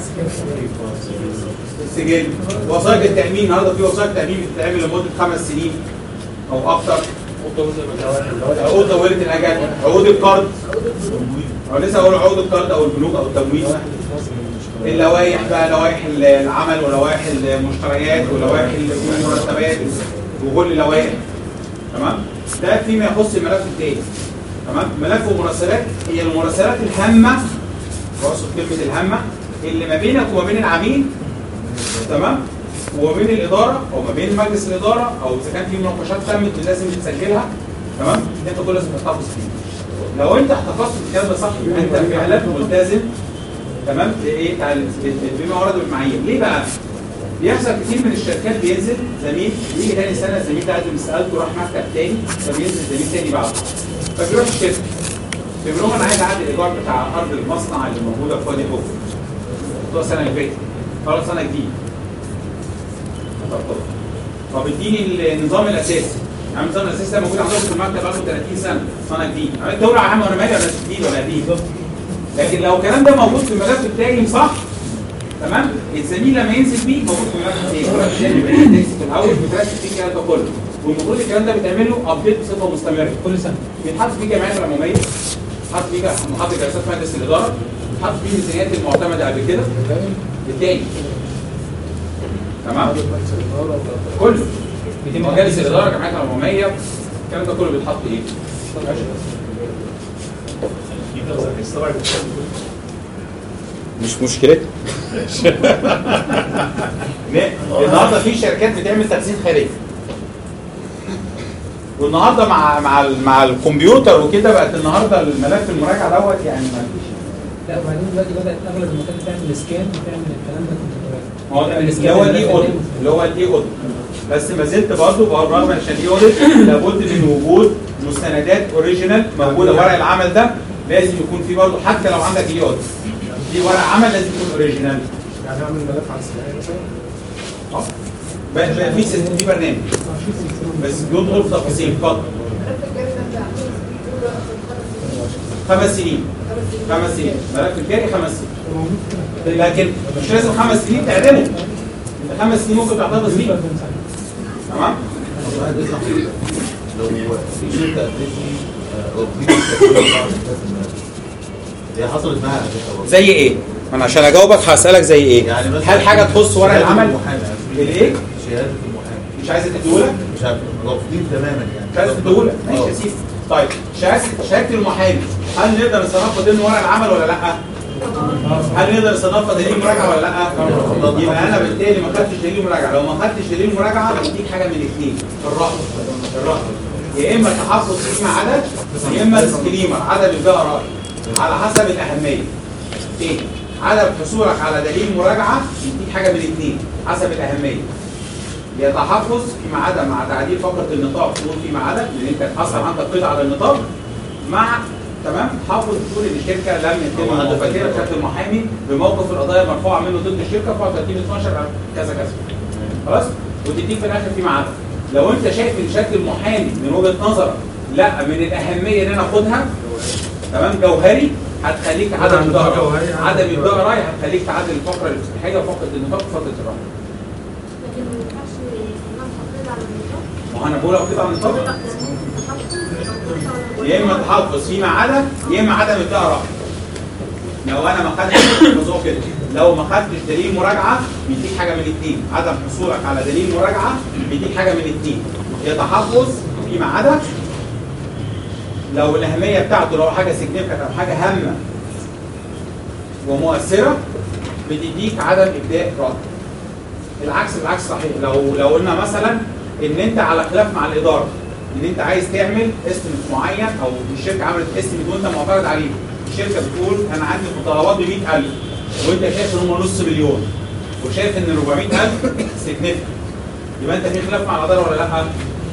السجل وثائق التامين النهارده في وثائق تامين بتتعمل لمده خمس سنين او اكتر عقود طويله الاجل عقود القرض او لسه اقول عقود القرض او البنوك او التمويل اللوائح بقى لوائح العمل ولوائح المشتريات ولوائح المرتبات وكل لوائح تمام ده فيما يخص الملف التاني تمام ملف المراسلات هي المراسلات الهامه واقصد كلمه الهامه اللي ما بينك وما بين العميل تمام وما بين الاداره او ما بين مجلس الاداره او اذا كان في مناقشات تمت لازم تسجلها تمام انت كل لازم تحتفظ فيه لو انت احتفظت بالكلام ده صح يبقى انت فعلا ملتزم تمام بايه بتاع ال- بما ورد بالمعايير ليه بقى؟ بيحصل كتير من الشركات بينزل زميل يجي تاني سنه الزميل ده قدم استقالته راح مكتب تاني فبينزل زميل تاني بعده فبيروح الشركه بيقول لهم انا عايز اعدي الايجار بتاع ارض المصنع اللي موجوده في وادي خوف بتوع السنه اللي فاتت خلاص سنه جديده طب طب طب اديني النظام الاساسي يعني النظام الاساسي ده موجود عندكم في المكتب بقاله 30 سنه سنه جديد عملت دورة عام وانا مالي ولا جديد ولا قديم لكن لو الكلام ده موجود في الملف بتاعي صح تمام الزميل لما ينزل بيه موجود في الملف بتاعي الملف بتاعي بيبقى ليه تكست في الاول بتركز فيه الكلام ده كله والمفروض الكلام ده بيتعمل له ابديت بصفه مستمره كل سنة بيتحط فيه جمعيات العموميه بيتحط فيه محط جلسات مجلس الاداره بيتحط فيه الميزانيات المعتمده قبل كده بالتاني تمام كله مجالس الاداره جمعيات العموميه الكلام ده كله بيتحط ايه؟ مش مشكلتنا النهارده في شركات بتعمل تخزين خارجي والنهارده مع مع ال- مع الكمبيوتر وكده بقت النهارده الملف المراجعه دوت يعني ما فيش لا وبعدين دلوقتي بدأت أغلب المكاتب تعمل سكان وتعمل الكلام ده كمبيوترات هو ده اللي هو الاي اوديت اللي هو الاي اوديت بس ما زلت برضه بالرغم من عشان الاي اوديت لابد من وجود مستندات اوريجينال موجوده ورق العمل ده لازم يكون فيه برضه حتى لو عندك اي اوديت في ورق عمل لازم يكون اوريجينال يعني اعمل ملف على السريع مثلا اه بقى بقى في سيستم في برنامج بس بيدخل في تفاصيل اتفضل خمس سنين خمس سنين ملف الكاري خمس سنين لكن مش لازم خمس سنين تعدمه انت خمس سنين ممكن تعتبر سنين تمام واحد بيطلع فيه لو في شركه قالت لي آه، او في شركة هي حصلت معاها على فكرة برضه. زي ايه؟ ما انا عشان اجاوبك هسالك زي ايه؟ يعني مثلا هل حاجه تخص ورق شهادة العمل؟ المحامي. الايه؟ شهاده المحامي مش عايز تديهولك؟ مش عارف رافضين تماما يعني مش عايز تديهولك ماشي يا سيدي طيب شهاده شهاده المحامي هل نقدر نصنفها ضمن ورق العمل ولا لا؟ هل نقدر نصنفها دليل مراجعه ولا لا؟ يبقى انا بالتالي ما خدتش دليل مراجعه لو ما خدتش دليل مراجعه بديك حاجه من الاثنين الرفض الرفض يا اما تحفظ قيمه عدد يا اما سكريمر عدد الباقي راي على حسب الاهميه ايه عدم حصولك على دليل مراجعه يديك حاجه من الاثنين حسب الاهميه يا تحفظ فيما عدا مع تعديل فقره النطاق تقول فيما عدا لان انت اصلا عندك قطع على النطاق مع تمام حافظ تقول ان الشركه لم يتم مفاتيح شهاده المحامي بموقف القضايا المرفوعه منه ضد الشركه في 30 12 كذا كذا خلاص وتديك في الاخر فيما عدا لو انت شايف ان شهاده المحامي من وجهه نظرك لا من الاهميه ان انا اخدها تمام جوهري هتخليك عدم الدقه عدم الدقه راي هتخليك تعدل الفقره الافتتاحيه وفقره النطاق في فتره الراحه لكن ما ينفعش نعمل تقرير على النظام ما هو انا بقول اكيد عن النطاق يا اما تحفظ فيما عدا يا اما عدم الدقه راي لو انا ما خدتش الموضوع كده لو ما خدتش دليل مراجعه بيديك حاجه من الاثنين عدم حصولك على دليل مراجعه بيديك حاجه من الاثنين يا تحفظ فيما عدا لو الاهميه بتاعته لو حاجه سيجنيفيكانت او حاجه هامه ومؤثره بتديك عدم ابداء رد العكس بالعكس صحيح لو لو قلنا مثلا ان انت على خلاف مع الاداره ان انت عايز تعمل استيميت معين او الشركه عملت استيميت وانت معترض عليه الشركه بتقول انا عندي متطلبات ب 100000 وانت شايف ان هم نص مليون وشايف ان 400000 سيجنيفيكانت يبقى انت في خلاف مع الاداره ولا لا؟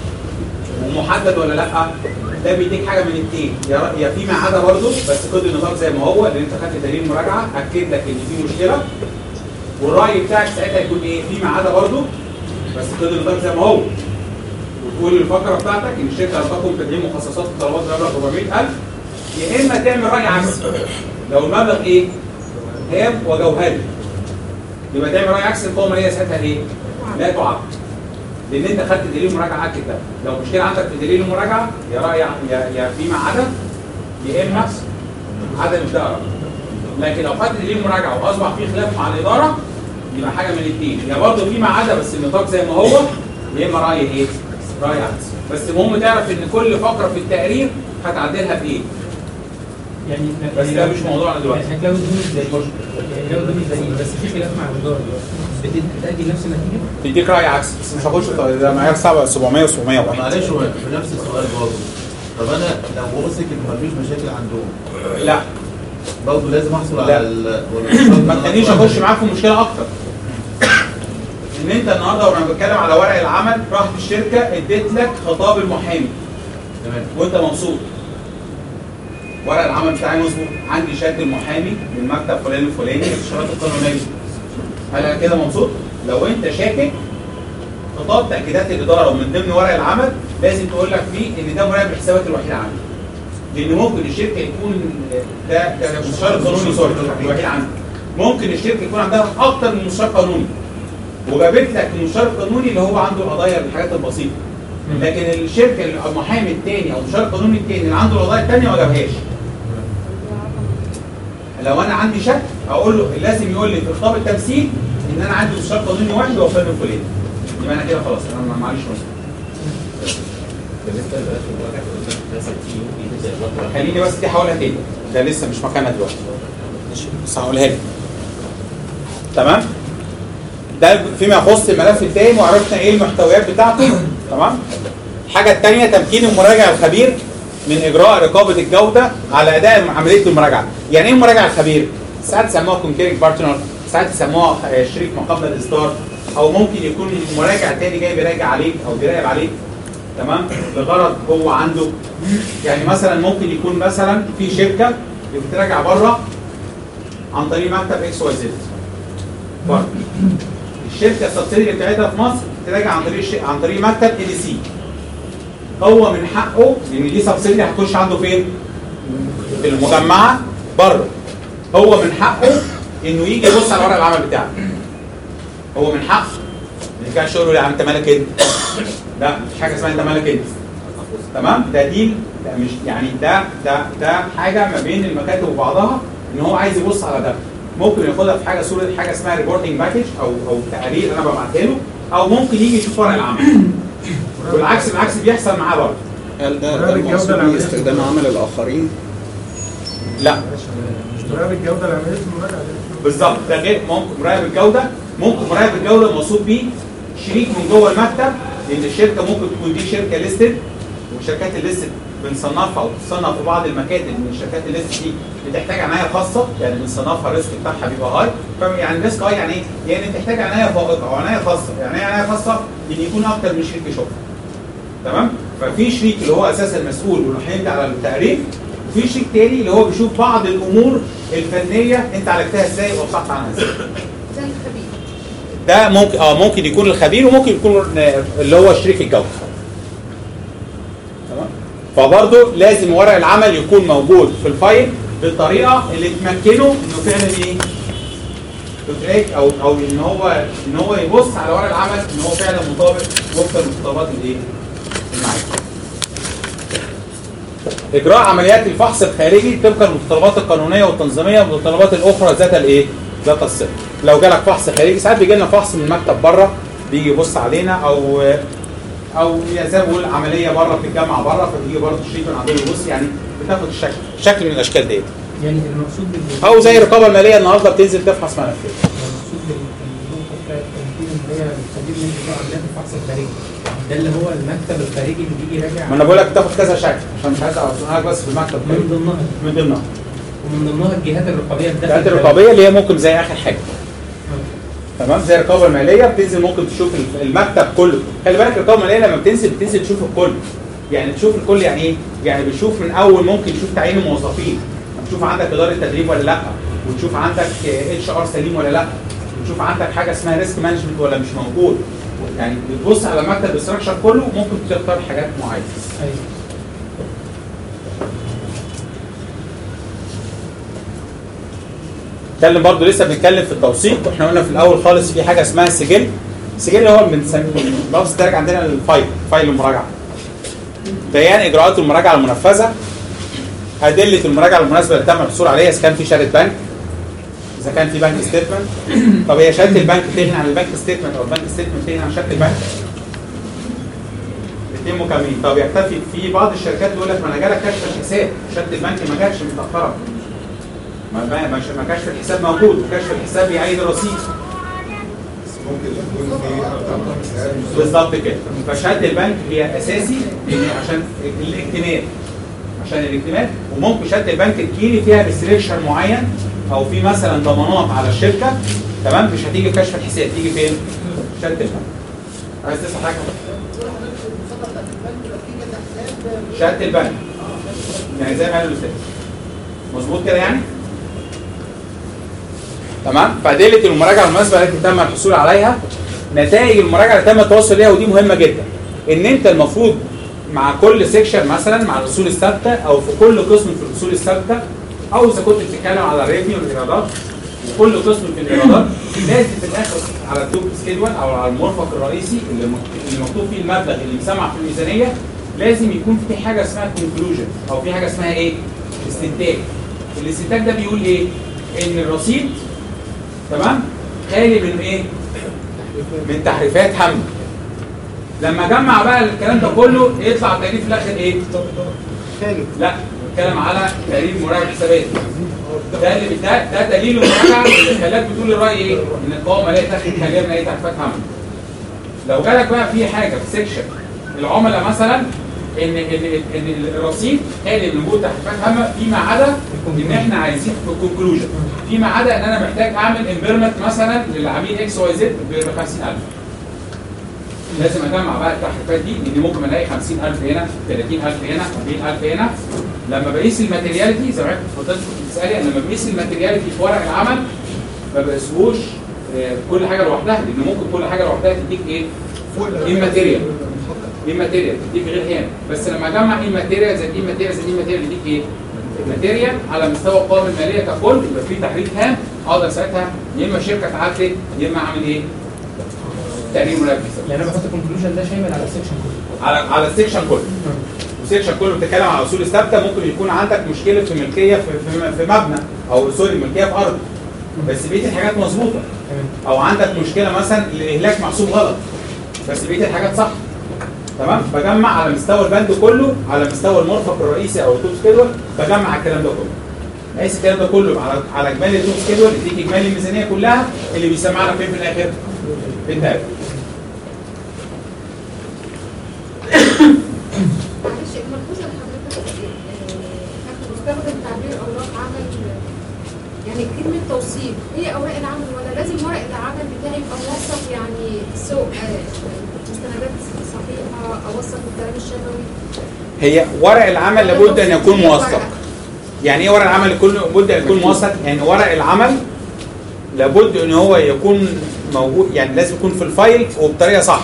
ومحدد ولا لا؟ ده بيديك حاجه من الاثنين يا يا فيما عدا برضه بس خد النظام زي ما هو لان انت خدت دليل مراجعه اكد لك ان في مشكله والراي بتاعك ساعتها يكون ايه؟ فيما عدا برضه بس خد النظام زي ما هو وتقول الفقره بتاعتك ان الشركه لم تقم بتدعيم مخصصات الطلبات بمبلغ 400000 يا اما تعمل راي عكسي لو المبلغ ايه؟ هام وجوهري يبقى تعمل راي عكسي القوه الماليه ساعتها ايه؟ لا تعاقب لان انت خدت دليل مراجعه اكد ده لو مشكله عندك في دليل المراجعه يا راي يا يا فيما عدا يا اما عدم ابداء رأي. لكن لو خدت دليل مراجعه واصبح في خلاف مع الاداره يبقى حاجه من الاثنين يا برضه فيما عدا بس النطاق زي ما هو يا اما راي ايه؟ راي عكسي بس المهم تعرف ان كل فقره في التقرير هتعدلها بايه؟ يعني بس ده مش موضوعنا دلوقتي يعني لو الدنيا زي يعني لو الدنيا زي بس في خلاف مع الاداره بتدي نفس النتيجه تديك راي عكسي بس مش هخش في- ده معايير 700 و701 معلش هو في نفس السؤال برضه طب انا لو واثق ان مفيش مشاكل عندهم لا برضه لازم احصل لا. على ال ولا- ما تخلينيش اخش معاك في مشكله اكتر ان انت النهارده وانا بتكلم على ورق العمل رحت الشركه اديت لك خطاب المحامي تمام وانت مبسوط ورق العمل بتاعي مظبوط عندي شهاده المحامي من مكتب فلان الفلاني الشهادات القانونيه هل انا كده مبسوط؟ لو انت شاكك خطاب تاكيدات الاداره ومن ضمن ورق العمل لازم تقول لك فيه ان ده مراقب الحسابات الوحيد عندي لان ممكن الشركه يكون ده ده مستشار قانوني سوري الوحيد عندي ممكن الشركه يكون عندها اكتر من مستشار قانوني وجابت لك المستشار القانوني اللي هو عنده القضايا الحاجات البسيطه لكن الشركه المحامي الثاني او المستشار القانوني الثاني اللي عنده القضايا الثانيه ما جابهاش لو انا عندي شك اقول له لازم يقول لي في خطاب التمثيل ان انا عندي مستشار قانوني واحد هو فلان الفلاني يبقى انا كده خلاص انا معلش مشكله بالنسبه لبلاش المراجعه مثلا في يوم بينزل الوقت خليني بس دي هقولها تاني ده لسه مش مكانها دلوقتي ماشي بس هقولها لك تمام ده فيما يخص الملف التاني وعرفنا ايه المحتويات بتاعته تمام الحاجه الثانيه تمكين المراجع الخبير من اجراء رقابه الجوده على اداء عمليه المراجعه يعني ايه المراجع الخبير ساعات يسموها كونكيرنج بارتنر ساعات يسموها آه، شريك ما قبل الاصدار او ممكن يكون مراجع تاني جاي بيراجع عليك او بيراقب عليك تمام لغرض هو عنده يعني مثلا ممكن يكون مثلا في شركه بتراجع بره عن طريق مكتب اكس واي زد بره الشركه السبسيدري بتاعتها في مصر تراجع عن طريق الش... عن طريق مكتب اي دي سي هو من حقه لان دي سبسيدري هتخش عنده فين؟ في المجمعه بره هو من حقه انه يجي يبص على ورق العمل بتاعك هو من حقه ما كانش يقول له يا عم انت مالك انت لا مفيش حاجه اسمها انت مالك انت تمام ده ديل ده مش يعني ده ده ده حاجه ما بين المكاتب وبعضها ان هو عايز يبص على ده ممكن ياخدها في حاجه صوره حاجه اسمها ريبورتنج باكج او او تقارير انا ببعتها له او ممكن يجي يشوف ورق العمل والعكس العكس بيحصل معاه برضه هل ده ده المقصود بيه استخدام عمل الاخرين؟ لا مش مراقب الجوده العمليه المراجعه دي بالظبط ده غير ممكن مراقب الجوده ممكن مراقب الجوده مقصود بيه شريك من جوه المكتب لان الشركه ممكن تكون دي شركه ليستد والشركات الليستد بنصنفها او بتصنف في بعض المكاتب من الشركات الليستد دي بتحتاج عنايه خاصه يعني بنصنفها الريسك بتاعها بيبقى هاي فاهم يعني الريسك هاي يعني ايه؟ يعني بتحتاج عنايه فائقه او عنايه خاصه يعني ايه عنايه خاصه؟ ان يكون اكتر من شريك يشوفها تمام؟ ففي شريك اللي هو اساسا المسؤول واللي هيبدا على التقرير وفي شريك تاني اللي هو بيشوف بعض الامور الفنيه انت عالجتها ازاي وابصحت عنها ازاي زي الخبير ده ممكن اه ممكن يكون الخبير وممكن يكون اللي هو شريك الجوده تمام فبرضه لازم ورق العمل يكون موجود في الفايل بالطريقه اللي تمكنه انه فعلا ايه تتراك او او ان هو ان هو يبص على ورق العمل ان هو فعلا مطابق وفقا لمتطلبات الايه المعايير اجراء عمليات الفحص الخارجي طبقا للمتطلبات القانونيه والتنظيميه والمتطلبات الاخرى ذات الايه ذات الصفه لو جالك فحص خارجي ساعات بيجي لنا فحص من المكتب بره بيجي يبص علينا او او يا زي ما بقول عمليه بره بتتجمع بره فتيجي برضه الشريك من عندهم يبص يعني بتاخد الشكل شكل من الاشكال ديت يعني المقصود بال او زي الرقابه الماليه النهارده بتنزل تفحص ملفات المقصود بالنقطه بتاعت التنفيذ اللي هي الخبير من اجراء عمليات الفحص الخارجي ده اللي هو المكتب الخارجي اللي بيجي يراجع ما انا بقول لك بتاخد كذا شكل عشان مش عايز اقولها بس في المكتب من ضمنها من ضمنها ومن ضمنها الجهات الرقابيه الداخل الجهات الرقابيه اللي هي ممكن زي اخر حاجه تمام زي الرقابه الماليه بتنزل ممكن تشوف المكتب كله خلي بالك الرقابه الماليه لما بتنزل بتنزل تشوف الكل يعني تشوف الكل يعني ايه يعني بتشوف من اول ممكن تشوف تعيين الموظفين تشوف عندك اداره تدريب ولا لا وتشوف عندك اتش ار سليم ولا لا وتشوف عندك حاجه اسمها ريسك مانجمنت ولا مش موجود يعني بتبص على مكتب الاستراكشر كله ممكن تختار حاجات معينه ايوه نتكلم برضو لسه بنتكلم في التوثيق واحنا قلنا في الاول خالص في حاجه اسمها السجل السجل هو بنسميه لفظ الدرجه عندنا الفايل فايل المراجعه بيان اجراءات المراجعه المنفذه ادله المراجعه المناسبه اللي تم الحصول عليها اذا كان في شهاده بنك اذا كان في بنك ستيتمنت طب هي شهاده البنك تغني عن البنك ستيتمنت او البنك ستيتمنت تغني عن شهاده البنك الاثنين مكملين طب يكتفي في بعض الشركات تقول لك ما انا جالك كشف الحساب شهاده البنك ما جاتش متاخره ما ما ما ما كشف الحساب موجود وكشف الحساب بيعيد الرصيد ممكن يكون في اكتر من حساب بالظبط كده فشهاده البنك هي اساسي إن عشان الاكتمال عشان الاكتمال وممكن شهاده البنك تجيلي فيها ريستريكشن معين او في مثلا ضمانات على الشركه تمام مش هتيجي في كشف الحساب تيجي فين؟ شهاده البنك عايز تسال حاجه؟ شهاده البنك يعني زي ما قال الاستاذ مظبوط كده يعني؟ تمام فادله المراجعه المناسبه التي تم الحصول عليها نتائج المراجعه اللي تم التوصل ليها ودي مهمه جدا ان انت المفروض مع كل سيكشن مثلا مع الاصول الثابته او في كل قسم في الاصول الثابته او اذا كنت بتتكلم على الريفنيو والايرادات وكل قسم في الايرادات لازم في الاخر على التوب سكيدول او على المرفق الرئيسي اللي مكتوب- اللي مكتوب فيه المبلغ اللي مسمع في الميزانيه لازم يكون في حاجه اسمها كونكلوجن او في حاجه اسمها ايه؟ استنتاج الاستنتاج ده بيقول ايه؟ ان الرصيد تمام خالي من ايه من تحريفات حمل لما جمع بقى الكلام ده كله يطلع التقرير في الاخر ايه خالي لا بتكلم على تقرير مراجعه حسابات ده اللي ده ده دليل المراجعه اللي خلاك بتقول الراي ايه ان القوائم الماليه تاخد خاليه من اي تحريفات حمل لو جالك بقى في حاجه في سيكشن العملاء مثلا ان ان ان الرصيد خالي من وجود تحريفات هامه فيما عدا ان احنا عايزين في الكونكلوجن فيما عدا ان انا محتاج اعمل امبيرمنت مثلا للعميل اكس واي زد ب 50000 لازم اجمع بقى التحريفات دي لان ممكن الاقي 50000 هنا 30000 هنا 40000 هنا لما بقيس الماتيرياليتي زي ما حضرتك فضلت بتسالي أنا لما بقيس الماتيرياليتي في ورق العمل ما بقيسهوش آه، كل حاجه لوحدها لان ممكن كل حاجه لوحدها تديك ايه؟ ايه ماتيريال ايه ماتيريال تديك غير هنا بس لما اجمع ايه ماتيريال زائد ايه ماتيريال زائد ايه ماتيريال يديك ايه؟ ماتيريال على مستوى القوائم الماليه ككل يبقى في تحريك هام اقدر ساعتها يا اما الشركه تعدل يا اما اعمل ايه؟ تقرير ملابس يعني انا بحط الكونكلوجن ده شامل على السكشن كله على على السكشن كله السكشن كله بتتكلم على اصول ثابته ممكن يكون عندك مشكله في ملكيه في, في, في مبنى او سوري ملكيه في ارض بس بقيه الحاجات مظبوطه او عندك مشكله مثلا الاهلاك محسوب غلط بس بقيه الحاجات صح تمام بجمع على مستوى البند كله على مستوى المرفق الرئيسي او التوب سكيدول بجمع الكلام ده كله بحيث الكلام ده كله على على اجمالي التوب سكيدول يديك اجمالي الميزانيه كلها اللي بيسمعنا فين في الاخر في التابع معلش الملحوظه اللي حضرتك آه، بستخدم تعبير اوراق عمل يعني كلمه توصيف هي اوراق العمل ولا لازم ورق العمل بتاعي يبقى موثق يعني سوق آه، مستندات صحيحه اوثق الكلام الشفوي هي ورق العمل لابد ان يكون موثق يعني ايه ورق العمل يكون لابد ان يكون موثق يعني ورق العمل لابد ان هو يكون موجود يعني لازم يكون في الفايل وبطريقه صح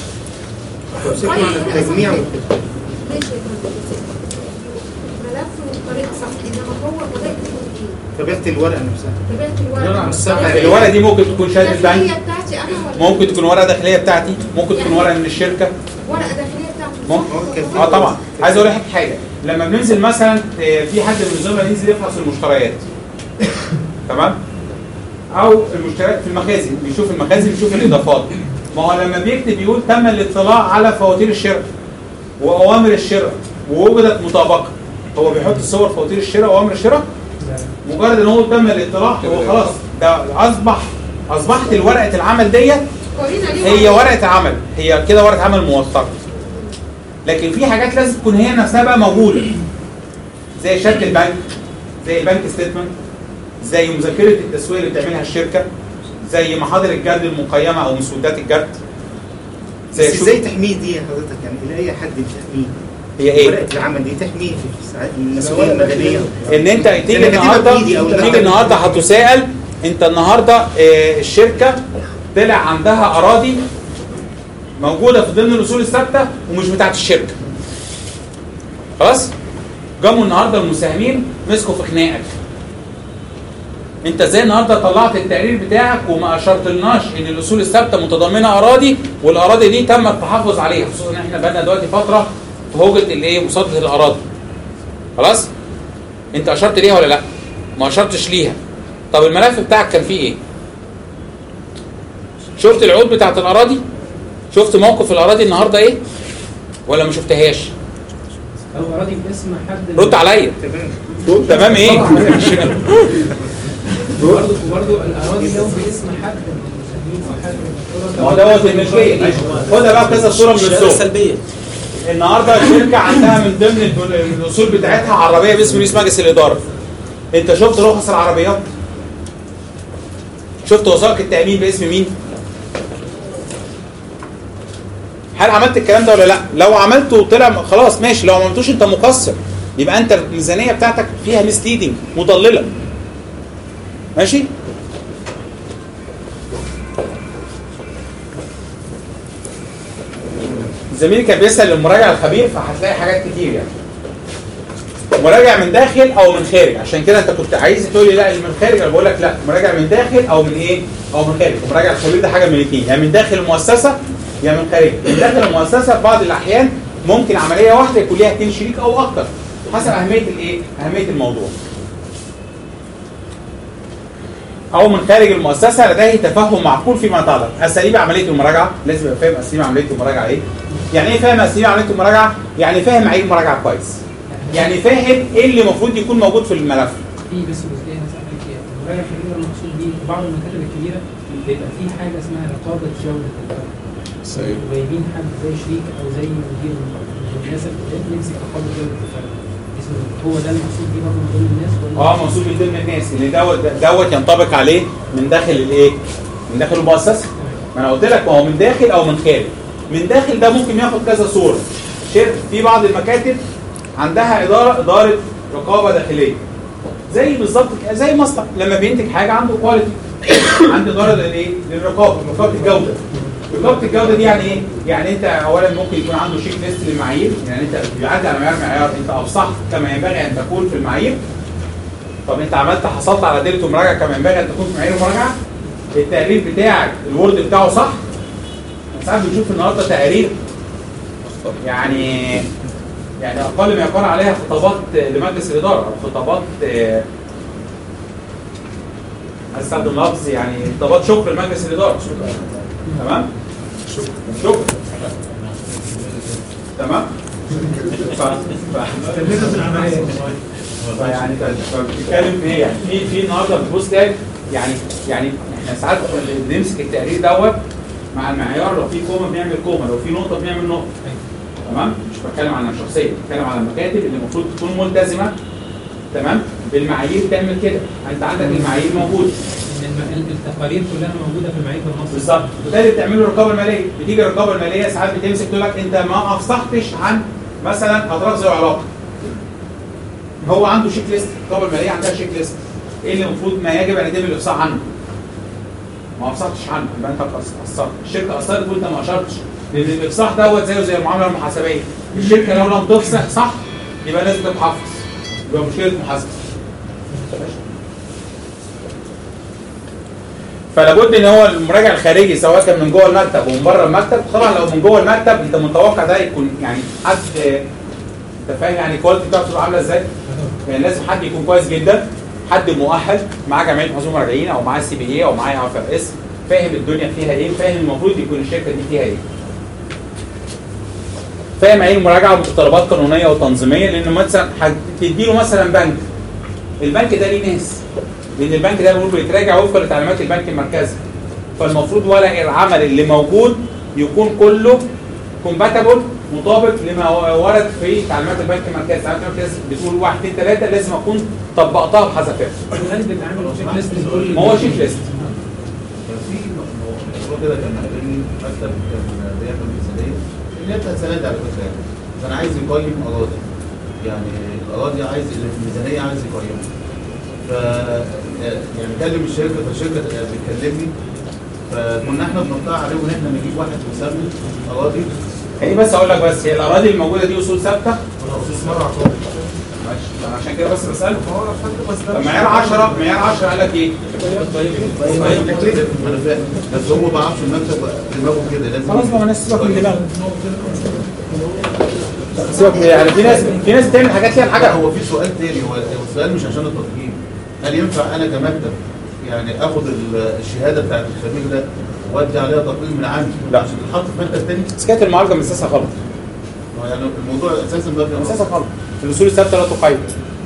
تجميع ماشي يا فندم. ملف وطريقه صح انما هو طريقه تكون ايه؟ طبيعه الورقه نفسها طبيعه الورق الصفحة. الورقه دي ممكن تكون شهاده الداخليه بنك بتاعتي انا ولا ممكن تكون ورقه داخليه بتاعتي ممكن تكون ورقه من الشركه ورقه داخليه بتاعتي ممكن اه طبعا عايز اقول لك حاجه لما بننزل مثلا آه، في حد من الزملاء ينزل يفحص المشتريات تمام او المشتريات في المخازن بيشوف المخازن بيشوف الاضافات ما هو لما بيكتب يقول تم الاطلاع على فواتير الشراء واوامر الشراء ووجدت مطابقه هو بيحط صور فواتير الشراء واوامر الشراء مجرد ان هو تم الاطلاع هو خلاص ده اصبح اصبحت الورقه العمل ديت قرينا ليه هي ورقه عمل هي كده ورقه عمل موثقه لكن في حاجات لازم تكون هي نفسها بقى موجوده زي شهاده البنك زي البنك ستيتمنت زي مذكره التسويق اللي بتعملها الشركه زي محاضر الجرد المقيمه او مسودات الجرد بس زي شو- ازاي تحميه دي يا حضرتك يعني لاي حد تحميه هي ايه؟ ورقه العمل دي تحميه في ساعات المسؤوليه المدنيه ان انت تيجي أنا كاتبها النهارده بإيدي أو تيجي النهارده هتسال انت النهارده آه، الشركه طلع عندها اراضي موجوده في ضمن الاصول الثابته ومش بتاعت الشركه خلاص جابوا النهارده المساهمين مسكوا في خناقك انت ازاي النهارده طلعت التقرير بتاعك وما اشرتلناش ان الاصول الثابته متضمنه اراضي والاراضي دي تم التحفظ عليها خصوصا ان احنا بقالنا دلوقتي فتره في هوجه الايه مصادره الاراضي خلاص انت اشرت ليها ولا لا ما اشرتش ليها طب الملف بتاعك كان فيه ايه شفت العقود بتاعت الاراضي شفت موقف الاراضي النهارده ايه ولا ما شفتهاش او اراضي باسم حد رد عليا تمام ايه برضه برضه الاراضي لو باسم حد من المساهمين او حد من ما هو دوت الملكيه خدها بقى كذا صوره من الصور سلبيه النهارده الشركه عندها من ضمن ال- الاصول بتاعتها عربيه باسم رئيس مجلس الاداره انت شفت رخص العربيات شفت وثائق التامين باسم مين هل عملت الكلام ده ولا لا لو عملته وطلع خلاص ماشي لو ما عملتوش انت مقصر يبقى انت الميزانيه بتاعتك فيها مسليدنج مضلله ماشي زميلي كان بيسال المراجع الخبير فهتلاقي حاجات كتير يعني مراجع من داخل او من خارج عشان كده انت كنت عايز تقول لي لا من خارج انا بقول لك لا مراجع من داخل او من ايه او من خارج المراجع الخبير ده حاجه من الاثنين يا من داخل المؤسسه يا من خارج من داخل المؤسسه في بعض الاحيان ممكن عمليه واحده يكون ليها اثنين شريك او اكتر حسب اهميه الايه اهميه الموضوع او من خارج المؤسسه لديه تفهم معقول فيما يتعلق اساليب عمليه المراجعه لازم يبقى فاهم اساليب عمليه المراجعه ايه يعني ايه فاهم اساليب عمليه المراجعه يعني فاهم معايير المراجعه كويس يعني فاهم ايه اللي المفروض يكون موجود في الملف في بس جزئيه هسألك فيها المراجع الكبيره المقصود بيه في بعض المكاتب الكبيره بيبقى في حاجه اسمها رقابه جوده الفرد وجايبين حد زي شريك او زي مدير من الناس اللي يمسك رقابه جوده الفرد اسمه هو ده المقصود بيه برضه من ضمن الناس ولا اه منصوب من ضمن الناس اللي دوت دوت ينطبق عليه من داخل الايه؟ من داخل المؤسسه ما انا قلت لك ما هو من داخل او من خارج من داخل ده ممكن ياخد كذا صوره شركه في بعض المكاتب عندها اداره اداره رقابه داخليه زي بالظبط ك- زي مصنع لما بينتج حاجه عنده كواليتي عنده اداره للايه؟ للرقابه رقابه الجوده رقابه الجوده دي يعني ايه؟ يعني انت اولا ممكن يكون عنده شيك ليست للمعايير يعني انت بيعدي على معيار معيار انت افصحت كما ينبغي ان تكون في المعايير طب انت عملت حصلت على ديره المراجعه كما ينبغي ان تكون في معايير المراجعه التقرير بتاعك الوورد بتاعه صح ساعات بنشوف النهارده تقارير يعني يعني اقل ما يقال عليها خطابات لمجلس الاداره او خطابات آه، استخدم لفظ يعني خطابات شكر لمجلس الاداره تمام شكر تمام ف... ف... فيعني فبتتكلم في ايه يعني في في النهارده بتبص تلاقي يعني يعني احنا ساعات بنمسك التقرير دوت مع المعيار لو في كومه بنعمل كومه لو في نقطه بنعمل نقطه تمام مش بتكلم عن شخصيا بتكلم على المكاتب اللي المفروض تكون ملتزمه تمام بالمعايير تعمل كده انت عندك المعايير موجوده ان الم- التقارير كلها موجوده في المعايير المصري بالظبط وبالتالي بتعمل له الرقابه الماليه بتيجي الرقابه الماليه ساعات بتمسك تقول لك انت ما افصحتش عن مثلا اضرار ذوي علاقه هو عنده شيك ليست الرقابه الماليه عندها شيك ليست ايه اللي المفروض ما يجب ان يتم الافصاح عنه ما افصحتش عنه يبقى انت قص- قصرت الشركه قصرت وانت ما اشرتش لان الافصاح دوت زيه زي المعامله المحاسبيه الشركه لو لم تفصح صح يبقى لازم تتحفظ يبقى مشكله محاسبه فلا بد ان هو المراجع الخارجي سواء كان من جوه المكتب ومن بره المكتب طبعا لو من جوه المكتب انت متوقع ده يكون يعني حد انت فاهم يعني الكواليتي بتاعته تبقى عامله ازاي؟ يعني لازم حد يكون كويس جدا حد مؤهل معاه جمعيه محاسبين مراجعين او معاه سي بي اي او معاه اف ار اس فاهم الدنيا فيها ايه فاهم المفروض يكون الشركه دي فيها ايه فاهم ايه المراجعه ومتطلبات قانونيه وتنظيميه لان مثلا هتدي له مثلا بنك البنك ده ليه ناس لان البنك ده بنقول بيتراجع وفقا لتعليمات البنك المركزي فالمفروض ورق العمل اللي موجود يكون كله كومباتبل مطابق لما ورد في تعليمات البنك المركزي تعليمات البنك المركزي بتقول 1 2 3 لازم اكون طبقتها بحذافيرها الغالب بيتعمل شيك ليست لكل ما هو شيك ليست كان في موضوع كده كان قابلني مكتب كان بيعمل ميزانيه اللي هي بتاعت سنه على فكره يعني كان عايز يقيم اراضي يعني الاراضي عايز اللي في الميزانيه عايز يقيمها ف يعني كلم الشركه فالشركه بتكلمني فكنا احنا بنقطع عليهم ان احنا نجيب واحد مسمي اراضي خليني بس اقول لك بس هي الاراضي الموجوده دي اصول ثابته استثمار عقاري ماشي أنا عشان كده بس بسالك طب معيار 10 معيار 10 قال لك ايه؟ ما انا فاهم بس هو ما عرفش المكتب دماغه كده لازم خلاص بقى الناس سيبك من دماغه سيبك من- يعني في ناس في ناس بتعمل حاجات فيها الحاجه هو في سؤال تاني هو هو السؤال مش عشان التقييم هل ينفع انا كمكتب يعني اخد ال- الشهاده بتاعت الخريج ده وادي عليها تقييم من عندي لا. عشان تتحط في مكتب تاني بس كانت المعالجه من اساسها غلط هو يعني الموضوع اساسا بقى من اساسها غلط الاصول الثابته لا تقيم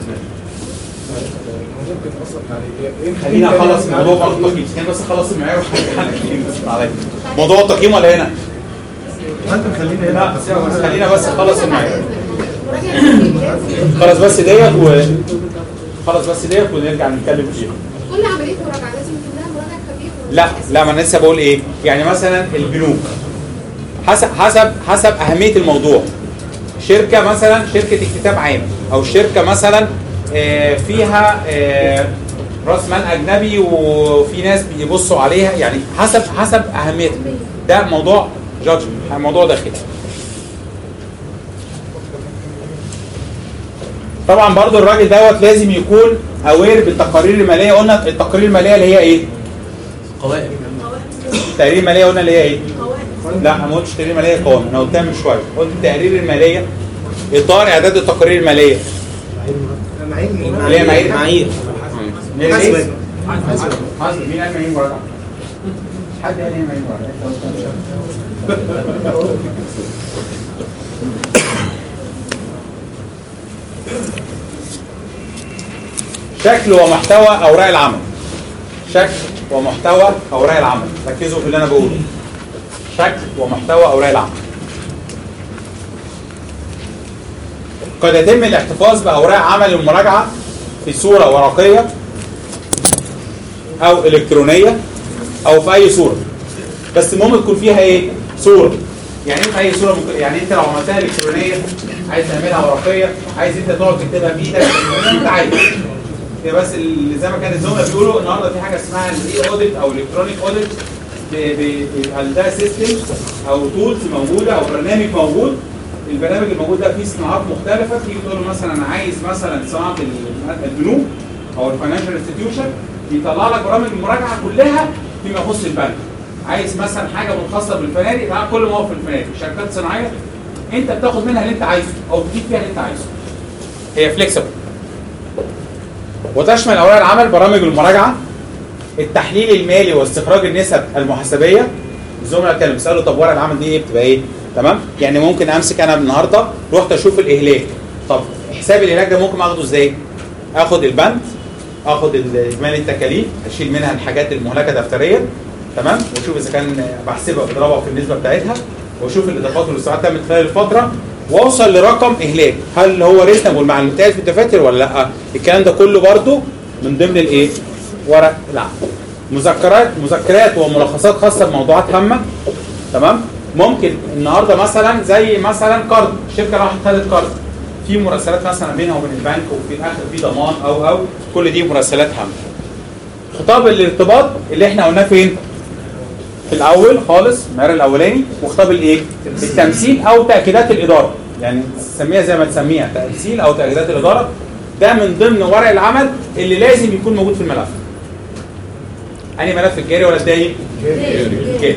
ممكن اصلا يعني ايه خلينا اخلص الموضوع برضه التقييم كان بس اخلص المعيار وهرجع لك تاني بس عليا موضوع التقييم ولا هنا؟ انت خلينا لا بس خلينا بس نخلص المعيار مراجع الخارجي خلص بس ديت و خلص بس ديت ونرجع نتكلم فيها كل عمليه مراجعه لازم يكون لها مراجع خبير ولا لا لا ما انا لسه بقول ايه يعني مثلا البنوك حسب حسب حسب اهميه الموضوع شركه مثلا شركه اكتتاب عام او شركه مثلا آه، فيها آه، راس مال اجنبي وفي ناس بيبصوا عليها يعني حسب حسب اهميتها ده موضوع جادج موضوع داخلي طبعا برضو الراجل دوت لازم يكون اوير بالتقارير الماليه قلنا التقارير الماليه اللي هي ايه؟ قوائم التقارير الماليه قلنا اللي هي ايه؟ لا انا ما قلتش تقرير ماليه قوام انا قلتها من شويه قلت التقارير الماليه اطار اعداد التقارير الماليه اللي هي معايير معايير اللي هي حسب. ايه؟ حسب مين قال معايير مراجعه؟ حد قال ايه معايير مراجعه؟ شكل ومحتوى اوراق العمل شكل ومحتوى اوراق العمل ركزوا في اللي انا بقوله شكل ومحتوى اوراق العمل قد يتم الاحتفاظ باوراق عمل المراجعه في صوره ورقيه او الكترونيه او في اي صوره بس المهم تكون فيها ايه صوره يعني ايه في اي صوره ممكن يعني انت لو عملتها الكترونيه عايز تعملها ورقيه عايز انت تقعد تكتبها بايدك انت عايز هي بس اللي زي ما كان الزملاء بيقولوا النهارده في حاجه اسمها الاي اوديت او الكترونيك اوديت ب- ب- بيبقى ده سيستم او تولز موجوده او برنامج موجود البرنامج الموجود ده فيه صناعات مختلفه تيجي تقول له مثلا انا عايز مثلا صناعه ال- البنوك او الفاينانشال انستتيوشن يطلع لك برامج المراجعه كلها فيما يخص البنك عايز مثلا حاجه متخصصه بالفنادق يطلع لك كل ما هو في الفنادق شركات صناعيه انت بتاخد منها اللي انت عايزه او تجيب فيها اللي انت عايزه هي فليكسبل وتشمل اوراق العمل برامج المراجعه التحليل المالي واستخراج النسب المحاسبيه الزملاء كانوا بيسالوا طب ورق العمل دي ايه بتبقى ايه تمام يعني ممكن امسك انا النهارده رحت اشوف الاهلاك طب حساب الاهلاك ده ممكن اخده ازاي اخد البند اخد اجمالي التكاليف اشيل منها الحاجات المهلكه دفتريا تمام واشوف اذا كان بحسبها بضربها في النسبه بتاعتها واشوف الاضافات والاستعادات تمت خلال الفتره واوصل لرقم اهلاك هل هو ريتنبل مع المنتهيات في الدفاتر ولا لا الكلام ده كله برده من ضمن الايه ورق العمل مذكرات مذكرات وملخصات خاصه بموضوعات هامه تمام ممكن النهارده مثلا زي مثلا قرض الشركه راحت خدت قرض في مراسلات مثلا بينها وبين البنك وفي الاخر في ضمان او او كل دي مراسلات هامه خطاب الارتباط اللي احنا قلناه فين في الاول خالص المعيار الاولاني وخطاب الايه التمثيل او تاكيدات الاداره يعني تسميها زي ما تسميها تمثيل او تاكيدات الاداره ده من ضمن ورق العمل اللي لازم يكون موجود في الملف انهي ملف الجاري ولا الدايم الجاري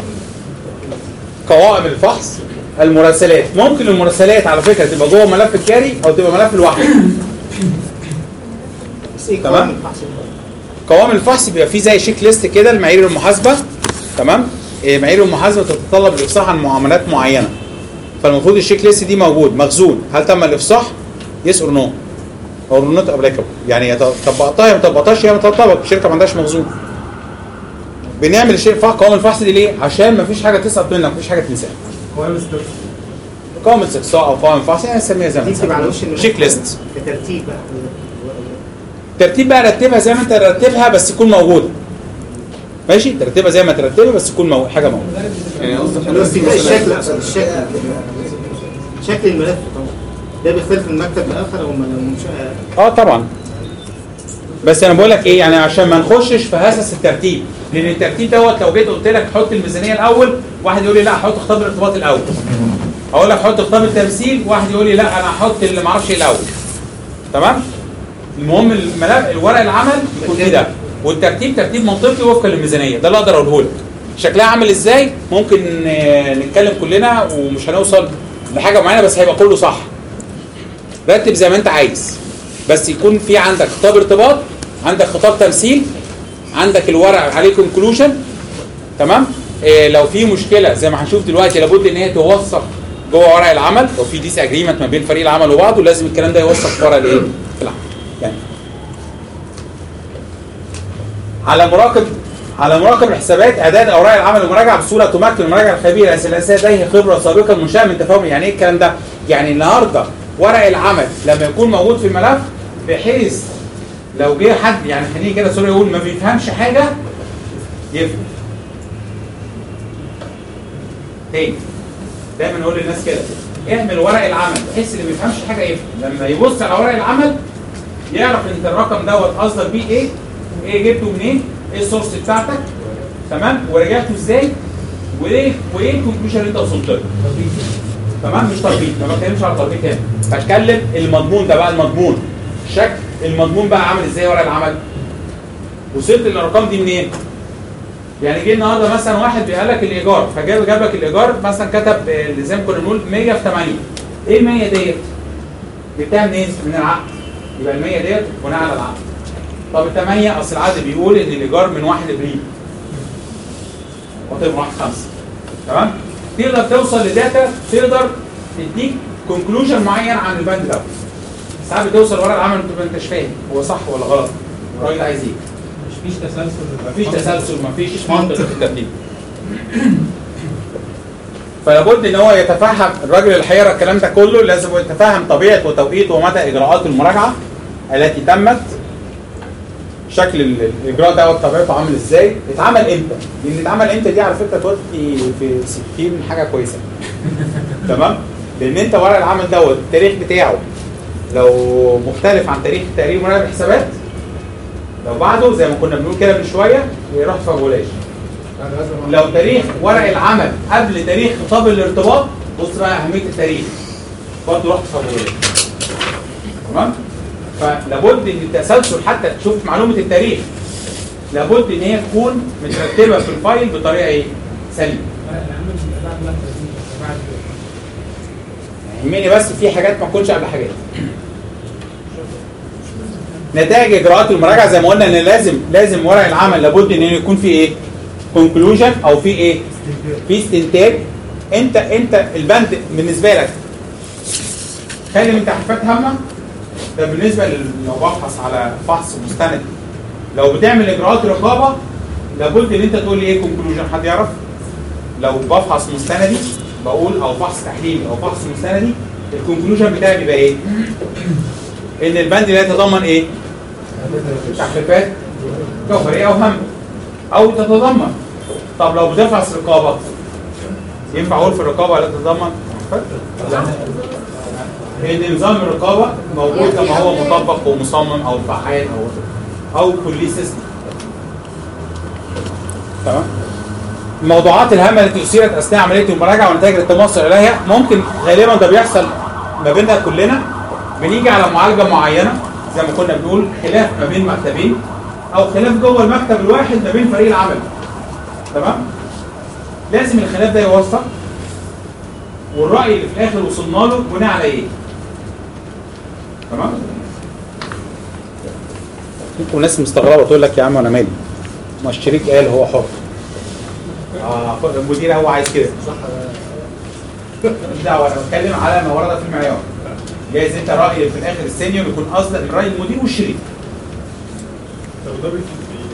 قوائم الفحص المراسلات ممكن المراسلات على فكره تبقى جوه ملف الجاري او تبقى ملف لوحده تمام قوائم الفحص بيبقى فيه زي شيك ليست كده لمعايير المحاسبه تمام إيه، معايير المحاسبه تتطلب الافصاح عن معاملات معينه فالمفروض الشيك ليست دي موجود مخزون هل تم الافصاح يس اور نو او نوت ابليكابل يعني يا طبقتها يا ما طبقتهاش يا ما طبقت الشركه ما عندهاش مخزون بنعمل الشيء فحص قوائم الفحص دي ليه عشان ما فيش حاجه تسقط منك ما فيش حاجه تنساها قوائم استقصاء قوائم استقصاء او قوائم فحص يعني نسميها زي ما دي تبقى على وش تسميها. الملف شيك ليست كترتيب بقى ترتيب بقى رتبها زي ما انت رتبها بس تكون موجوده ماشي ترتبها زي ما ترتبها بس تكون مو... حاجه موجوده يعني قصدي بس يبقى الشكل اقصد الشكل شكل الملف طبعا ده بيختلف من مكتب لاخر او من منشاه اه طبعا بس انا بقول لك ايه يعني عشان ما نخشش في هسس الترتيب لان الترتيب دوت لو جيت قلت لك حط الميزانيه الاول واحد يقول لي لا حط خطاب الارتباط الاول اقول لك حط خطاب التمثيل واحد يقول لي لا انا هحط اللي ما اعرفش ايه الاول تمام المهم الملف الورق العمل يكون فيه ده والترتيب ترتيب منطقي وفقا للميزانيه ده اللي اقدر اقوله لك شكلها عامل ازاي ممكن آه، نتكلم كلنا ومش هنوصل لحاجه معينه بس هيبقى كله صح رتب زي ما انت عايز بس يكون في عندك خطاب ارتباط عندك خطاب تمثيل عندك الورق عليه كونكلوجن تمام إيه لو في مشكله زي ما هنشوف دلوقتي لابد ان هي توثق جوه ورق العمل لو في ديس اجريمنت ما بين فريق العمل وبعضه لازم الكلام ده يوثق في ورق الايه في العمل يعني على مراقب على مراقب الحسابات اعداد اوراق العمل والمراجعه بصوره تمكن المراجع الخبير الاساسيه لديه خبره سابقه منشاه من تفاهم يعني ايه الكلام ده؟ يعني النهارده ورق العمل لما يكون موجود في الملف بحيث لو جه حد يعني خليني كده سوري يقول ما بيفهمش حاجه يفهم. تاني دايما نقول للناس كده اعمل ورق العمل بحيث اللي ما بيفهمش حاجه يفهم لما يبص على ورق العمل يعرف انت الرقم دوت قصدك بيه ايه ايه جبته منين ايه السورس بتاعتك تمام ورجعته ازاي وايه وايه الكونكلوجن اللي انت وصلت له تمام مش تربيط ما بتكلمش على تربيط هنا بتكلم المضمون ده بقى المضمون شكل المضمون بقى عامل ازاي ورق العمل وصلت للارقام دي منين يعني جه النهارده مثلا واحد بيقول لك الايجار فجاب جاب لك الايجار مثلا كتب آه، زي ما كنا بنقول 100 في 80 ايه ال 100 ديت؟ جبتها منين؟ من العقد يبقى ال 100 ديت بناء على العقد طب ال 8 اصل العقد بيقول ان الايجار من 1 ابريل وطيب 1 5 تمام؟ تقدر توصل لداتا تقدر تديك كونكلوجن معين عن البند ده ساعات بتوصل ورق العمل انت ما انتش فاهم هو صح ولا غلط الراجل عايز ايه مفيش تسلسل مفيش تسلسل مفيش منطق في الترتيب فلابد ان هو يتفهم الراجل اللي هيقرا الكلام ده كله لازم هو يتفهم طبيعه وتوقيت ومدى اجراءات المراجعه التي تمت شكل ال- الاجراء ده طبيعته عامل ازاي اتعمل امتى لان اتعمل امتى دي على فكره دلوقتي في 60 حاجه كويسه تمام لان انت ورق العمل دوت التاريخ بتاعه لو مختلف عن تاريخ تقرير مراقب الحسابات لو بعده زي ما كنا بنقول كده من شويه يروح فابولاش لو تاريخ ورق العمل قبل تاريخ خطاب الارتباط بص بقى اهميه التاريخ برضه رحت فوريه تمام فلابد ان التسلسل حتى تشوف معلومه التاريخ لابد ان هي تكون مترتبه في الفايل بطريقه ايه؟ سليمه ورق العمل بيبقى بعد واحد بعد يهمني بس في حاجات ما تكونش قبل حاجات نتائج اجراءات المراجعه زي ما قلنا ان لازم لازم ورق العمل لابد ان يكون فيه ايه كونكلوجن او في ايه في استنتاج انت انت البند بالنسبه لك خالي من تحريفات هامه ده بالنسبه لل- لو ببحث على فحص مستند لو بتعمل اجراءات رقابه لابد ان انت تقول لي ايه كونكلوجن حد يعرف لو بفحص مستندي بقول او فحص تحليلي او فحص مستندي الكونكلوجن بتاعي بيبقى ايه؟ ان البند لا يتضمن ايه؟ تحريفات جوهريه او هم او تتضمن طب لو بتفحص رقابه ينفع اقول في الرقابه لا تتضمن ان نظام الرقابه موجود كما هو مطبق ومصمم او فعال او او كلي سيستم تمام الموضوعات الهامه التي اثيرت اثناء عمليه المراجعه والنتائج التي تم الوصول اليها ممكن غالبا ده بيحصل ما بيننا كلنا بنيجي على معالجه معينه زي ما كنا بنقول خلاف ما بين مكتبين او خلاف جوه المكتب الواحد ما بين فريق العمل تمام لازم الخلاف ده يوثق والراي اللي في الاخر وصلنا له بناء على ايه تمام وناس مستغربه تقول لك يا عم انا مالي ما الشريك قال هو حر اه المدير هو عايز كده صح مش دعوه انا بتكلم على ما ورد في المعيار جايز انت راي في الاخر السينيور يكون اصلا راي المدير والشريك طب ده بيفيد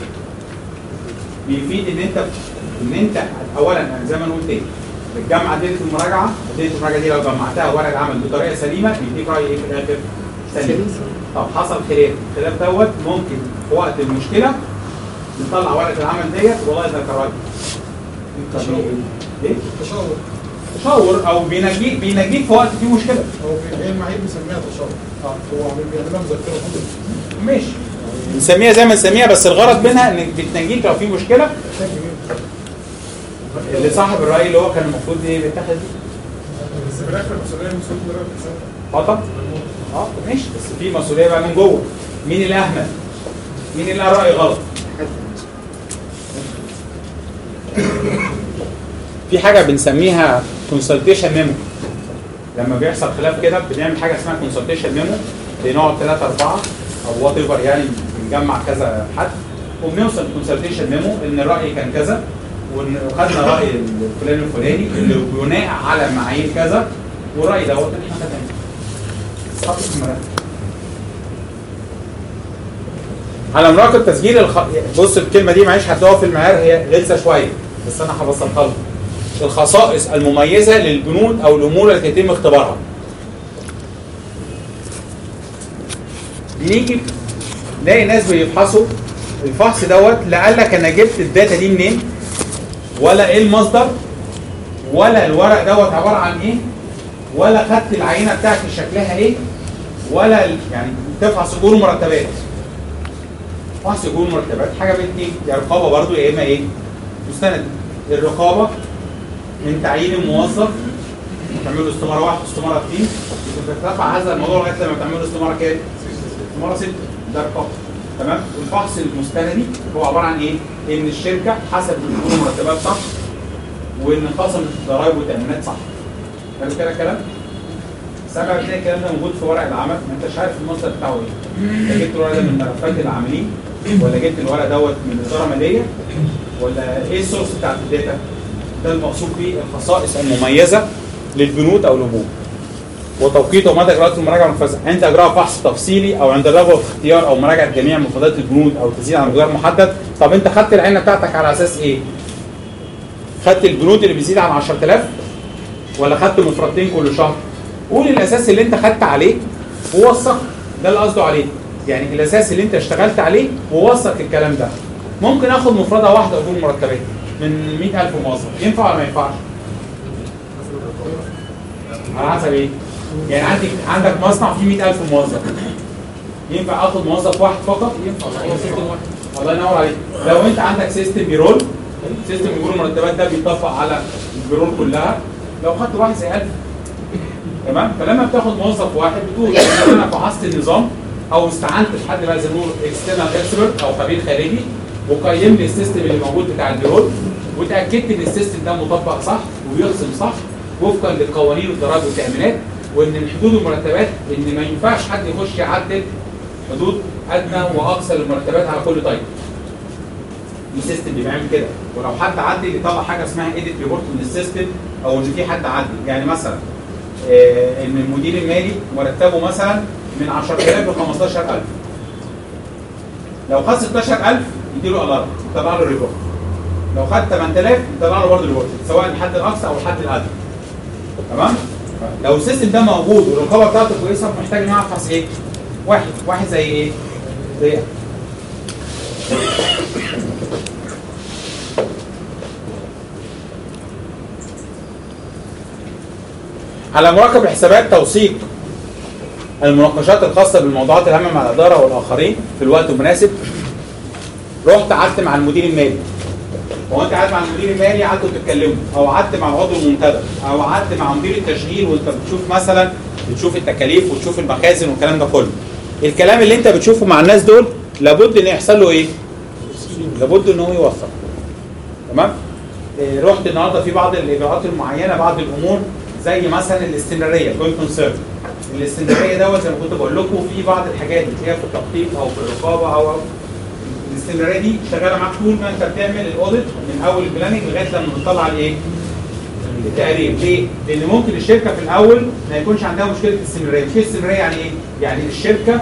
بيفيد ان انت ان انت اولا أنا زي ما نقول تاني بتجمع ادله المراجعه ادله المراجعه دي لو جمعتها ورق العمل بطريقه سليمه بيديك راي ايه في الاخر سليم طب حصل خلاف الخلاف دوت ممكن في وقت المشكله نطلع ورقه العمل ديت والله ده كان راي تشاور. ايه تشاور تشاور او بينجيك بينجيك في وقت فيه مشكله هو في- هي المعايير بيسميها تشاور هو عامل بيعملها مذكره فضل ماشي نسميها زي ما نسميها بس الغرض منها انك بتنجيك لو في مشكله اللي صاحب الراي اللي هو كان المفروض ايه بيتاخد دي بس في الاخر المسؤوليه مسؤوليه مدرب الانسان خطا اه ماشي بس في مسؤوليه بقى من جوه مين اللي اهمل مين اللي قال راي غلط في حاجه بنسميها كونسلتيشن ميمو لما بيحصل خلاف كده بنعمل حاجه اسمها كونسلتيشن ميمو بنقعد ثلاثه اربعه او وات ايفر يعني بنجمع كذا حد وبنوصل كونسلتيشن ميمو ان الراي كان كذا وإن- وخدنا راي الفلاني الفلاني اللي بناء على معايير كذا والراي دوت احنا خدناه خط المراقبة. على مراقب تسجيل الخ... بص الكلمه دي معلش هتقف في المعيار هي غلسه شويه بس انا هبسطها لكم الخصائص المميزه للبنود او الامور التي يتم اختبارها بنيجي نلاقي ناس بيفحصوا الفحص دوت لا قال لك انا جبت الداتا دي منين ولا ايه المصدر ولا الورق دوت عباره عن ايه ولا خدت العينه بتاعتي شكلها ايه ولا ال- يعني تفحص اجور مرتبات فحص اجور مرتبات حاجه من اتنين يا رقابه برضو يا اما ايه مستند الرقابه من تعيين الموظف تعملوا استماره واحد استماره اثنين بترفع هذا الموضوع لغايه لما تعملوا استماره كام؟ استماره سته ده رقابه تمام الفحص المستندي هو عباره عن ايه؟ ان الشركه حسب اجور المرتبات صح وان خصمت الضرائب والتامينات صح حلو كده الكلام؟ سبع بتلاقي الكلام ده موجود في ورق العمل ما انتش عارف المصدر بتاعه ايه انت جبت الورق ده من ملفات العاملين ولا جبت الورق دوت من اداره ماليه ولا ايه السورس بتاعت الداتا ده المقصود بيه الخصائص المميزه للبنود او الامور وتوقيت ومدى اجراءات المراجعه والمنفذه عند اجراء فحص تفصيلي او عند الرغبه في اختيار او مراجعه جميع مفردات البنود او تزيد عن مقدار محدد طب انت خدت العينه بتاعتك على اساس ايه؟ خدت البنود اللي بيزيد عن 10000 ولا خدت مفردتين كل شهر؟ قول الاساس اللي انت خدت عليه ووثق ده اللي قصده عليه يعني الاساس اللي انت اشتغلت عليه ووثق الكلام ده ممكن اخد مفرده واحده اجور مرتبات من 100000 موظف ينفع ولا ما ينفعش؟ على حسب ايه؟ يعني عندك عندك مصنع فيه 100000 موظف ينفع اخد موظف واحد فقط؟ ينفع الله ينور عليك لو انت عندك سيستم بيرول سيستم اجور المرتبات ده بيطبق على البيرول كلها لو خدت واحد زي 1000 تمام فلما بتاخد موظف واحد بتقول ان انا فحصت النظام او استعنت بحد بقى زي ما بنقول اكسترنال اكسبرت او خبير خارجي وقيم لي السيستم اللي موجود بتاع البيرول وتاكدت ان السيستم ده مطبق صح وبيخصم صح وفقا للقوانين والضرائب والتامينات وان من حدود المرتبات ان ما ينفعش حد يخش يعدل حدود ادنى واقصى للمرتبات على كل طيب في سيستم بيعمل كده ولو حد عدل يطلع حاجه اسمها ايديت ريبورت من السيستم او ان في حد عدل يعني مثلا آه، ان المدير المالي مرتبه مثلا من 10000 ل 15000 لو خد 16000 يديله الارم يطلع له ريبورت لو خد 8000 يطلع له برضه ريبورت سواء الحد الاقصى او الحد الادنى تمام لو السيستم ده موجود والرقابه بتاعته كويسه محتاج ان أنا افحص ايه؟ واحد واحد زي ايه؟ زي على مراقب الحسابات توثيق المناقشات الخاصة بالموضوعات الهامة مع الإدارة والآخرين في الوقت المناسب رحت قعدت مع المدير المالي هو انت قاعد مع المدير المالي قعدتوا تتكلموا او قعدت مع عضو المنتدى او قعدت مع مدير التشغيل وانت بتشوف مثلا بتشوف التكاليف وتشوف المخازن والكلام ده كله الكلام اللي انت بتشوفه مع الناس دول لابد ان يحصل له ايه؟ لابد ان هو يوفق تمام؟ إيه، رحت النهارده في بعض الاجراءات المعينه بعض الامور زي مثلا الاستمراريه كوين كونسيرن الاستمراريه دوت زي ما كنت بقول لكم في بعض الحاجات اللي هي في التخطيط او في الرقابه او أو الاستمراريه دي شغاله معاك طول ما انت بتعمل الاوديت من اول البلاننج لغايه لما بتطلع الايه؟ التقرير ليه؟ لان ممكن الشركه في الاول ما يكونش عندها مشكله استمراريه، مشكله استمراريه يعني ايه؟ يعني الشركه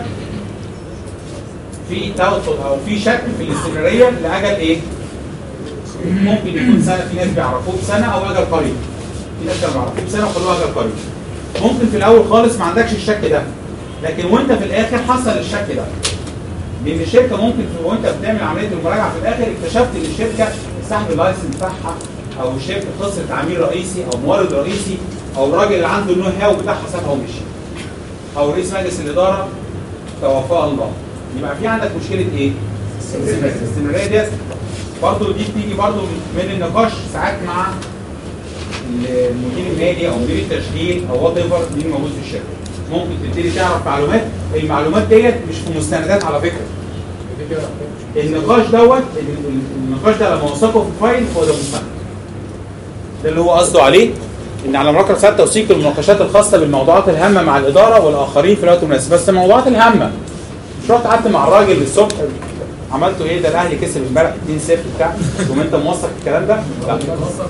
في توتر او في شك في الاستمراريه لاجل ايه؟ ممكن يكون سنه في ناس بيعرفوه بسنه او اجل قريب. في ناس كانوا بيعرفوه بسنه وخلوه اجل قريب. ممكن في الاول خالص ما عندكش الشك ده لكن وانت في الاخر حصل الشك ده. لان الشركه ممكن في- وانت بتعمل عمليه المراجعه في الاخر اكتشفت ان الشركه سحب اللايسنس بتاعها او الشركه خسرت عميل رئيسي او مورد رئيسي او الراجل اللي عنده النو هاو بتاعها سابها ومشي او رئيس مجلس الاداره توفاه الله يبقى في عندك مشكله ايه؟ الاستمراريه ديت برضه دي بتيجي برضه من النقاش ساعات مع المدير المالي او مدير التشغيل او وات ايفر مين موجود في الشركه ممكن تبتدي تعرف معلومات المعلومات ديت مش في مستندات على فكره النقاش دوت النقاش ده لما وثقه في فايل هو ده مستند ده اللي هو قصده عليه ان على مراقبه ساعات توثيق المناقشات الخاصه بالموضوعات الهامه مع الاداره والاخرين في الوقت المناسب بس الموضوعات الهامه مش رحت قعدت مع الراجل الصبح عملتوا ايه ده الاهلي كسب امبارح 2-0 بتاع تقوم انت موثق الكلام ده؟ لا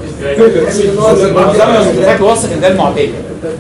محتاج توثق ان ده المعتاد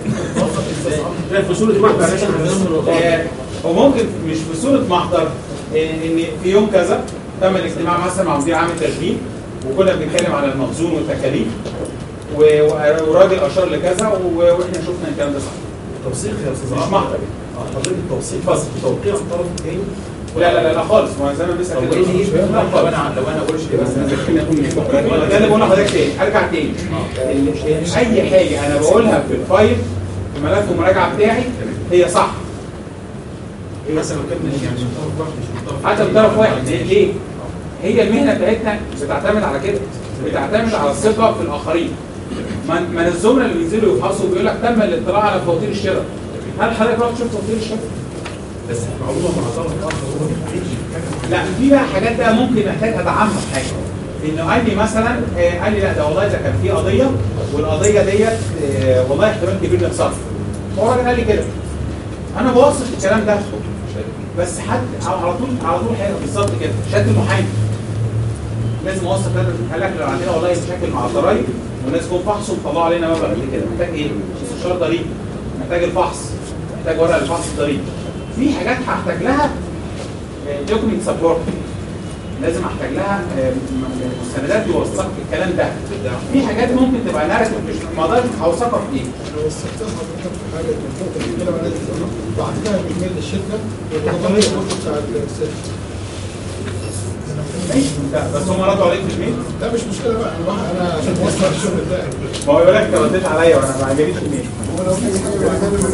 في صورة محضر آه، وممكن مش في صوره محضر آه، ان في يوم كذا تم الاجتماع مثلا مع مدير عام التشغيل وكنا بنتكلم على المخزون والتكاليف و- و- وراجل اشار لكذا و- واحنا شفنا الكلام ده صح توثيق يا استاذ مش عمرو. محضر اه حضرتك التوثيق بس توقيع الطرف الثاني لا لا لا, لا خالص ما زي ما بيسال طب كده ليه؟ لا لو خالص انا لو انا قلت بس ده اللي بقول لحضرتك تاني ارجع تاني إن اي حاجه انا بقولها في الفايل في ملف المراجعه بتاعي هي صح مثلا لو كان يعني من طرف واحد مش من طرف حتى من طرف واحد ليه؟ ليه؟ هي المهنه بتاعتنا بتعتمد على كده بتعتمد على الثقه في الاخرين من من الزملاء اللي بينزلوا يفحصوا بيقول لك تم الاطلاع على فواتير الشراء هل حضرتك رحت شفت فواتير الشراء؟ بس معلومه مع طرف اخر هو لا في بقى حاجات بقى ممكن محتاج ادعمها في حاجه انه قال لي مثلا آه، قال لي لا ده والله ده كان في قضيه والقضيه ديت آه، والله احتمال كبير نخسرها هو الراجل قال لي كده انا بوثق الكلام ده بس حد على طول على طول حاجه بالظبط كده شد المحامي لازم اوثق ده قال لك لو عندنا والله مشاكل مع الضرايب والناس جم فحصوا طلعوا علينا مبلغ قد كده محتاج ايه؟ استشاره ضريبي محتاج الفحص محتاج ورق الفحص الضريبي في حاجات هحتاج لها دوكيمنت سبورت لازم احتاج لها آه، م- مستندات يوثق الكلام ده في حاجات ممكن تبقى ناريتيف مش ما اقدرش اوثقها في ايه لو وثقتها حضرتك في حاجه النقطه اللي بيتكلم عليها دي بعتها بايميل للشركه والقضيه برضه بتاع السيرش ماشي لا، بس هم ردوا عليك في الميل لا مش مشكله بقى انا واحد- انا عشان اوصل الشغل بتاعي ما هو يقول لك انت رديت عليا وانا ما عجبنيش الميل هو لو في حاجه بتكلم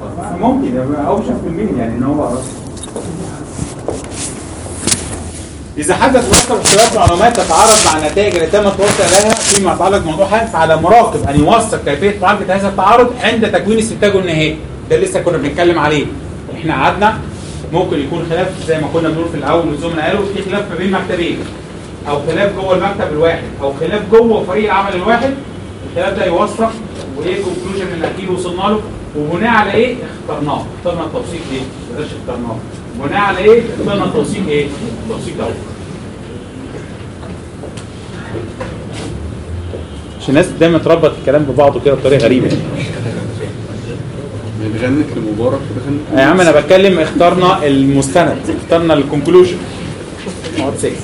ممكن يبقى اوشك في الميل يعني ان هو إذا حدث مكتب حسابات معلومات تتعارض مع النتائج التي تم التوصل إليها فيما يتعلق بموضوع حاجة فعلى المراقب أن يوثق كيفية معالجة هذا التعارض عند تكوين استنتاجه النهائي ده اللي لسه كنا بنتكلم عليه إحنا قعدنا ممكن يكون خلاف زي ما كنا بنقول في الأول والزملاء قالوا في خلاف ما بين مكتبين أو خلاف جوه المكتب الواحد أو خلاف جوه فريق العمل الواحد الخلاف ده يوثق وإيه الكونكلوجن اللي أكيد وصلنا له وبناء على إيه اخترناه اخترنا التوثيق إيه؟ بلاش اخترناه بناء على إيه اخترنا التوثيق إيه؟ التوثيق ده عشان الناس دايما تربط الكلام ببعضه كده بطريقه غريبه يعني. بغنك لمبارك بغنك يا عم انا بتكلم اخترنا المستند اخترنا الكونكلوجن اقعد ساكت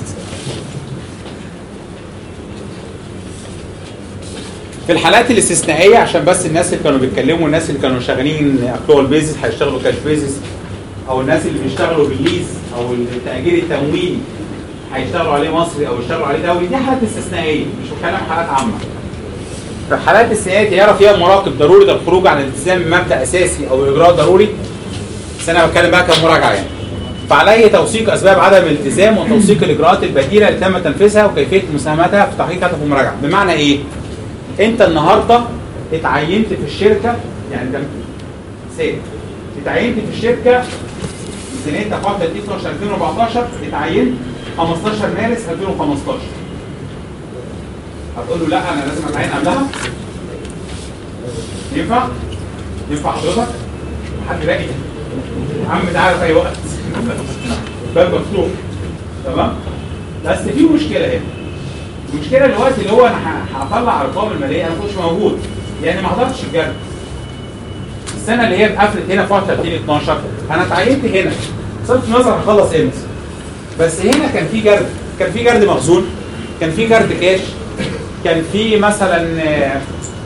في الحالات الاستثنائيه عشان بس الناس اللي كانوا بيتكلموا الناس اللي كانوا شغالين اكتوال بيزس هيشتغلوا كاش بيزس او الناس اللي بيشتغلوا بالليز او التاجير التمويلي هيشتغلوا عليه مصري او يشتغلوا عليه دولي دي حالات استثنائيه مش بتكلم حالات عامه في الحالات الاستثنائيه دي يرى فيها المراقب ضروره الخروج عن الالتزام بمبدا اساسي او اجراء ضروري بس انا بتكلم بقى كمراجعه يعني فعليه توثيق اسباب عدم الالتزام وتوثيق الاجراءات البديله اللي تم تنفيذها وكيفيه مساهمتها في تحقيق هدف المراجعه بمعنى ايه انت النهارده اتعينت في الشركه يعني ده سيد اتعينت في الشركه سنتك 31 12 2014 اتعينت 15 مارس 2015 هتقول له لا انا لازم اتعين قبلها ينفع؟ ينفع حضرتك؟ حد باقي يا عم تعالى في اي وقت باب مفتوح تمام؟ بس في مشكله هنا المشكله دلوقتي اللي هو انا ه- هطلع ارقام الماليه انا ما كنتش موجود يعني ما حضرتش الجرد السنه اللي هي اتقفلت هنا في 31 12 انا اتعينت هنا صرف نظر هخلص امتى بس هنا كان في جرد كان في جرد مخزون كان في جرد كاش كان في مثلا آه،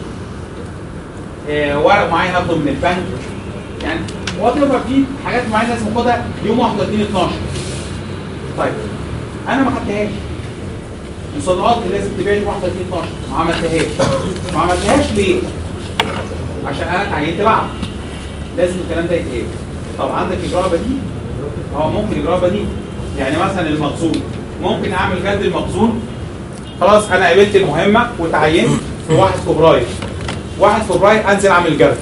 آه، ورق معين اخده من البنك يعني وات ايفر في حاجات معينه لازم اخدها يوم 31 12 طيب انا ما خدتهاش المصادرات اللي لازم تبيع يوم 31 12 ما عملتهاش ما عملتهاش ليه؟ عشان انا اتعينت بعد لازم الكلام ده يتقال طب عندك اجراء بديل؟ اه ممكن اجراء بديل يعني مثلا المخزون ممكن اعمل جد المخزون خلاص انا قبلت المهمه وتعينت في 1 فبراير 1 فبراير انزل اعمل جرد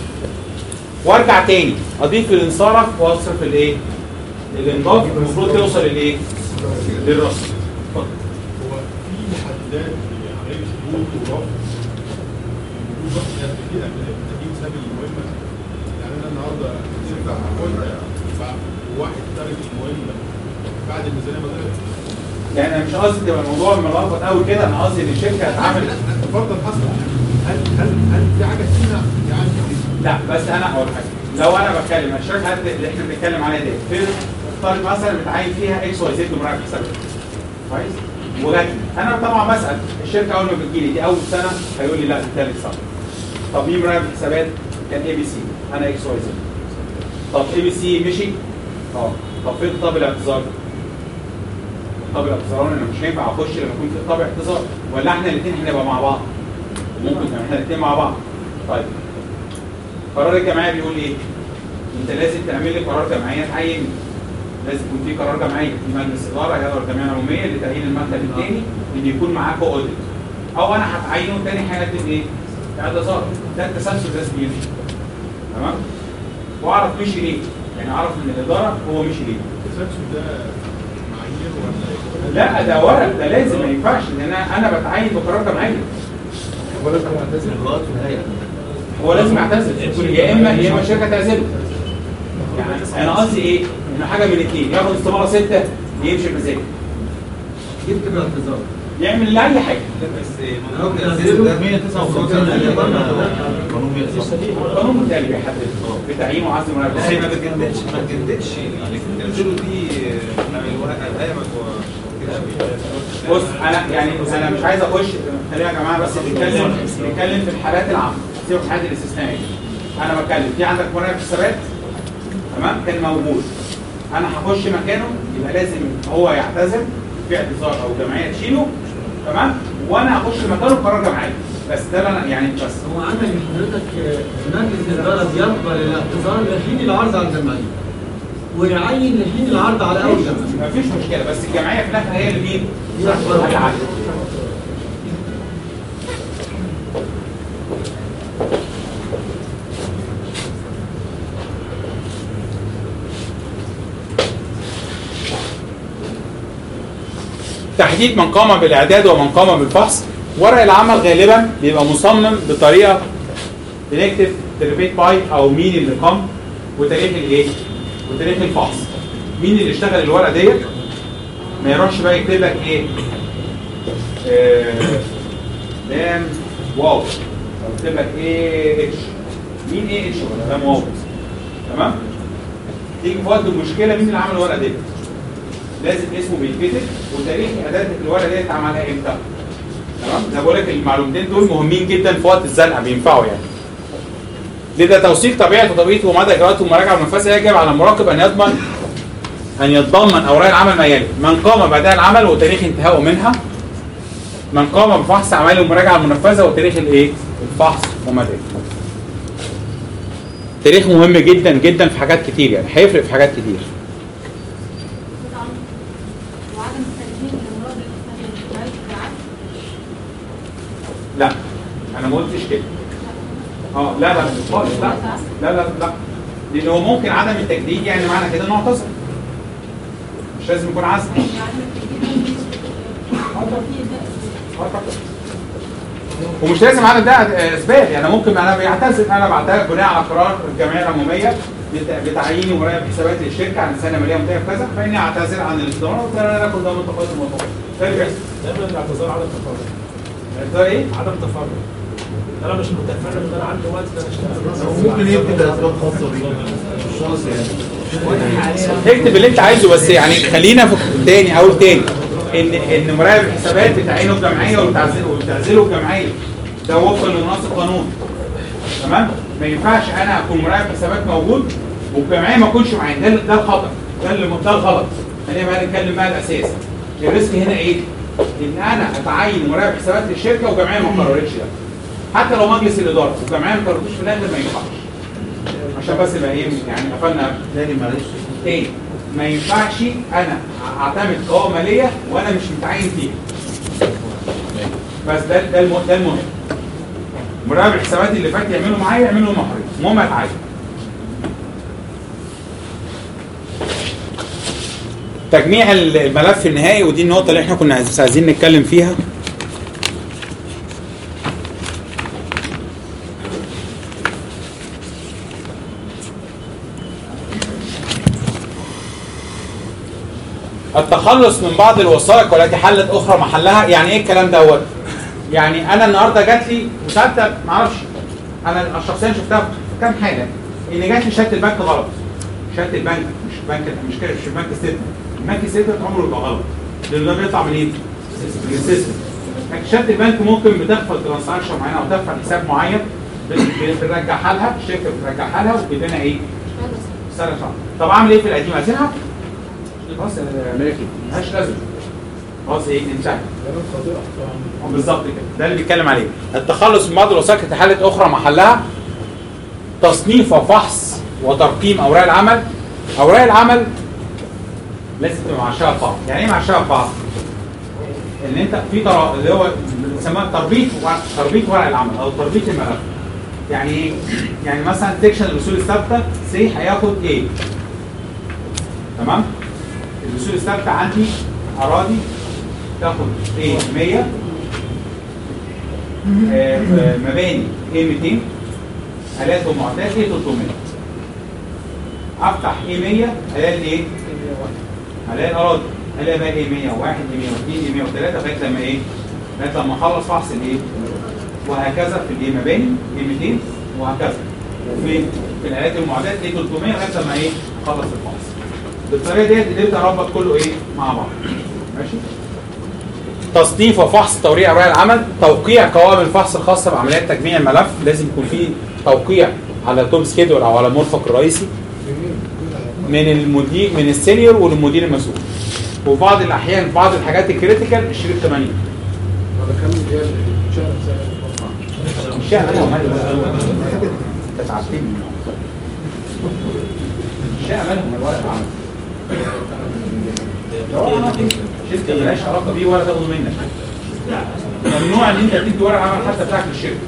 وارجع تاني اضيف الانصرف واصرف الايه؟ الانضاف المفروض توصل لايه؟ للرصد اتفضل. هو في محددات لعمليه ثبوت ورفض وجود واحد في تجيب سبب المهمه يعني انا النهارده شركه هاخدها وواحد تارك المهمه بعد الميزانيه ما طلعت يعني انا مش قصدي تبقى الموضوع ملخبط قوي كده انا قصدي ان الشركه هتعمل اتفضل حصل هل هل هل في حاجه تمنع يعني لا بس انا اقول حاجه لو انا بتكلم الشركه اللي احنا بنتكلم عليها دي فين اختار مثلا متعين فيها اكس واي زد مراقب حسابات كويس وجات لي انا طبعا بسال الشركه اول ما بتجي لي دي اول سنه هيقول لي لا دي ثالث سنه طب مين مراقب حسابات كان اي بي سي انا اكس واي زد طب اي بي سي مشي اه طب فين خطاب الاعتذار خطاب الاعتذار انا مش هينفع اخش لما يكون في خطاب اعتذار ولا احنا الاثنين هنبقى مع بعض ممكن نبقى احنا الاثنين مع بعض طيب قرار الجمعيه بيقول ايه؟ انت لازم تعمل لي قرار جمعيه تعين لازم يكون في قرار جمعيه في مجلس اداره يدعو الجمعيه العموميه لتعيين المكتب الثاني ان يكون معاكوا اوديت او انا هتعينه تاني هيقدم ايه؟ اعتذار ده التسلسل لازم يمشي تمام؟ واعرف مشي ليه؟ يعني اعرف ان الاداره هو مشي ليه؟ التسلسل ده معايير ولا لا ده ورق ده لازم ما ينفعش لان انا انا بتعين بقرار جمعيه هو لازم يعتذر اجراءات في الهيئه هو لازم يعتذر يا اما يا اما الشركه تعزله يعني انا قصدي ايه؟ انه حاجه من الاثنين ياخد استماره سته يمشي بمزاجه يكتب الاعتذار يعمل لي اي حاجه بس ممكن يعتذر ده 159 قانون 159 القانون بالتالي بيحدد بتعيين وعزل مراقب بس ما بتجددش ما بتجددش يعني قلت له دي احنا الورقه دايما بص انا يعني انا مش عايز اخش خلينا يا جماعه بس نتكلم نتكلم في الحالات العامه سيبك في الحالات الاستثنائيه انا بتكلم في عندك مراقب حسابات تمام كان موجود انا هخش مكانه يبقى لازم هو يعتذر في اعتذار او جمعيه تشيله تمام وانا اخش مكانه بقرار جمعيه بس ده اللي انا يعني بس هو عندك حضرتك مجلس الاداره بيقبل الاعتذار لحين العرض على الجمعيه ويعين الاثنين العرض على اول جمعيه مفيش مشكله بس الجمعيه في الاخر هي اللي مين؟ هي اللي هتعدي تحديد من قام بالاعداد ومن قام بالفحص ورق العمل غالبا بيبقى مصمم بطريقه بنكتب تربيت باي او مين اللي قام وتاريخ الايه وتاريخ الفحص مين اللي اشتغل الورقه ديت ما يروحش بقى يكتب لك ايه آه، لام واو او يكتب لك ايه اتش مين ايه اتش ولا لام واو تمام تيجي في وقت المشكله مين اللي عمل الورقه ديت لازم اسمه بيتكتب وتاريخ اداه الورقه ديت عملها امتى تمام زي ما بقول لك المعلومتين دول مهمين جدا في وقت الزنقه بينفعوا يعني لذا توثيق طبيعه وطبيعه ومدى اجراءات المراجعه والمنفذه يجب على المراقب ان يضمن ان يتضمن اوراق العمل ما يلي من قام باداء العمل وتاريخ انتهائه منها من قام بفحص اعمال المراجعه المنفذه وتاريخ الايه الفحص ومدى تاريخ مهم جدا جدا في حاجات كتير يعني هيفرق في حاجات كتير وعدم التنفيذ لمراد الإنسان بالعدل لا انا ما قلتش كده اه لا لا خالص لا لا لا لا لان هو ممكن عدم التجديد يعني معنى كده انه اعتذر مش لازم يكون عزم ومش لازم عدم ده اسباب يعني ممكن انا بيعتذر انا بعتذر بناء على قرار الجمعيه العموميه بت- بتعييني ورايا حسابات للشركه عن السنه الماليه منتهيه كذا فاني اعتذر عن الاصدار ولا اكل ده متقدم ومتقدم ده اللي بيحصل دايما الاعتذار عدم تفرغ ده ايه؟ عدم تفرغ انا مش متفرغ ان انا عندي وقت ان انا اشتغل ممكن يكتب اسباب خاصه بيه مش خالص يعني اكتب اللي انت عايزه بس يعني خلينا في تاني اقول تاني ان ان مراقب الحسابات بتعينه الجمعيه وبتعزله وبتعزله الجمعيه ده وفقا لنص القانون تمام ما ينفعش انا اكون مراقب حسابات موجود والجمعيه ما اكونش معايا ده ده الخطا ده اللي ده الغلط خلينا بقى نتكلم بقى الاساس الريسك هنا ايه؟ ان انا اتعين مراقب حسابات للشركه والجمعيه ما قررتش ده حتى لو مجلس الاداره والجمعيه ما قررتوش في الاخر ما ينفعش عشان بس يبقى ايه يعني قفلنا تاني معلش تاني ما ينفعش انا اعتمد قوه ماليه وانا مش متعين فيها بس ده ده الم- ده المهم مراقب الحسابات اللي فات يعملوا معايا يعملوا مع حضرتك المهم اتعين تجميع الملف النهائي ودي النقطه اللي احنا كنا عايز- عايزين نتكلم فيها التخلص من بعض الوثائق والتي حلت اخرى محلها يعني ايه الكلام دوت يعني انا النهارده جات لي مساعده ما اعرفش انا شخصيا شفتها في كام حاجه ان جات لي شهاده البنك غلط شهاده البنك مش بنك مش كده مش البنك ستيتمنت البنك ستيتمنت عمره يبقى غلط لان ده بيطلع منين؟ من السيستم لكن شهاده البنك ممكن بتغفل ترانزاكشن معينه او تغفل حساب معين بت- بنرجعها لها الشركه بترجعها لها وبيدينا ايه؟ سنه شهر طب اعمل ايه في القديمه؟ اسيبها؟ خلاص يا ملكي ملهاش لازمه خلاص ايه انتهى بالظبط كده ده اللي بيتكلم عليه التخلص من بعض الوثائق التي حلت اخرى محلها تصنيف وفحص وترقيم اوراق العمل اوراق العمل لازم تبقى معشقه ببعض يعني ايه معشقه ببعض؟ ان انت في ترا... اللي هو بنسميها تربيط ورق- تربيط ورق العمل او تربيط الملف يعني ايه؟ يعني مثلا سيكشن الاصول الثابته سي هياخد ايه؟ تمام؟ الاصول الثابته عندي اراضي تاخد ايه 100 آه، آه، مباني ايه 200 الات ومعدات ايه 300 افتح ايه 100 الاقي ايه الاقي الاراضي الاقي بقى ايه 101 ايه 102 ايه 103 لغايه لما ايه لغايه لما اخلص فحص الايه وهكذا في الايه مباني ايه 200 وهكذا وفي في الالات والمعدات ايه 300 لغايه لما ايه اخلص الفحص بالطريقه ديت قدرت اربط كله ايه مع بعض ماشي تصنيف وفحص توريع اوراق العمل توقيع قوائم الفحص الخاصه بعمليات تجميع الملف لازم يكون في توقيع على توب سكيدول او على المرفق الرئيسي من المدير من السينيور والمدير المسؤول وفي بعض الاحيان في بعض الحاجات الكريتيكال الشريط 80 ولا كم اللي هي الشهر الشهر انا ومالي انت تعبتني الانشاء مالهم الورق العمل الورق العمل شركه مالهاش علاقه بيه ولا تاخده منك ممنوع ان انت تدي ورق عمل حتى بتاعك للشركه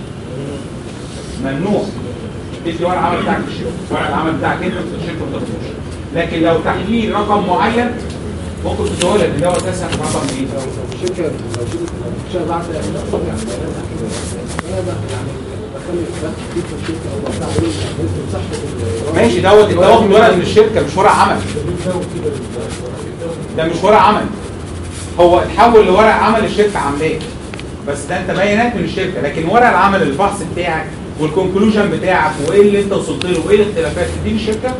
ممنوع تدي ورق عمل بتاعك للشركه ورق العمل بتاعك انت الشركه ما تاخدوش لكن لو تحليل رقم معين ممكن بسهوله ان ده اساسا رقم ايه؟ الشركه لو الشركه بعد يعني بخلي في الشركه او بتاع ايه ماشي دوت انت واخد ورق من الشركه مش ورق عمل ده مش ورق عمل هو اتحول لورق عمل الشركه عاملاه بس ده انت بيانات من الشركه لكن ورق العمل البحث بتاعك والكونكلوجن بتاعك وايه اللي انت وصلت له وايه الاختلافات دي الشركه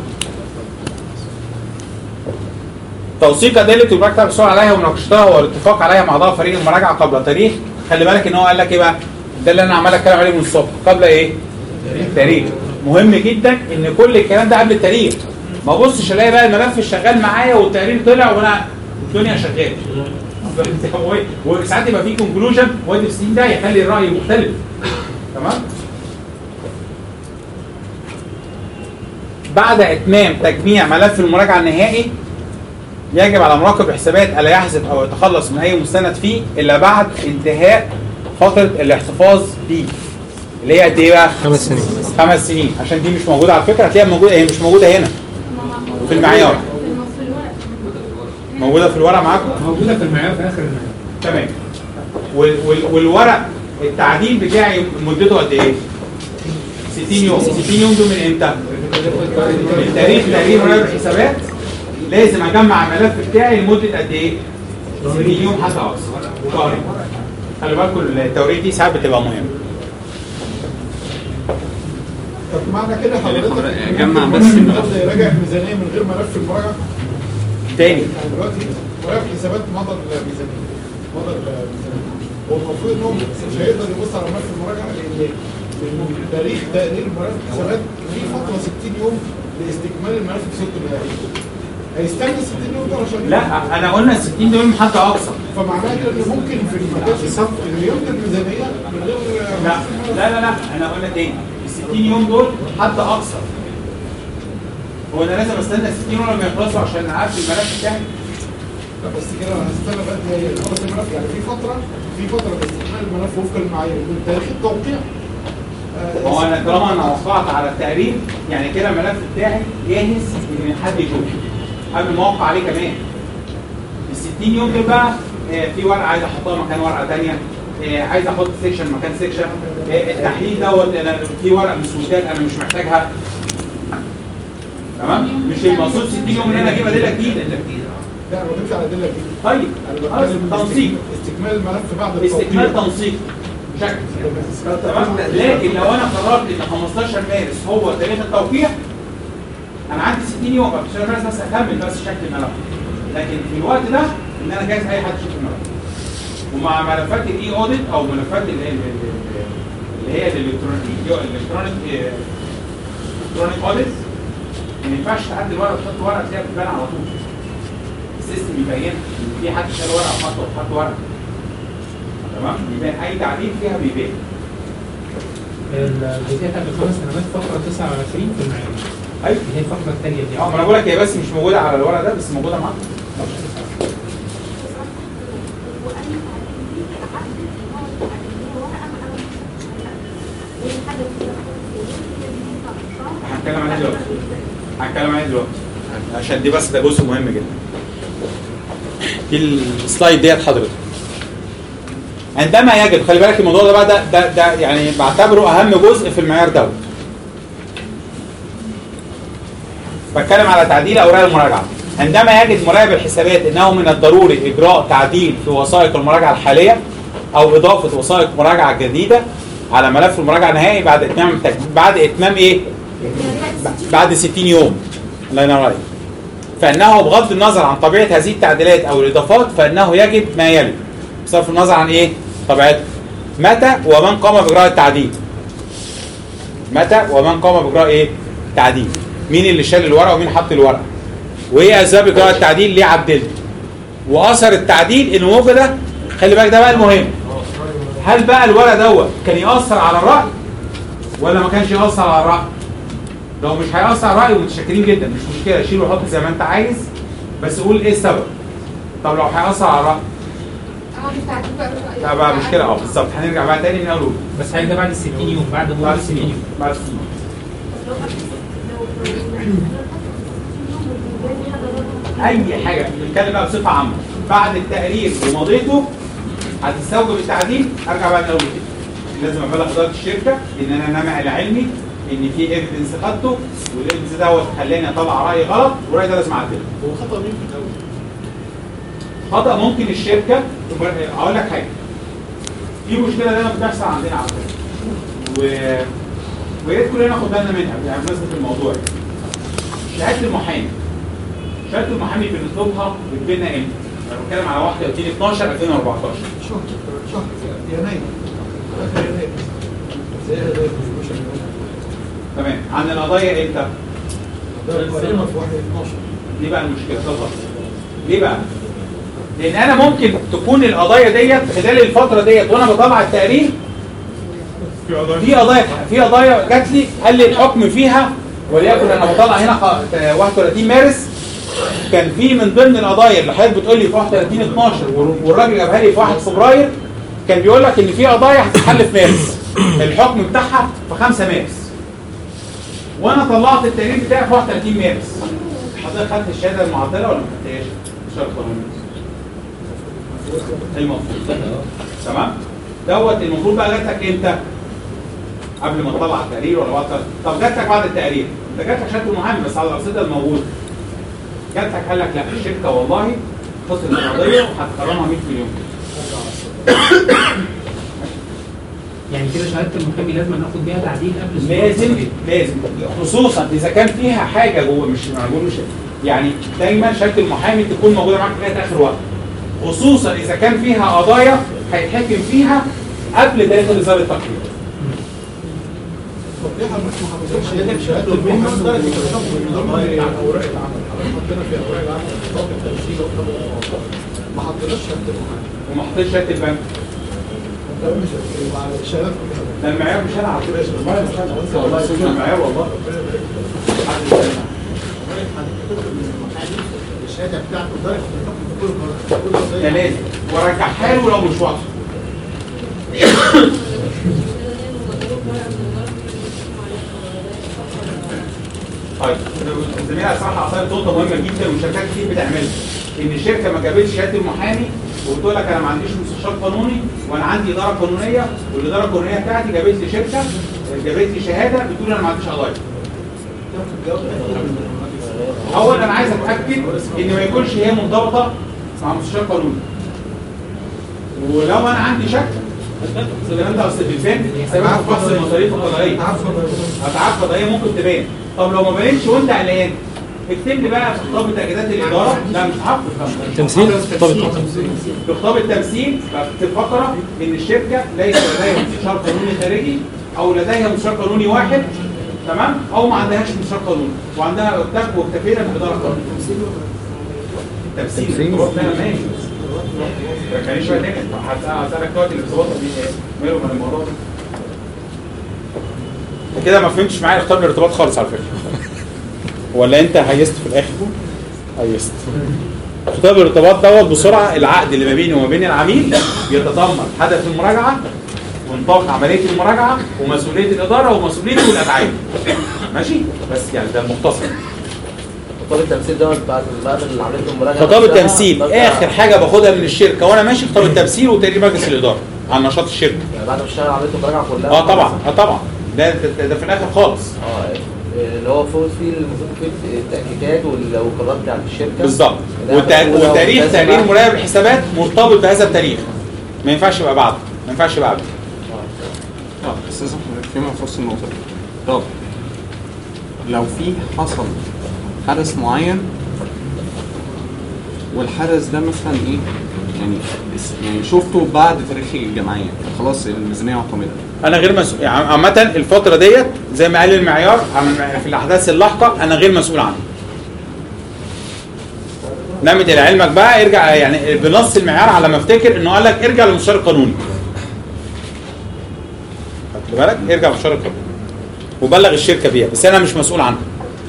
توثيق ادله المراجعه الحصول عليها ومناقشتها والاتفاق عليها مع اعضاء فريق المراجعه قبل تاريخ خلي بالك ان هو قال لك ايه بقى ده اللي انا عمال اتكلم عليه من الصبح قبل ايه تاريخ مهم جدا ان كل الكلام ده قبل التاريخ ما بصش الاقي بقى الملف شغال معايا والتقرير طلع وانا الدنيا شغاله وساعات يبقى في كونكلوجن وادي في السنين ده يخلي الراي مختلف تمام بعد اتمام تجميع ملف المراجعه النهائي يجب على مراقب الحسابات الا يحذف او يتخلص من اي مستند فيه الا بعد انتهاء فتره الاحتفاظ بيه اللي هي قد ايه بقى؟ خمس سنين خمس سنين عشان دي مش موجوده على فكره هتلاقيها موجوده هي مش موجوده هنا في المعيار موجوده في الورق معاكم؟ موجوده في المعيار في اخر المعيار تمام وال وال والورق التعديل بتاعي مدته قد ايه؟ 60 يوم 60 يوم دول من امتى؟ من تاريخ تقرير مراجعه الحسابات لازم اجمع الملف بتاعي لمده قد ايه؟ 60 يوم حتى اقصى شهرين خلي بالكم التوريد دي ساعات بتبقى مهمه طب معنى كده حضرتك جمع ممكن بس الملف يراجع الميزانيه من غير ملف المراجعه؟ تاني يعني دلوقتي مراجع حسابات مضى الميزانيه مضى الميزانيه هو المفروض ان هو مش هيقدر يبص على ملف المراجعه لان لأن تاريخ تقرير مراجعه الحسابات في فتره 60 يوم لاستكمال الملف في صوت النهائي هيستنى 60 يوم ده عشان لا انا قلنا 60 دول حتى اقصى فمعناه كده ان ممكن في المجال الصف ان يمضي الميزانيه من غير لا لا لا لا انا قلنا تاني ال 60 يوم دول حد اقصى هو انا لازم استنى 60 يوم لما يخلصوا عشان اعرف الملف بتاعي لا بس كده انا هستنى بقى هي خلاص الملف يعني في فتره في فتره لاستكمال الملف وفقا للمعايير من تاريخ التوقيع ما هو انا طالما انا وقعت على التقرير يعني كده الملف بتاعي جاهز ان حد يشوفه قبل ما اوقع عليه كمان ال 60 يوم دول بقى آه، في ورقه عايز احطها مكان ورقه ثانيه عايز احط سيكشن مكان سيكشن آه، التحليل دوت انا في ورقه من سودات انا مش محتاجها تمام مش المقصود 60 يوم ان انا اجيب ادله جديده لا انا ما بتكلمش على ادله جديده طيب انا خلاص بتكلم تنسيق استكمال الملف بعد التوقيع استكمال تنسيق شكل تمام لكن لو انا قررت ان 15 مارس هو تاريخ التوقيع انا عندي 60 يوم 15 مارس بس اكمل بس شكل الملف لكن في الوقت ده ان انا جاهز اي حد يشوف الملف ومع ملفات الاي اوديت او ملفات اللي هي اللي هي الالكترونيك الالكترونيك الكترونيك اوديت ما ينفعش تعدي الورقه وتحط ورقه تلاقيها بتبان على طول السيستم يبين ان في حد شال ورقه وحط وحط ورقه تمام يبان اي تعديل فيها بيبان الجزئيه بتاعت الخمس سنوات فقره 29 في المعيار ايوه اللي هي الفقره الثانيه دي اه ما انا بقول لك هي بس مش موجوده على الورق ده بس موجوده معاك هتكلم عليها دلوقتي هتكلم عليها دلوقتي عشان دي بس ده جزء مهم جدا دي السلايد ديت حضرتك عندما يجب خلي بالك الموضوع ده بقى ده, ده, ده يعني بعتبره اهم جزء في المعيار دوت بتكلم على تعديل اوراق المراجعه عندما يجد مراقب الحسابات انه من الضروري اجراء تعديل في وثائق المراجعه الحاليه او اضافه وثائق مراجعه جديده على ملف المراجعه النهائي بعد اتمام بعد اتمام ايه؟ بعد 60 يوم الله ينور عليك فانه بغض النظر عن طبيعه هذه التعديلات او الاضافات فانه يجب ما يلي بصرف النظر عن ايه؟ طبيعتها متى ومن قام باجراء التعديل متى ومن قام باجراء ايه؟ تعديل مين اللي شال الورقه ومين حط الورقه وايه اسباب اجراء التعديل ليه عدلت واثر التعديل ان وجد خلي بالك ده بقى المهم هل بقى الورق دوت كان ياثر على الراي ولا ما كانش ياثر على الراي لو مش هيأثر على رأيي متشكرين جدا مش مشكله شيل وحط زي ما انت عايز بس قول ايه السبب طب لو هيأثر على الرأي اه بتاعتي بقى رأيي. لا بقى مشكله اه بالظبط هنرجع بقى تاني من اول بس هيبقى بعد ال 60 يوم بعد مرور بعد ال 60 يوم بعد 60 يوم اي حاجه بنتكلم بقى بصفه عامه بعد التقرير ومضيته هتستوجب التعديل ارجع بقى من اول كده لازم ابلغ اداره الشركه ان انا نامع العلمي ان في ايفيدنس خدته والايفيدنس دوت خلاني اطلع راي غلط والراي ده لازم اعدله هو خطأ مين في الأول؟ خطا ممكن الشركه تبقى- اقول لك حاجه في مشكله دايما بتحصل عندنا على فكره و ويا ريت كلنا ناخد بالنا منها يعني بمناسبه الموضوع يعني. شهاده المحامي شهاده المحامي بنطلبها بتجيلنا امتى؟ انا بتكلم على 31 12 2014 شهر شهر في يناير آخر يناير زي ده الكونتريبيوشن تمام عن القضايا امتى؟ قائمة في 1 12 دي بقى المشكله ده الغلط ليه بقى؟ لان انا ممكن تكون القضايا ديت خلال الفتره ديت وانا بطلع التقرير في قضايا في قضايا في قضايا جات لي قال لي الحكم فيها وليكن انا بطلع هنا خ- آه، 31 مارس كان في من ضمن القضايا اللي حضرتك بتقول لي في 31 12 وال- والراجل جابها لي في 1 فبراير كان بيقول لك ان في قضايا هتتحل في مارس الحكم بتاعها في 5 مارس وانا طلعت التقرير بتاعي في 31 مارس حضرتك خدت الشهاده المعطله ولا ما خدتهاش؟ الشهاده القانونيه المفروض تمام دوت المفروض بقى جات لك امتى؟ قبل ما تطلع التقرير ولا بعد طب جات لك بعد التقرير انت جات لك شهاده المحامي بس على الرصيد الموجود جات لك قال لك لا الشركه والله خسرت القضيه وهتكرمها 100 مليون يعني كده شهاده المحامي لازم ناخد بيها تعديل قبل الصدور لازم التصريح. لازم خصوصا اذا كان فيها حاجه جوه مش معقول مش يعني دايما شهاده المحامي تكون موجوده معاك لغايه اخر وقت خصوصا اذا كان فيها قضايا هيتحكم فيها قبل تاريخ اصدار التقرير طب ليه حضرتك ما حطيتش شهادة المهنة درجة الشخص من ضمن أوراق العمل حضرتك حطينا في أوراق العمل خطاب التمثيل وخطاب المواصفات ما حطيناش شهادة المهنة وما حطيتش شهاده البنك ده مش وعلى الشهادات كلها ده المعيار مش انا على فكره والله مش انا والله ده المعيار والله الشهادة بتاعته درجة الحكم في كل مرة كل ده قضية لازم وارجعها له لو مش واضحه طيب الزميله صراحه اثارت نقطه مهمه جدا وشركات كتير بتعملها ان الشركه ما جابتش شهاده المحامي وبتقول لك انا ما عنديش مستشار قانوني وانا عندي اداره قانونيه والاداره القانونيه بتاعتي جابت لي شركه جابت لي شهاده بتقول انا ما عنديش قضايا اول انا عايز اتاكد ان ما يكونش هي منضبطه مع مستشار قانوني ولو انا عندي شك زي ما انت اصل بالفهم حسابات في فحص المصاريف القضائيه اتعاب قضائيه ممكن تبان طب لو ما بانتش وانت قلقان اكتب لي بقى في خطاب تاكيدات الاداره لا مش هحط تمثيل؟ خطاب في خطاب التمثيل في فقره ان الشركه ليس لديها مستشار قانوني خارجي او لديها مستشار قانوني واحد تمام او ما عندهاش مستشار قانوني وعندها اكتفى واكتفينا باداره قانونيه التمثيل تمثيل. الارتباط ده ماشي ما كانش بقى نكت هسألك دلوقتي الارتباط دي ايه؟ ماله من الموضوع ده؟ انت كده ما فهمتش معايا خطاب الارتباط خالص على فكره ولا انت هيست في الاخر؟ هيست خطاب الارتباط دوت بسرعه العقد اللي ما بيني وما بين العميل بيتضمن هدف المراجعه ونطاق عمليه المراجعه ومسؤوليه الاداره ومسؤوليتي والابعاد ماشي بس يعني ده المختصر خطاب التمثيل ده بعد بعد عمليه المراجعه خطاب نفسها التمثيل برجع- اخر حاجه باخدها من الشركه وانا ماشي خطاب التمثيل وتقرير مجلس الاداره عن نشاط الشركه يعني بعد ما اشتغل عمليه المراجعه كلها اه طبعا اه طبعا ده ده, ده في الاخر خالص اه اللي هو المفروض فيه المفروض فيه التاكيدات والقرارات بتاعت الشركه بالظبط ده وتا- المفروض لو وتاريخ لازم تقرير بعد- مراقب الحسابات مرتبط بهذا التاريخ ما ينفعش يبقى بعده ما ينفعش يبقى قبله طب استاذ احمد فيما يخص النقطه دي طب لو في حصل حدث معين والحدث ده مثلا ايه يعني اس- يعني شفته بعد تاريخ الجمعيه خلاص الميزانيه معتمده انا غير مسؤول يعني عامه الفتره ديت زي ما قال المعيار عن- في الاحداث اللاحقه انا غير مسؤول عنها نمت الى علمك بقى ارجع يعني بنص المعيار على ما افتكر انه قال لك ارجع للمستشار القانوني خدت بالك ارجع للمستشار القانوني وبلغ الشركه بيها بس انا مش مسؤول عنها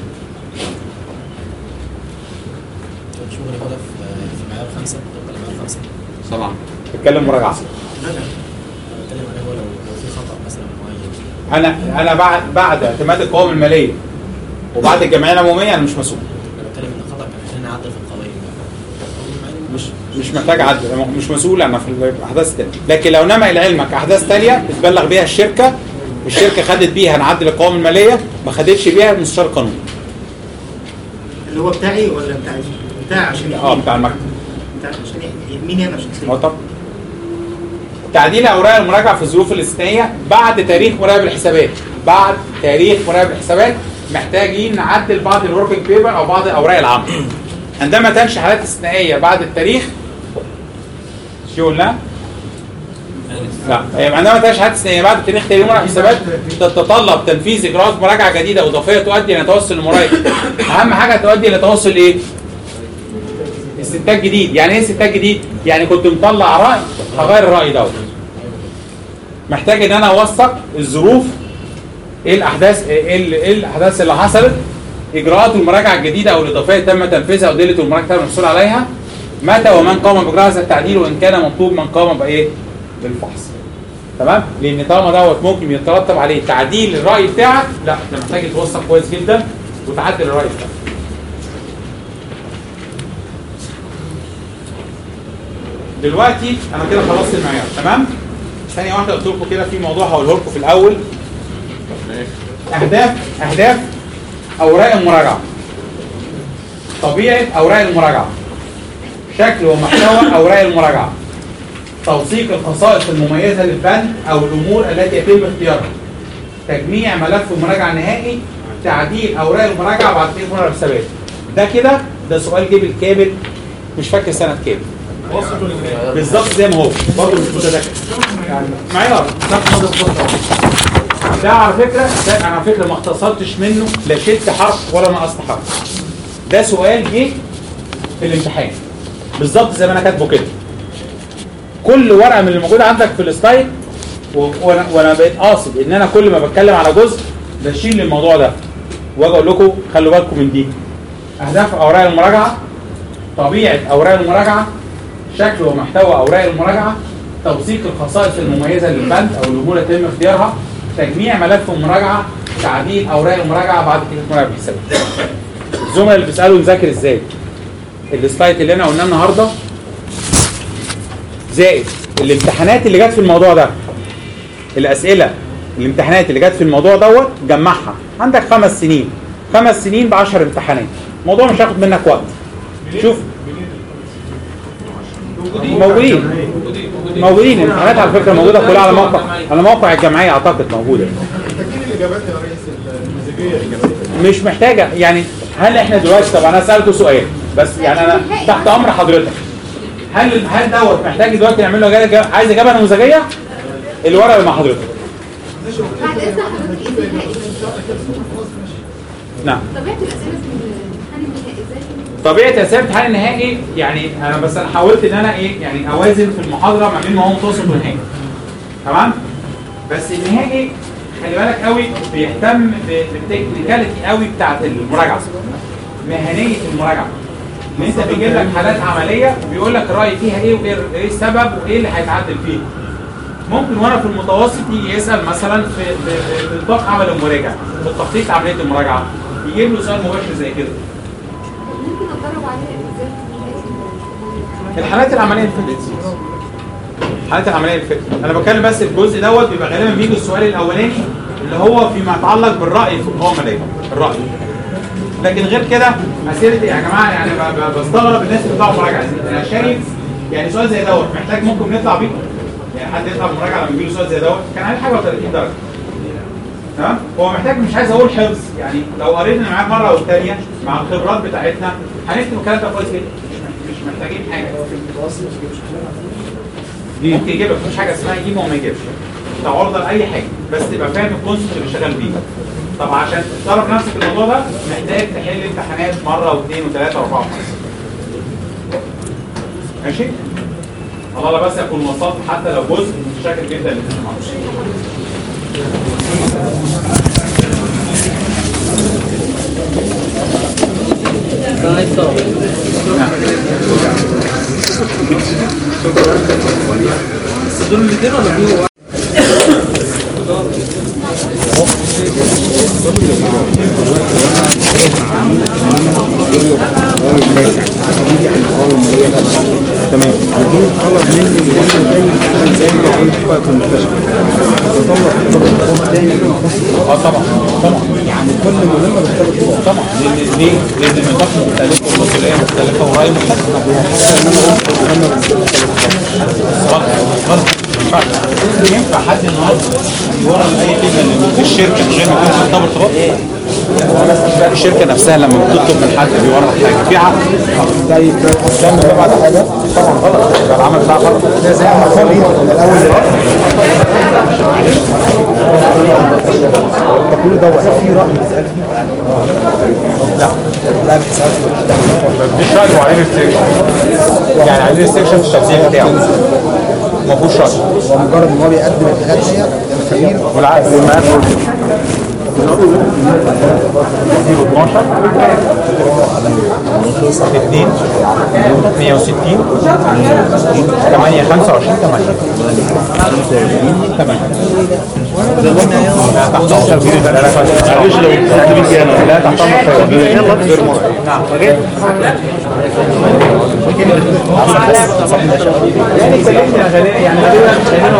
شغل كده في في معيار خمسة ولا معيار خمسة طبعا بتكلم مراجعه لا لا أنا بتكلم عليه هو لو لو في خطأ مثلا معين انا انا بعد بعد اعتماد القوائم الماليه وبعد الجمعيه العموميه انا مش مسؤول أنا بتكلم إن الخطأ كان عشان نعدل في القوائم مش مش محتاج عدل أنا مش مسؤول انا في الاحداث التاليه لكن لو نما لعلمك احداث تاليه بتبلغ بيها الشركه الشركه خدت بيها نعدل القوائم الماليه ما خدتش بيها المستشار القانوني اللي هو بتاعي ولا بتاع بتاع عشان اه بتاع المكتب بتاع عشان يهمني انا شخصيا اه طبعا تعديل اوراق المراجعه في الظروف الاستثنائيه بعد تاريخ مراقب الحسابات بعد تاريخ مراقب الحسابات محتاجين نعدل بعض الوركينج بيبر او بعض الاوراق العامه عندما تنشا حالات استثنائيه بعد التاريخ شو قلنا؟ لا يبقى عندما تنشا حالات استثنائيه بعد تاريخ تاريخ مراقب الحسابات تتطلب تنفيذ اجراءات مراجعه جديده اضافيه تؤدي الى توصل المراقب اهم حاجه تؤدي الى توصل ايه؟ استنتاج جديد يعني ايه استنتاج جديد يعني كنت مطلع راي هغير الراي دوت محتاج ان انا اوثق الظروف ايه الاحداث ايه ال- إيه الاحداث اللي حصلت اجراءات المراجعه الجديده او الاضافيه تم تنفيذها ودلة المراجعه تم الحصول عليها متى ومن قام باجراء هذا التعديل وان كان مطلوب من قام بايه بالفحص تمام لان طالما دوت ممكن يترتب عليه تعديل الراي بتاعك لا انت محتاج توثق كويس جدا وتعدل الراي بتاعك دلوقتي انا كده خلصت المعيار تمام ثانيه واحده قلت لكم كده في موضوع هقوله لكم في الاول اهداف اهداف اوراق المراجعه طبيعه اوراق المراجعه شكل ومحتوى اوراق المراجعه توثيق الخصائص المميزه للبند او الامور التي يتم اختيارها تجميع ملف المراجعه النهائي تعديل اوراق المراجعه بعد تاريخ مراجعه الحسابات ده كده ده سؤال جه بالكامل مش فاكر سنه كام بالظبط زي ما هو برضه مش متذكر يعني معيار صفحه بالظبط ده على فكره ده انا على فكره ما اختصرتش منه لا شلت حرف ولا نقصت حرف ده سؤال جه في الامتحان بالظبط زي ما انا كاتبه كده كل ورقه من اللي موجوده عندك في السلايد و- وانا وانا بقيت قاصد ان انا كل ما بتكلم على جزء بشيل الموضوع ده واجي اقول لكم خلوا بالكم من دي اهداف اوراق المراجعه طبيعه اوراق المراجعه شكل ومحتوى اوراق المراجعه توثيق الخصائص المميزه للبند او الامور التي يتم اختيارها تجميع ملف المراجعه تعديل اوراق المراجعه بعد تاريخ مراجعه الحساب الزملاء اللي بيسالوا نذاكر ازاي السلايد اللي انا قلناه النهارده زائد الامتحانات اللي جت في الموضوع ده الاسئله الامتحانات اللي جت في الموضوع دوت جمعها عندك خمس سنين خمس سنين ب 10 امتحانات الموضوع مش هياخد منك وقت شوف موجودين موجودين الامتحانات على فكره موجوده كلها على موقع على موقع الجمعيه اعتقد موجوده محتاجين الاجابات يا ريس المزاجيه اجابات مش محتاجه يعني هل احنا دلوقتي طب انا سالته سؤال بس يعني انا تحت امر حضرتك هل هل دوت محتاج دلوقتي نعمل له إجابة- عايز اجابه نموذجيه الورقه اللي مع حضرتك بعد اذن حضرتك ايه النهائي نعم طبيعه الاسئله في الامتحان النهائي ازاي طبيعه اسئله الامتحان النهائي يعني انا بس انا حاولت ان انا ايه يعني اوازن في المحاضره ما بين ما هو متوسط ونهائي تمام بس النهائي خلي بالك قوي بيهتم ب- بالتكنيكاليتي قوي بتاعت المراجعه مهنيه المراجعه ان انت بيجيب لك حالات عمليه وبيقول لك الراي فيها ايه وايه إيه السبب وايه اللي هيتعدل فيه ممكن وانا في المتوسط يجي يسال مثلا في في- في نطاق عمل المراجع في التخطيط عمليه المراجعه يجيب له سؤال مباشر زي كده ممكن اتدرب عليها ازاي الحالات العمليه اللي فاتت الحالات العمليه اللي فاتت انا بتكلم بس الجزء دوت بيبقى غالبا بيجي السؤال الاولاني اللي هو فيما يتعلق بالراي في القوائم الماليه الراي لكن غير كده اسئله يا جماعه يعني ب- ب- بستغرب الناس اللي بتطلعوا مراجعه دي. انا شايف يعني سؤال زي دوت محتاج ممكن نطلع بيه يعني حد يطلع مراجعه لما يجي له سؤال زي دوت كان عليه حاجه 30 درجه تمام هو محتاج مش عايز اقول حفظ يعني لو قرينا معاه مره او ثانيه مع الخبرات بتاعتنا هنكتب الكلام ده كويس جدا مش مش محتاجين حاجه ممكن يجيب لك مفيش حاجه اسمها يجيب وما يجيبش انت عرضه لاي حاجه بس تبقى فاهم الكونسيبت اللي شغال بيه طب عشان تدرب نفسك الموضوع ده محتاج تحل امتحانات مره واثنين وثلاثه واربعه وخمسه ماشي؟ الله لا بس اكون وصلت حتى لو جزء شاكر جدا للمعلومات بس دول الاثنين ولا في واحد؟ تمام ودي طلب مني وانا زي ما زي ما قلت بقى في المستشفى بطلب تاني اه طبعا طبعا يعني كل مهمه بتختلف طبعا لان ليه؟ لان النطاق مختلف والمسؤوليه مختلفه والراي مختلف غلط غلط ما ينفعش ينفع حد النهارده يوري اي كلمه في الشركه من غير ما يكون مرتبط ارتباط الشركه نفسها لما بتطلب من حد بيورد حاجه في عقد طيب لما ببعت حاجه طبعا غلط يبقى العمل بتاعها غلط ده زي ما خالد من الاول ده كل ده وقت في راي بتسال فيه لا لا بتسال مفيش رأي وعليه ريستريكشن يعني عليه ريستريكشن في التوزيع بتاعه ما فيهوش رأي هو مجرد ان هو بيقدم الحاجات دي الخبير والعقد زي ما قال 12 2 160 8 25 8 8 معلش لو بتستخدمي كده لا تحت امر غير مرئي نعم يعني اتكلمنا غالبا يعني غالبا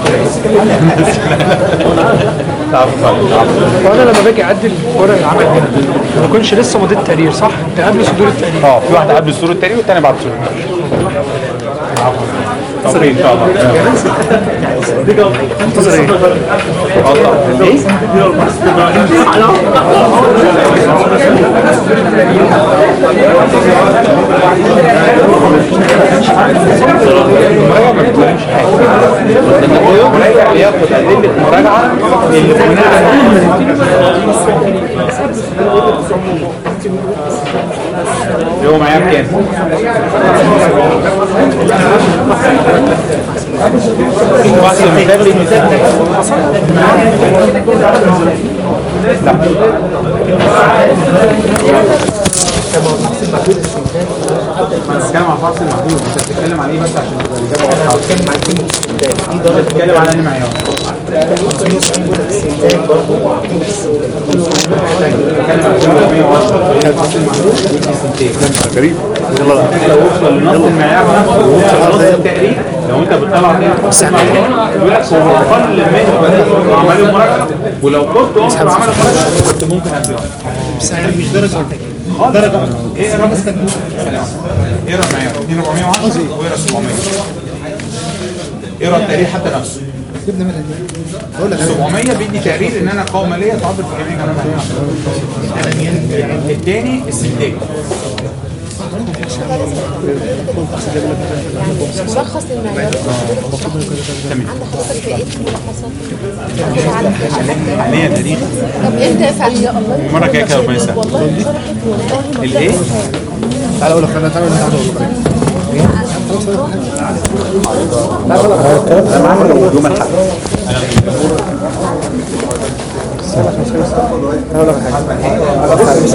هو انا لما باجي اعدل ورق العمل هنا ما بكونش لسه مضيت تقرير صح؟ ده قبل صدور التقرير اه في واحده قبل صدور التقرير والثانيه بعد صدور التقرير توفيق ان شاء الله انتظر ايه؟ اه طبعا ايه؟ المراجعه ما بتقولش حاجه بياخد ادله مراجعه اللي هو معايا بكام؟ بس المثال ما بتتكلم عن فحص المحدود انت بتتكلم عليه بس عشان تبقى الاجابه واضحه بتتكلم عن ايه بتتكلم على انهي معيار بتتكلم على 110 فحص المحدود غريب لو وصل لنص المعيار نفسه ووصل لنص التقريب لو انت بتطلع فيها فحص المحدود يقول لك هو اقل من عمل المراجعه ولو كنت وصل عمل المراجعه كنت ممكن اديها بس يعني مش درجه خالص درجه ايه الرقم ايه الرقم معايا 410 وايه 700 ايه التقرير حتى نفسه جبنا منها اقول لك 700 بيدي تقرير ان انا قوه ماليه تعبر في جميع جوانب الثاني السندات ملخص للمعيارات عند حضرتك بقيت ملخصات على حاليا تاريخ طب انت فعليا الله المره الجايه كده ربنا يسهل والله شرحت الايه؟ تعالى اقول لك انا تعالى انا معاك يوم الاحد اقول لك حاجه